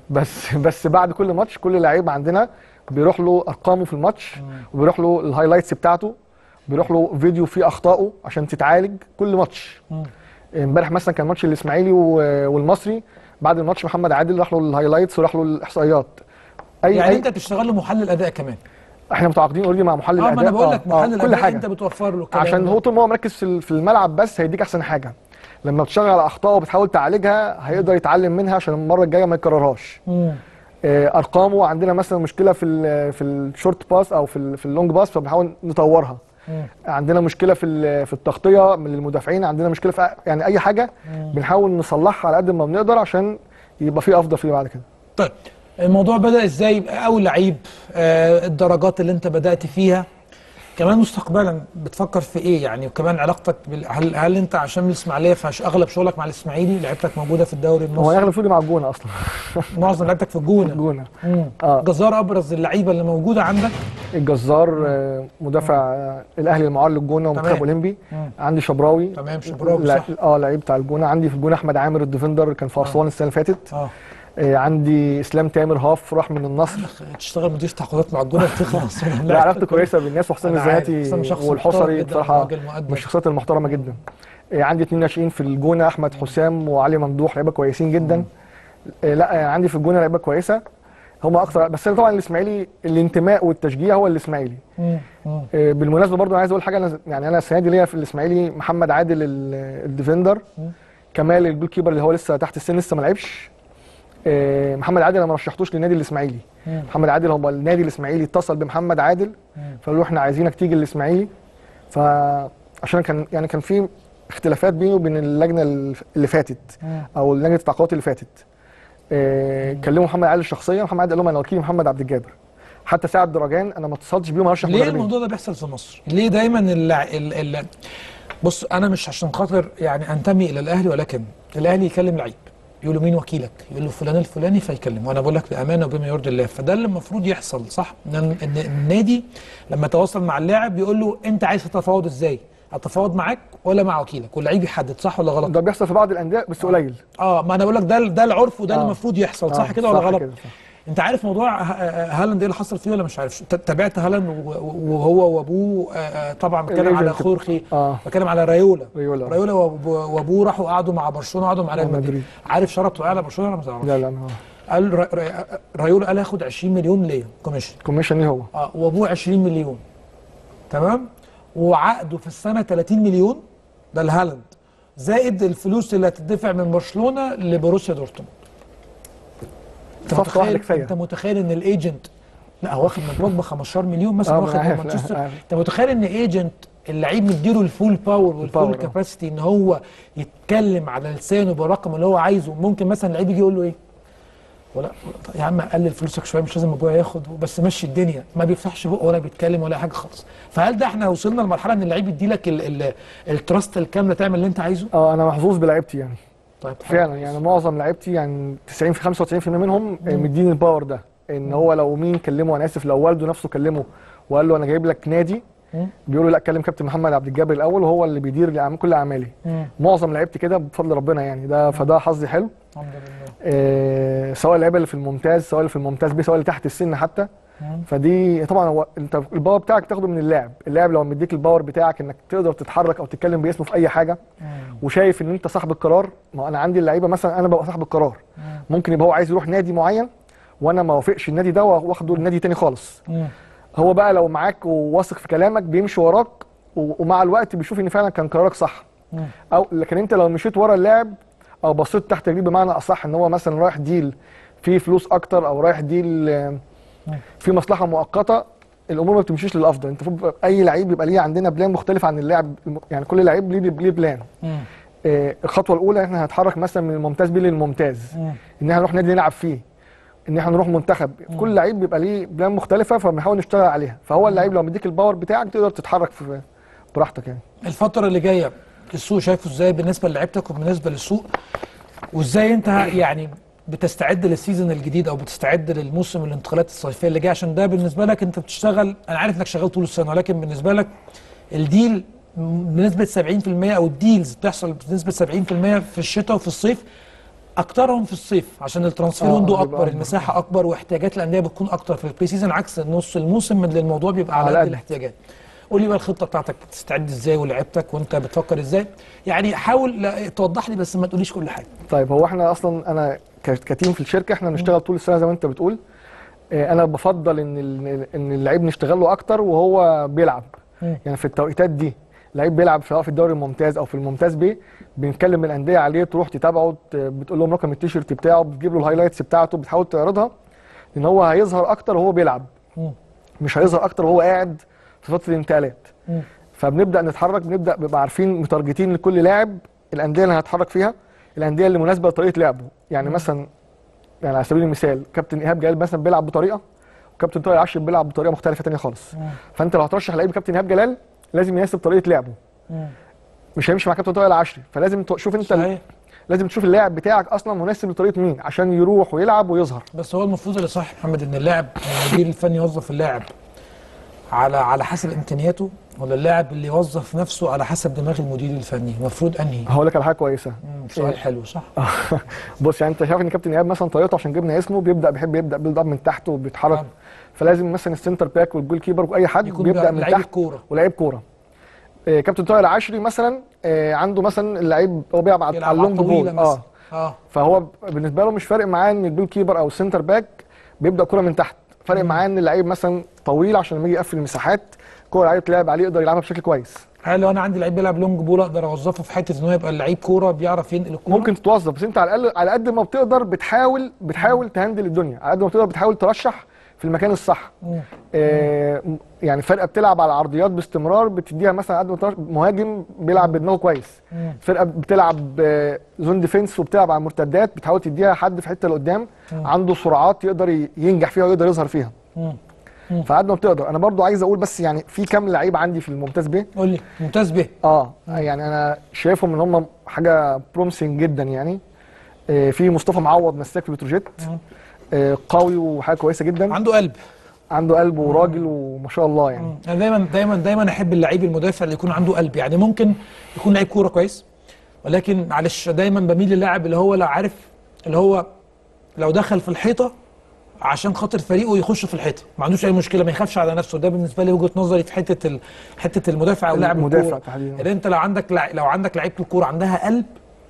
بس بس بعد كل ماتش كل لعيب عندنا بيروح له ارقامه في الماتش وبيروح له الهايلايتس بتاعته بيروح له فيديو فيه اخطائه عشان تتعالج كل ماتش امبارح مثلا كان ماتش الاسماعيلي و- والمصري بعد الماتش محمد عادل راح له الهايلايتس وراح له الاحصائيات اي يعني أي انت بتشتغل له محلل اداء كمان احنا متعاقدين اوريدي مع محلل اه ما اداء انا بقول لك آه، آه، محلل كل اداء حاجه انت بتوفر له الكلام عشان ده. هو طول ما هو مركز في ال- في الملعب بس هيديك احسن حاجه لما بتشتغل على اخطائه وبتحاول تعالجها هيقدر يتعلم منها عشان المره الجايه ما يكررهاش مم. آه، ارقامه عندنا مثلا مشكله في ال في الشورت باس او في ال في اللونج باس فبنحاول نطورها عندنا مشكله في ال- في التغطيه من المدافعين عندنا مشكله في أ- يعني اي حاجه بنحاول نصلحها على قد ما بنقدر عشان يبقى في افضل فيه بعد كده طيب الموضوع بدأ ازاي اول لعيب آه الدرجات اللي انت بدأت فيها كمان مستقبلا بتفكر في ايه يعني وكمان علاقتك بال... هل هل انت عشان من الاسماعيليه فاغلب شغلك مع الاسماعيلي لعبتك موجوده في الدوري هو المصري اغلب فلوسي مع الجونه اصلا معظم لعبتك في الجونه الجونه مم. اه جزار ابرز اللعيبه اللي موجوده عندك الجزار آه، مدافع آه، الاهلي المعار للجونه ومنتخب تمام. اولمبي مم. عندي شبراوي تمام شبراوي لا- صح اه لعيب بتاع الجونه عندي في الجونه احمد عامر الديفندر كان في اسوان السنه اللي فاتت اه آه، عندي اسلام تامر هاف راح من النصر تشتغل مدير تعاقدات مع الجونه بتخلص لا علاقته كويسه بالناس وحسام أنا عارف. الزناتي حسام شخص محترم والحصري جدا، بصراحه راجل مؤدب. من الشخصيات المحترمه جدا آه، عندي اتنين ناشئين في الجونه احمد حسام وعلي ممدوح لعيبه كويسين جدا آه، لا آه، عندي في الجونه لعيبه كويسه هم اكثر بس أنا طبعا الاسماعيلي الانتماء والتشجيع هو الاسماعيلي مم. مم. آه، بالمناسبه برضو انا عايز اقول حاجه انا يعني انا السنه دي ليا في الاسماعيلي محمد عادل ال- الديفندر كمال الجول كيبر اللي هو لسه تحت السن لسه ما لعبش آه، محمد عادل انا ما رشحتوش للنادي الاسماعيلي مم. محمد عادل هو النادي الاسماعيلي اتصل بمحمد عادل فقالوا له احنا عايزينك تيجي الاسماعيلي فعشان كان يعني كان في اختلافات بينه وبين اللجنه اللي فاتت مم. او لجنه التعاقدات اللي فاتت آه، كلموا محمد عادل شخصيا محمد عادل قال لهم انا وكيل محمد عبد الجابر حتى ساعه درجان انا ما اتصلتش بيهم ارشح ليه مدربين. الموضوع ده بيحصل في مصر؟ ليه دايما ال ال ال بص انا مش عشان خاطر يعني انتمي الى الاهلي ولكن الاهلي يكلم لعيب يقول له مين وكيلك؟ يقول له فلان الفلاني فيكلمه وانا بقول لك بامانه وبما يرضي الله فده اللي المفروض يحصل صح؟ ان إن النادي لما يتواصل مع اللاعب يقول له انت عايز تتفاوض ازاي؟ اتفاوض معاك ولا مع وكيلك واللعيب يحدد صح ولا غلط؟ ده بيحصل في بعض الانديه بس قليل اه ما انا بقول لك ده ده العرف وده اللي آه. المفروض يحصل صح آه، كده ولا صح غلط؟ كده، صح. انت عارف موضوع ه- هالاند ايه اللي حصل فيه ولا مش عارف ت- تابعت هالاند و- و- وهو وابوه آه، آه، طبعا بتكلم على الإيجنت. خورخي اه بتكلم على رايولا ريولا. رايولا وأبو- وابوه راحوا قعدوا مع برشلونه قعدوا مع ريال مع مدريد مدريد. عارف شرطه ايه على برشلونه ولا ما تعرفش؟ لا لا ما قال را- را- رايولا قال هاخد 20 مليون ليا كوميشن كوميشن ايه هو اه وابوه 20 مليون تمام وعقده في السنه 30 مليون ده الهالاند زائد الفلوس اللي هتدفع من برشلونه لبروسيا دورتموند انت صفقة واحدة متخيل كفاية. انت متخيل ان الايجنت لا هو واخد من بوجبا 15 مليون مثلا آه، ما واخد أنا من عارف، مانشستر عارف. انت متخيل ان ايجنت اللعيب مديله الفول باور والفول الباور، آه. كاباسيتي ان هو يتكلم على لسانه بالرقم اللي هو عايزه ممكن مثلا اللعيب يجي يقول له ايه ولا يا عم قلل فلوسك شويه مش لازم ابويا ياخد بس مشي الدنيا ما بيفتحش بقه ولا بيتكلم ولا حاجه خالص فهل ده احنا وصلنا لمرحله ان اللعيب يدي لك التراست الكامله تعمل اللي انت عايزه اه انا محظوظ بلعيبتي يعني طيب حلو. فعلا يعني معظم لعيبتي يعني 90 في 95% منهم آه، مديني الباور ده ان هو لو مين كلمه انا اسف لو والده نفسه كلمه وقال له انا جايب لك نادي مم. بيقول له لا كلم كابتن محمد عبد الجابر الاول وهو اللي بيدير الأعمال- كل اعمالي مم. معظم لعيبتي كده بفضل ربنا يعني ده فده حظي حلو الحمد لله آه، سواء اللعيبه اللي في الممتاز سواء اللي في الممتاز بي سواء اللي تحت السن حتى مم. فدي طبعا هو انت الباور بتاعك تاخده من اللاعب اللاعب لو مديك الباور بتاعك انك تقدر تتحرك او تتكلم باسمه في اي حاجه مم. وشايف ان انت صاحب القرار ما انا عندي اللعيبه مثلا انا ببقى صاحب القرار ممكن يبقى هو عايز يروح نادي معين وانا ما وافقش النادي ده واخده لنادي تاني خالص مم. هو بقى لو معاك وواثق في كلامك بيمشي وراك و- ومع الوقت بيشوف ان فعلا كان قرارك صح مم. او لكن انت لو مشيت ورا اللاعب او بصيت تحت رجليه بمعنى اصح ان هو مثلا رايح ديل فيه فلوس اكتر او رايح ديل آه، في مصلحه مؤقته الامور ما بتمشيش للافضل انت المفروض اي لعيب يبقى ليه عندنا بلان مختلف عن اللاعب الم- يعني كل لعيب ليه ليه بلان مم. آه، الخطوه الاولى احنا هنتحرك مثلا من الممتاز بيه للممتاز مم. ان احنا نروح نادي نلعب فيه ان احنا نروح منتخب كل لعيب بيبقى ليه بلان مختلفه فبنحاول نشتغل عليها فهو اللعيب لو مديك الباور بتاعك تقدر تتحرك في براحتك يعني الفترة اللي جاية السوق شايفه ازاي بالنسبة للعيبتك وبالنسبة للسوق وازاي انت يعني بتستعد للسيزون الجديد او بتستعد للموسم الانتقالات الصيفية اللي جاي عشان ده بالنسبة لك انت بتشتغل انا عارف انك شغال طول السنة ولكن بالنسبة لك الديل بنسبة 70% او الديلز بتحصل بنسبة 70% في الشتاء وفي الصيف اكترهم في الصيف عشان الترانسفير آه، ويندو بيبقى اكبر أكبر. المساحة اكبر واحتياجات الاندية بتكون اكتر في البري سيزون عكس نص الموسم اللي الموضوع بيبقى على على قد قد. الاحتياجات قول لي بقى الخطه بتاعتك بتستعد ازاي ولعبتك وانت بتفكر ازاي يعني حاول لا- توضح لي بس ما تقوليش كل حاجه طيب هو احنا اصلا انا ك- كتيم في الشركه احنا بنشتغل طول السنه زي ما انت بتقول آه، انا بفضل ان ال- ان اللعيب نشتغل له اكتر وهو بيلعب مم. يعني في التوقيتات دي لعيب بيلعب سواء في الدوري الممتاز او في الممتاز بيه بنتكلم الانديه عليه تروح تتابعه ت- بتقول لهم رقم التيشيرت بتاعه بتجيب له الهايلايتس بتاعته بتحاول تعرضها لان هو هيظهر اكتر وهو بيلعب مم. مش هيظهر اكتر وهو قاعد في فتره الانتقالات مم. فبنبدا نتحرك بنبدا بنبقى عارفين متارجتين لكل لاعب الانديه اللي هنتحرك فيها الانديه اللي مناسبه لطريقه لعبه يعني مثلا يعني على سبيل المثال كابتن ايهاب جلال مثلا بيلعب بطريقه وكابتن طارق العشر بيلعب بطريقه مختلفه تانية خالص فانت لو هترشح لعيب كابتن ايهاب جلال لازم يناسب طريقه لعبه مم. مش هيمشي مع كابتن طارق العشري فلازم تشوف انت صحيح لازم تشوف اللاعب بتاعك اصلا مناسب لطريقه مين عشان يروح ويلعب ويظهر بس هو المفروض اللي صح يا محمد ان اللاعب المدير الفني يوظف اللاعب على على حسب امكانياته ولا اللاعب اللي يوظف نفسه على حسب دماغ المدير الفني المفروض انهي هقول لك على حاجه كويسه مم، سؤال حلو صح بص يعني انت شايف ان كابتن ايهاب مثلا طريقته عشان جبنا اسمه بيبدا بيحب يبدا بيلد اب من تحت وبيتحرك طبعا. فلازم مثلا السنتر باك والجول كيبر واي حد يكون بيبدا من لعيب تحت كوره ولاعيب كوره آه، كابتن طارق العشري مثلا آه، عنده مثلا اللعيب هو بيلعب على يلعب على على اللونج الطويله بول اه مثلا اه فهو ب- بالنسبه له مش فارق معاه ان الجول كيبر او السنتر باك بيبدا كوره من تحت فارق معاه ان اللعيب مثلا طويل عشان لما يجي يقفل المساحات كوره لعيب تلعب عليه يقدر يلعبها بشكل كويس هل لو انا عندي لعيب بيلعب لونج بول اقدر اوظفه في حته ان هو يبقى لعيب كوره بيعرف ينقل الكوره ممكن تتوظف بس انت على الاقل على قد ما بتقدر بتحاول بتحاول تهندل الدنيا على قد ما بتقدر بتحاول ترشح في المكان الصح مم. آه م- يعني فرقه بتلعب على العرضيات باستمرار بتديها مثلا قد ما ترش- مهاجم بيلعب بدماغه كويس مم. فرقه بتلعب آه، زون ديفنس وبتلعب على المرتدات بتحاول تديها حد في الحته اللي قدام عنده سرعات يقدر ي- ينجح فيها ويقدر يظهر فيها مم. فقد ما بتقدر انا برضو عايز اقول بس يعني في كام لعيب عندي في الممتاز به قول لي ممتاز به اه يعني انا شايفهم ان هم حاجه بروميسنج جدا يعني آه، في مصطفى معوض مساك في بتروجيت آه، قوي وحاجه كويسه جدا عنده قلب عنده قلب وراجل وما شاء الله يعني مم. انا دايما دايما دايما احب اللعيب المدافع اللي يكون عنده قلب يعني ممكن يكون لعيب كوره كويس ولكن معلش دايما بميل للاعب اللي هو لو عارف اللي هو لو دخل في الحيطه عشان خاطر فريقه يخش في الحيطه ما عندوش اي مشكله ما يخافش على نفسه ده بالنسبه لي وجهه نظري في حته ال... حته المدافع او لاعب المدافع الكوره تحديدا. يعني انت لو عندك لع... لو عندك لعيبه الكوره عندها قلب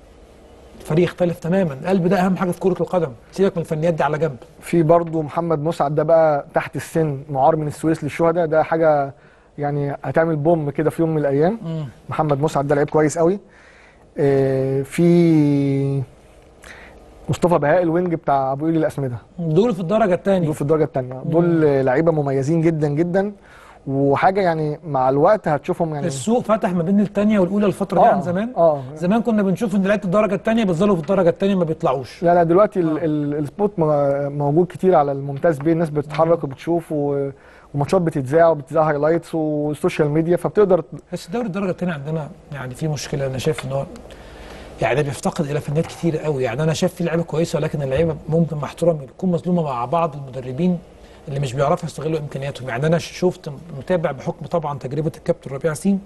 الفريق يختلف تماما القلب ده اهم حاجه في كره القدم سيبك من الفنيات دي على جنب في برضو محمد مسعد ده بقى تحت السن معار من السويس للشهداء ده حاجه يعني هتعمل بوم كده في يوم من الايام مم. محمد مسعد ده لعيب كويس قوي آه، في مصطفى بهاء الوينج بتاع ابو قير الاسمده دول في الدرجه الثانيه دول في الدرجه الثانيه دول لعيبه مميزين جدا جدا وحاجه يعني مع الوقت هتشوفهم يعني السوق فتح ما بين الثانيه والاولى الفتره دي آه، عن زمان اه زمان كنا بنشوف ان لعيبه الدرجه الثانيه بيفضلوا في الدرجه الثانيه ما بيطلعوش لا لا دلوقتي ال- ال- السبوت م- موجود كتير على الممتاز بيه الناس بتتحرك وبتشوف و- وماتشات بتتذاع وبتذاع هايلايتس والسوشيال ميديا فبتقدر بس الدوري الدرجه الثانيه عندنا يعني في مشكله انا شايف ان هو يعني بيفتقد الى فنيات كتير قوي يعني انا شايف في لعيبه كويسه ولكن اللعيبه ممكن مع احترامي تكون مظلومه مع بعض المدربين اللي مش بيعرفوا يستغلوا امكانياتهم يعني انا شفت متابع بحكم طبعا تجربه الكابتن ربيع ياسين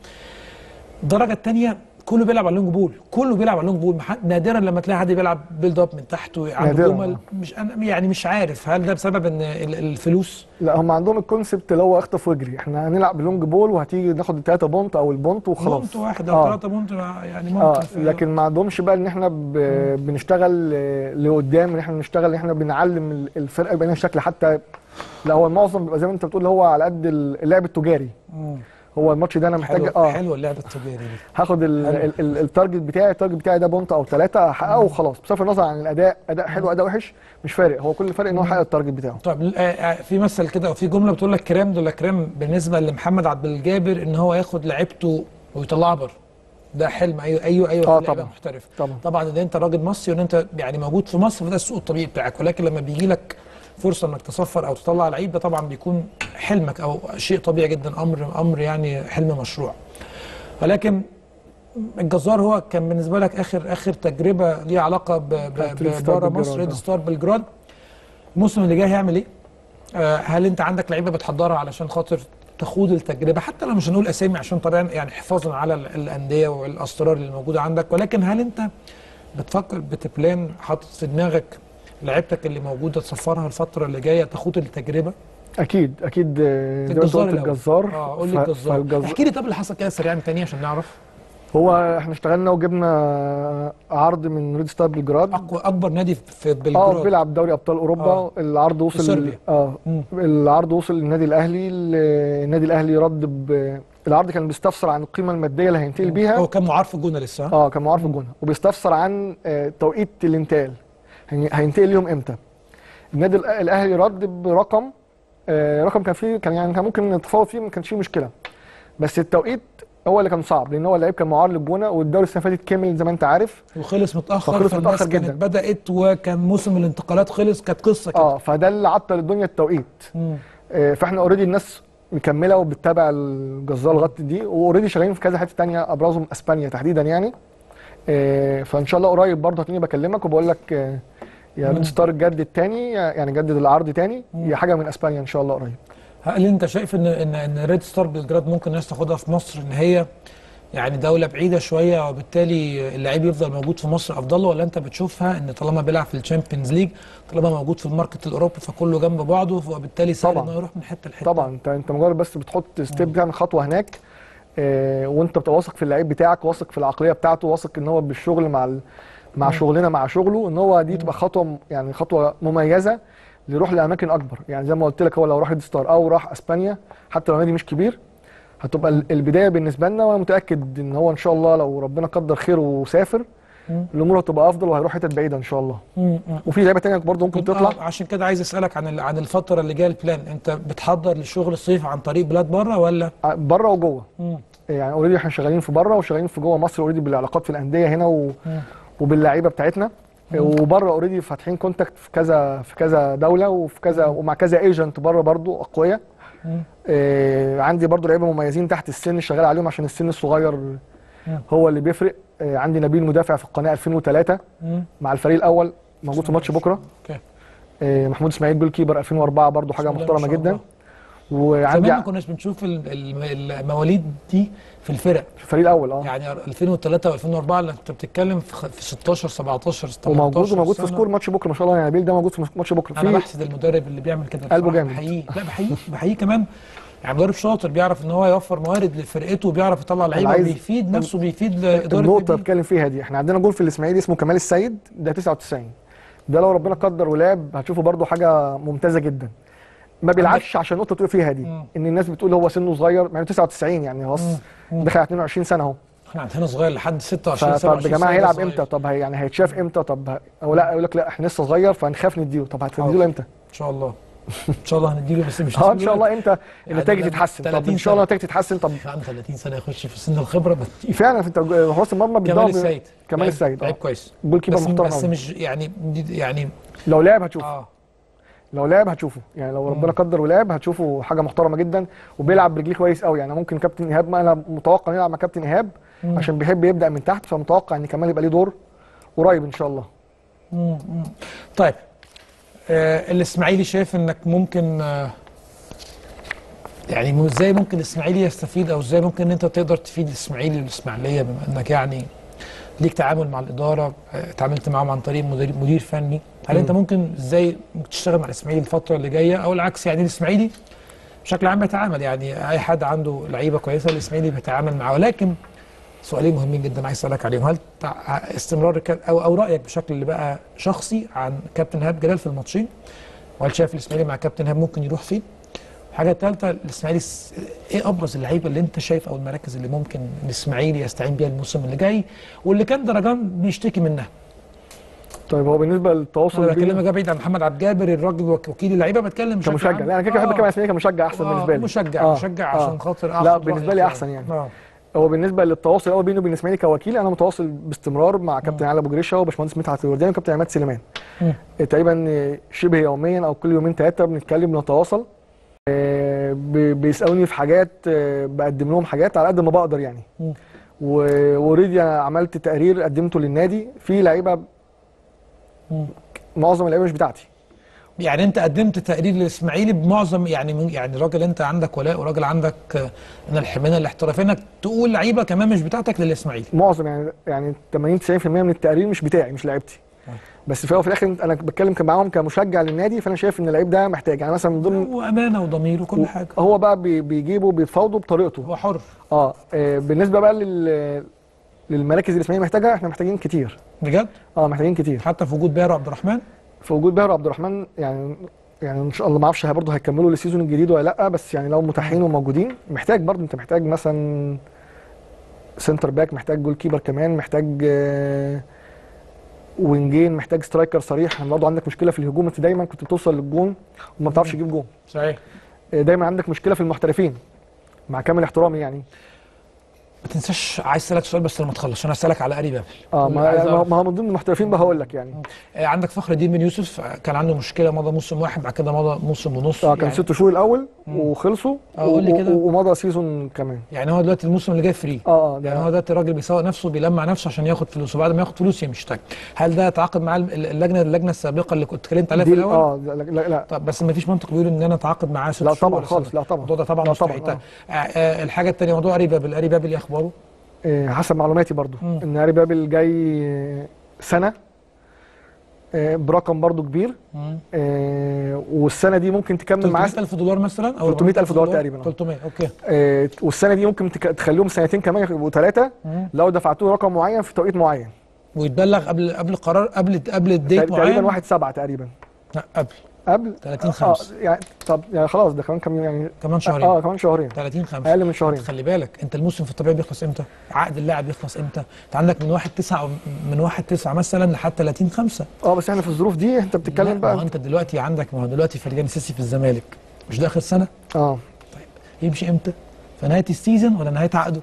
الدرجه الثانيه كله بيلعب على اللونج بول كله بيلعب على اللونج بول مح- نادرا لما تلاقي حد بيلعب بيلد اب من تحت وعنده نادراً. جمل مش انا يعني مش عارف هل ده بسبب ان ال- الفلوس لا هم عندهم الكونسبت اللي هو اخطف واجري احنا هنلعب بلونج بول وهتيجي ناخد الثلاثه بونت او البونت وخلاص بونت واحد او آه. ثلاثه بونت يعني ممكن اه في- لكن ما عندهمش بقى ان احنا ب... بنشتغل آه، لقدام ان احنا بنشتغل ان احنا بنعلم ال- الفرقه بقينا شكل حتى لا هو المعظم بيبقى زي ما انت بتقول هو على قد اللعب التجاري مم. هو الماتش ده انا محتاج حلو اه حلو اللعبه التجاري دي هاخد ال- حلو. ال- ال- التارجت بتاعي التارجت بتاعي ده بونت او ثلاثه احققه وخلاص بصرف النظر عن الاداء اداء حلو اداء وحش مش فارق هو كل الفرق ان هو يحقق التارجت بتاعه طيب آه، آه، في مثل كده او في جمله بتقول لك كرام دول كرام بالنسبه لمحمد عبد الجابر ان هو ياخد لعيبته ويطلعها بره ده حلم ايوه ايوه ايوه آه في لعيبة طبعا. محترف طبعا طبعا ان انت راجل مصري وان انت يعني موجود في مصر فده السوق الطبيعي بتاعك ولكن لما بيجي لك فرصه انك تسفر او تطلع لعيب ده طبعا بيكون حلمك او شيء طبيعي جدا امر امر يعني حلم مشروع ولكن الجزار هو كان بالنسبه لك اخر اخر تجربه ليها علاقه ب- ب- بتاعت ريد ستار بره بلجراد، مصر ريد آه. ستار بلجراد الموسم اللي جاي هيعمل ايه؟ آه، هل انت عندك لعيبه بتحضرها علشان خاطر تخوض التجربه حتى لو مش هنقول اسامي عشان طبعا يعني حفاظا على ال- الانديه والاسرار اللي موجوده عندك ولكن هل انت بتفكر بتبلان حاطط في دماغك لعيبتك اللي موجوده تسفرها الفتره اللي جايه تخوض التجربه اكيد اكيد آه، زي ما انت الجزار قلت الأول. الجزار اه قول لي ف- الجزار فالجزار احكي لي طب اللي حصل كده سريعا تاني عشان نعرف هو احنا اشتغلنا وجبنا عرض من ريد ستار بلجراد اقوى اكبر نادي في اه بلجراد بيلعب دوري ابطال اوروبا آه. العرض وصل في صربيا. اه مم. العرض وصل للنادي الاهلي ال- النادي الاهلي رد ب... العرض كان بيستفسر عن القيمه الماديه اللي هينتقل بيها هو كان معار في الجونه لسه ها؟ اه كان معار في الجونه وبيستفسر عن آه، توقيت الانتقال هي- هينتقل يوم امتى النادي الأ- الاهلي رد برقم آه، رقم كان فيه كان يعني كان ممكن نتفاوض فيه ما كانش فيه مشكله بس التوقيت هو اللي كان صعب لان هو اللعيب كان معار للجونه والدوري السنه اللي فاتت كمل زي ما انت عارف وخلص متاخر فخلص فالناس متأخر كانت جدا. بدات وكان موسم الانتقالات خلص كانت قصه كده اه فده اللي عطل الدنيا التوقيت مم. آه، فاحنا اوريدي الناس مكمله وبتتابع الجزار لغايه دي واوريدي شغالين في كذا حته تانية ابرزهم اسبانيا تحديدا يعني آه، فان شاء الله قريب برضه هتلاقيني بكلمك وبقول لك آه، يا ريد ستار جدد تاني يعني جدد العرض تاني يا حاجه من اسبانيا ان شاء الله قريب هل انت شايف ان ان ان ريد ستار بلجراد ممكن الناس تاخدها في مصر ان هي يعني دوله بعيده شويه وبالتالي اللعيب يفضل موجود في مصر افضل له ولا انت بتشوفها ان طالما بيلعب في الشامبيونز ليج طالما موجود في الماركت الاوروبي فكله جنب بعضه وبالتالي سهل طبعاً. انه يروح من حته لحته طبعا انت انت مجرد بس بتحط ستيب بتعمل خطوه هناك آه وانت بتبقى واثق في اللعيب بتاعك واثق في العقليه بتاعته واثق ان هو بالشغل مع ال... مع شغلنا مع شغله ان هو دي تبقى خطوه م- يعني خطوه مميزه ليروح لاماكن اكبر يعني زي ما قلت لك هو لو راح ريد ستار او راح اسبانيا حتى لو نادي مش كبير هتبقى ال- البدايه بالنسبه لنا وانا متاكد ان هو ان شاء الله لو ربنا قدر خيره وسافر مم. الامور هتبقى افضل وهيروح حتت بعيده ان شاء الله مم. مم. وفي لعيبه تانية برضه ممكن تطلع آه، عشان كده عايز اسالك عن ال- عن الفتره اللي جايه البلان انت بتحضر لشغل الصيف عن طريق بلاد بره ولا بره وجوه مم. يعني اوريدي احنا شغالين في بره وشغالين في جوه مصر اوريدي بالعلاقات في الانديه هنا و... وباللعيبه بتاعتنا وبره اوريدي فاتحين كونتاكت في كذا في كذا دوله وفي كذا ومع كذا ايجنت بره برضو اقوياء مم. آه عندي برضو لعيبه مميزين تحت السن شغال عليهم عشان السن الصغير هو اللي بيفرق آه عندي نبيل مدافع في القناه 2003 مم. مع الفريق الاول موجود في ماتش بكره اوكي آه محمود اسماعيل جول كيبر 2004 برضو حاجه بسم الله ما محترمه شاء جدا الله. وعندي زمان ما كناش بنشوف ال- ال- المواليد دي في الفرق في الفريق الاول اه يعني 2003 و2004 اللي انت بتتكلم في خ- في 16 17 18 وموجود وموجود في سنة. سكور ماتش بكره ما شاء الله يعني نبيل ده موجود في ماتش بكره انا في بحسد المدرب اللي بيعمل كده قلبه بصراحة. جامد. بحييه لا بحييه بحييه كمان يعني مدرب شاطر بيعرف ان هو يوفر موارد لفرقته وبيعرف يطلع لعيبه عايز- وبيفيد نفسه بيفيد اداره النقطة النادي. بتكلم فيها دي احنا عندنا جول في الاسماعيلي اسمه كمال السيد ده 99 ده لو ربنا قدر ولعب هتشوفه برضو حاجة ممتازة جدا ما بيلعبش عشان النقطة بتقول فيها دي مم. ان الناس بتقول هو سنه صغير مع انه 99 يعني هو دخل على 22 سنة اهو احنا عندنا صغير لحد ف- 26 طب 27 يا جماعة سنة هيلعب صغير. امتى طب هي يعني هيتشاف امتى طب ه- او لا يقول لك لا احنا لسه صغير فهنخاف نديله طب هتديله امتى ان شاء الله ان شاء الله هنديله بس مش اه ان شاء الله امتى النتائج لما تتحسن طب 30 ان شاء الله سنة. النتائج تتحسن طب عنده 30 سنه يخش في سن الخبره بس فعلا انت حراس المرمى كمال بيتضرب السيد كمال لعيب- السيد لعيب اه كويس جول كيبر بس محترم بس أوي. مش يعني يعني لو لعب هتشوفه اه لو لعب هتشوفه يعني لو ربنا قدر ولعب هتشوفه حاجه محترمه جدا وبيلعب برجليه كويس قوي يعني ممكن كابتن ايهاب ما انا متوقع إنه يلعب مع كابتن ايهاب عشان بيحب يبدا من تحت فمتوقع ان كمال يبقى ليه دور قريب ان شاء الله مم. مم. طيب آه الاسماعيلي شايف انك ممكن آه يعني مو- ازاي ممكن الاسماعيلي يستفيد او ازاي ممكن انت تقدر تفيد الاسماعيلي والاسماعيليه بما انك يعني ليك تعامل مع الاداره آه، اتعاملت معاهم عن طريق مدير مدير فني هل انت ممكن ازاي ممكن تشتغل مع الاسماعيلي الفتره اللي جايه او العكس يعني الاسماعيلي بشكل عام بيتعامل يعني اي حد عنده لعيبه كويسه الاسماعيلي بيتعامل معاه ولكن سؤالين مهمين جدا عايز اسالك عليهم هل تع- استمرار الك- او او رايك بشكل اللي بقى شخصي عن كابتن ايهاب جلال في الماتشين وهل شايف الاسماعيلي مع كابتن ايهاب ممكن يروح فين الحاجه الثالثه الاسماعيلي س- ايه ابرز اللعيبه اللي انت شايف او المراكز اللي ممكن الاسماعيلي يستعين بيها الموسم اللي جاي واللي كان درجان بيشتكي منها طيب هو بالنسبه للتواصل انا بين- بكلمك بقى بعيد عن محمد عبد الجابر الراجل وك- وكيل اللعيبه بتكلم بشكل كمشجع عام. لا انا كده كده بحب آه. كمان اسماعيلي كمشجع احسن آه، بالنسبه لي مشجع آه، مشجع آه. عشان خاطر لا آخد بالنسبه رأيك لي يعني. احسن يعني اه هو بالنسبه للتواصل الاول بيني وبين الاسماعيلي كوكيل انا متواصل باستمرار مع كابتن علي ابو جريشه وباشمهندس مدحت الورداني وكابتن عماد سليمان مم. آه، تقريبا آه، شبه يوميا او كل يومين ثلاثه بنتكلم بنتواصل آه، ب- بيسالوني في حاجات آه، بقدم لهم حاجات على قد ما بقدر يعني مم. واوريدي انا عملت تقرير قدمته للنادي في لعيبه مم. معظم اللعيبه مش بتاعتي يعني انت قدمت تقرير للاسماعيلي بمعظم يعني من يعني راجل انت عندك ولاء وراجل عندك آه، من الحمايه الاحترافيه انك تقول لعيبه كمان مش بتاعتك للاسماعيلي معظم يعني يعني 80 90% من التقرير مش بتاعي مش لعيبتي بس في الأول وفي الاخر انا بتكلم كان معاهم كمشجع للنادي فانا شايف ان اللعيب ده محتاج يعني مثلا من ضمن وامانه وضمير وكل حاجه هو بقى بي- بيجيبه بيتفاوضوا بطريقته هو حر اه آه، بالنسبه بقى لل للمراكز اللي الاسماعيلي محتاجها احنا محتاجين كتير بجد اه محتاجين كتير حتى في وجود باهر عبد الرحمن في وجود باهر عبد الرحمن يعني يعني ان شاء الله ما اعرفش برضه هيكملوا السيزون الجديد ولا لا بس يعني لو متاحين وموجودين محتاج برضه انت محتاج مثلا سنتر باك محتاج جول كيبر كمان محتاج آه، وينجين محتاج سترايكر صريح برضه عندك مشكله في الهجوم انت دايما كنت بتوصل للجون وما بتعرفش تجيب جون صحيح آه، دايما عندك مشكله في المحترفين مع كامل احترامي يعني ما تنساش عايز اسالك سؤال بس لما تخلص عشان اسالك على اري بابل اه عايز ما ما أعرف. ما هو من ضمن المحترفين بقى هقول لك يعني آه، عندك فخر الدين بن يوسف آه، كان عنده مشكله مضى موسم واحد بعد كده مضى موسم ونص اه كان يعني, ست شهور الاول وخلصوا آه، قول لي و- كده. و- ومضى سيزون كمان يعني هو دلوقتي الموسم اللي جاي فري اه اه ده يعني هو دلوقتي الراجل بيسوق نفسه بيلمع نفسه عشان ياخد فلوس وبعد ما ياخد فلوس يمشي طيب هل ده تعاقد مع اللجنه اللجنه السابقه اللي كنت اتكلمت عليها في دي- الاول؟ اه لا لا, لا. طب بس ما فيش منطق بيقول ان انا اتعاقد معاه ست لا شهور طبعا ولا خالص، سنة. لا طبعا. الموضوع ده طبعا لا مستحيل طبعا، طيب. آه. آه الحاجه الثانيه موضوع اري بابل اري بابل ايه اخباره؟ آه، حسب معلوماتي برضو مم. ان هاري بابل جاي آه، سنه آه، برقم برضو كبير آه، والسنه دي ممكن تكمل معاه 300000 دولار مثلا او 300,000 دولار تقريبا، آه. 300 اوكي آه، والسنه دي ممكن تك- تخليهم سنتين كمان يبقوا ثلاثه مم. لو دفعتوه رقم معين في توقيت معين ويتبلغ قبل قبل قرار قبل قبل الديت تقريبا معين واحد سبعة تقريبا لا قبل قبل 30 اه 5 يعني طب يعني خلاص ده كمان كام يوم يعني كمان شهرين اه كمان شهرين 30 5 اقل من شهرين خلي بالك انت الموسم في الطبيعي بيخلص امتى؟ عقد اللاعب بيخلص امتى؟ انت عندك من 1 9 او من 1 9 مثلا لحد 30 5 اه بس احنا في الظروف دي انت بتتكلم ما هو بقى انت دلوقتي عندك ما هو دلوقتي فرجان سيسي في الزمالك مش ده اخر سنه؟ اه يمشي امتى؟ في نهايه السيزون ولا نهايه عقده؟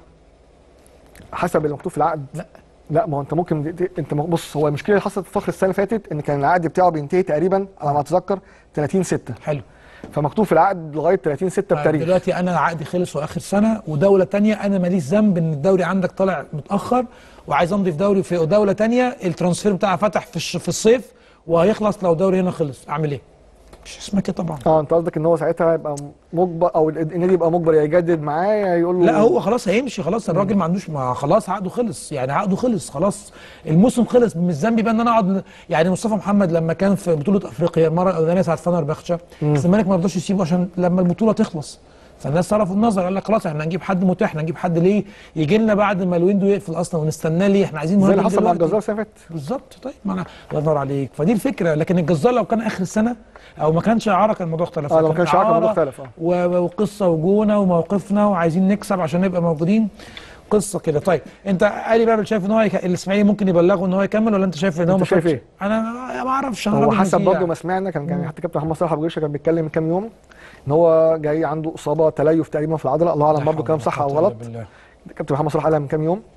حسب اللي مكتوب في العقد لا. لا ما هو انت ممكن دي- دي- انت م- بص هو المشكله اللي حصلت في فخر السنه اللي فاتت ان كان العقد بتاعه بينتهي تقريبا على ما اتذكر 30 6 حلو فمكتوب في العقد لغايه 30 6 طيب بتاريخ دلوقتي انا عقدي خلص واخر سنه ودوله تانية انا ماليش ذنب ان الدوري عندك طالع متاخر وعايز امضي في دوري في دوله تانية الترانسفير بتاعها فتح في الش- في الصيف وهيخلص لو الدوري هنا خلص اعمل ايه؟ مش اسمها كده طبعا اه انت قصدك ان هو ساعتها يبقى مجبر او النادي يبقى مجبر يا يجدد معاه يا يقول له لا هو خلاص هيمشي خلاص الراجل ما عندوش ما خلاص عقده خلص يعني عقده خلص خلاص الموسم خلص مش ذنبي بقى ان انا اقعد يعني مصطفى محمد لما كان في بطوله افريقيا المره الاولانيه ساعه فنر بخشة الزمالك ما رضاش يسيبه عشان لما البطوله تخلص فالناس صرفوا النظر قال لك خلاص احنا هنجيب حد متاح احنا هنجيب حد ليه يجي لنا بعد ما الويندو يقفل اصلا ونستناه ليه احنا عايزين زي اللي مهاجم حصل مع دلوقتي. الجزار السنه اللي فاتت بالظبط طيب ما انا الله ينور عليك فدي الفكره لكن الجزار لو كان اخر السنه او ما كانش اعاره كان الموضوع اختلف اه لو ما لكن كانش عارف الموضوع إعارة اختلف اه و- وقصه وجونه وموقفنا وعايزين نكسب عشان نبقى موجودين قصه كده طيب انت علي بابل شايف ان هو يك... الاسماعيلي ممكن يبلغه ان هو يكمل ولا انت شايف ان هو انت ما شايف كانش- ايه؟ انا ما اعرفش انا هو راجل حسب مذيع. برضه ما سمعنا كان كان حتى كابتن محمد صلاح ابو جريشه كان بيتكلم من كام يوم ان هو جاي عنده اصابه تليف تقريبا في العضله الله لا اعلم برضه حول كلام ولا صح او قوة إلا غلط بالله. كابتن محمد صلاح قالها من كام يوم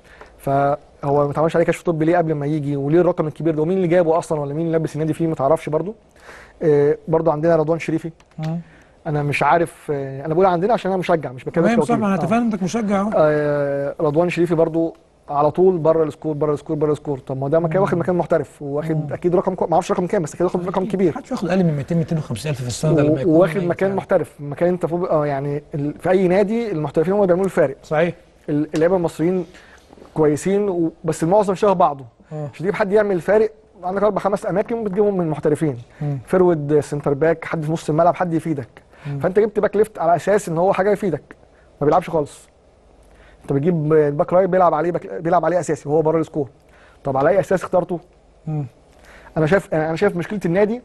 فهو ما اتعملش عليه كشف طبي ليه قبل ما يجي وليه الرقم الكبير ده ومين اللي جابه اصلا ولا مين اللي لابس النادي فيه ما تعرفش برضه آه برضه عندنا رضوان شريفي مم. انا مش عارف آه انا بقول عندنا عشان انا مشجع مش بتكلم تمام صح كوكيل. ما انا آه. اتفقنا انك مشجع اهو آه رضوان شريفي برضو على طول بره السكور بره السكور بره السكور طب ما ده مكان واخد مكان محترف واخد اكيد رقم كو... ما اعرفش رقم كام بس اكيد واخد رقم كبير محدش ياخد اقل من 200 250 الف في السنه ده لما و- يكون واخد ميت مكان يعني. محترف مكان انت فوق اه يعني ال... في اي نادي المحترفين هم اللي بيعملوا الفارق صحيح ال- اللعيبه المصريين كويسين و... بس المعظم شبه بعضه اه عشان تجيب حد يعمل الفارق عندك اربع خمس اماكن بتجيبهم من المحترفين مم. فرود سنتر باك حد في نص الملعب حد يفيدك فانت جبت باك ليفت على اساس ان هو حاجه يفيدك ما بيلعبش خالص انت بتجيب الباك رايت بيلعب عليه باك بيلعب عليه اساسي وهو بره السكور طب على اي اساس اخترته مم. انا شايف انا شايف مشكله النادي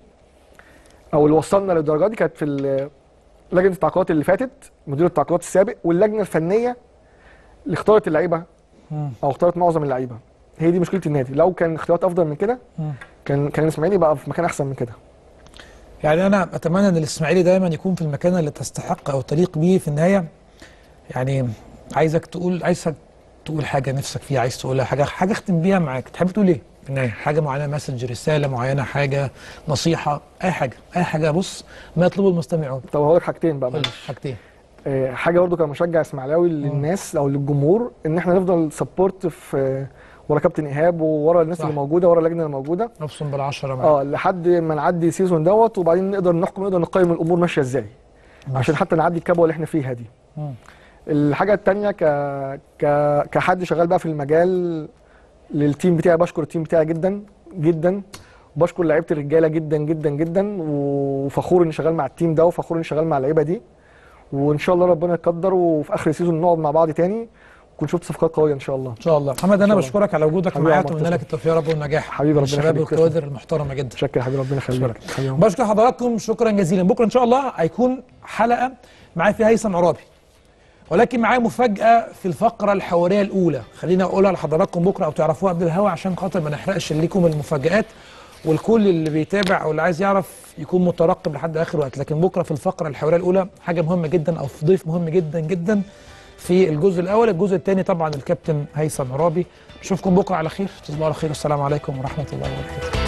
او اللي وصلنا للدرجه دي كانت في ال- لجنه التعاقدات اللي فاتت مدير التعاقدات السابق واللجنه الفنيه اللي اختارت اللعيبه مم. او اختارت معظم اللعيبه هي دي مشكله النادي لو كان اختيارات افضل من كده مم. كان كان الاسماعيلي بقى في مكان احسن من كده يعني انا اتمنى ان الاسماعيلي دايما يكون في المكان اللي تستحق او تليق به في النهايه يعني عايزك تقول عايزك تقول حاجه نفسك فيها عايز تقولها حاجه حاجه اختم بيها معاك تحب تقول ايه في النهايه حاجه معينه مسج رساله معينه حاجه نصيحه اي حاجه اي حاجه بص ما يطلبه المستمعون طب هقول لك حاجتين بقى قول لي معلش. حاجتين آه، حاجه برضو كمشجع اسماعيلاوي للناس او للجمهور ان احنا نفضل سبورت في ورا كابتن ايهاب وورا الناس صح. اللي موجوده ورا اللجنه اللي موجوده ابصم بالعشره معاك اه لحد ما نعدي السيزون دوت وبعدين نقدر نحكم نقدر نقيم الامور ماشيه ازاي عشان حتى نعدي الكبوه اللي احنا فيها دي مم. الحاجه التانية ك... ك... كحد شغال بقى في المجال للتيم بتاعي بشكر التيم بتاعي جدا جدا وبشكر لعيبه الرجاله جدا جدا جدا وفخور اني شغال مع التيم ده وفخور اني شغال مع اللعيبه دي وان شاء الله ربنا يقدر وفي اخر السيزون نقعد مع بعض تاني ونكون شفت صفقات قويه ان شاء الله ان شاء الله محمد انا الله. بشكرك على وجودك حبيبي معايا يا عمر، اتمنى لك تسلم. التوفيق يا رب والنجاح حبيبي ربنا الشباب يخليك، والكوادر المحترمه جدا شكرا يا حبيبي ربنا يخليك أشكرك. حبيبي يا عمر. بشكر حضراتكم شكرا جزيلا بكره ان شاء الله هيكون حلقه معايا فيها هيثم عرابي ولكن معايا مفاجاه في الفقره الحواريه الاولى خلينا اقولها لحضراتكم بكره او تعرفوها قبل الهوا عشان خاطر ما نحرقش ليكم المفاجات والكل اللي بيتابع او اللي عايز يعرف يكون مترقب لحد اخر وقت لكن بكره في الفقره الحواريه الاولى حاجه مهمه جدا او في ضيف مهم جدا جدا في الجزء الاول الجزء الثاني طبعا الكابتن هيثم عرابي نشوفكم بكره على خير تصبحوا على خير والسلام عليكم ورحمه الله وبركاته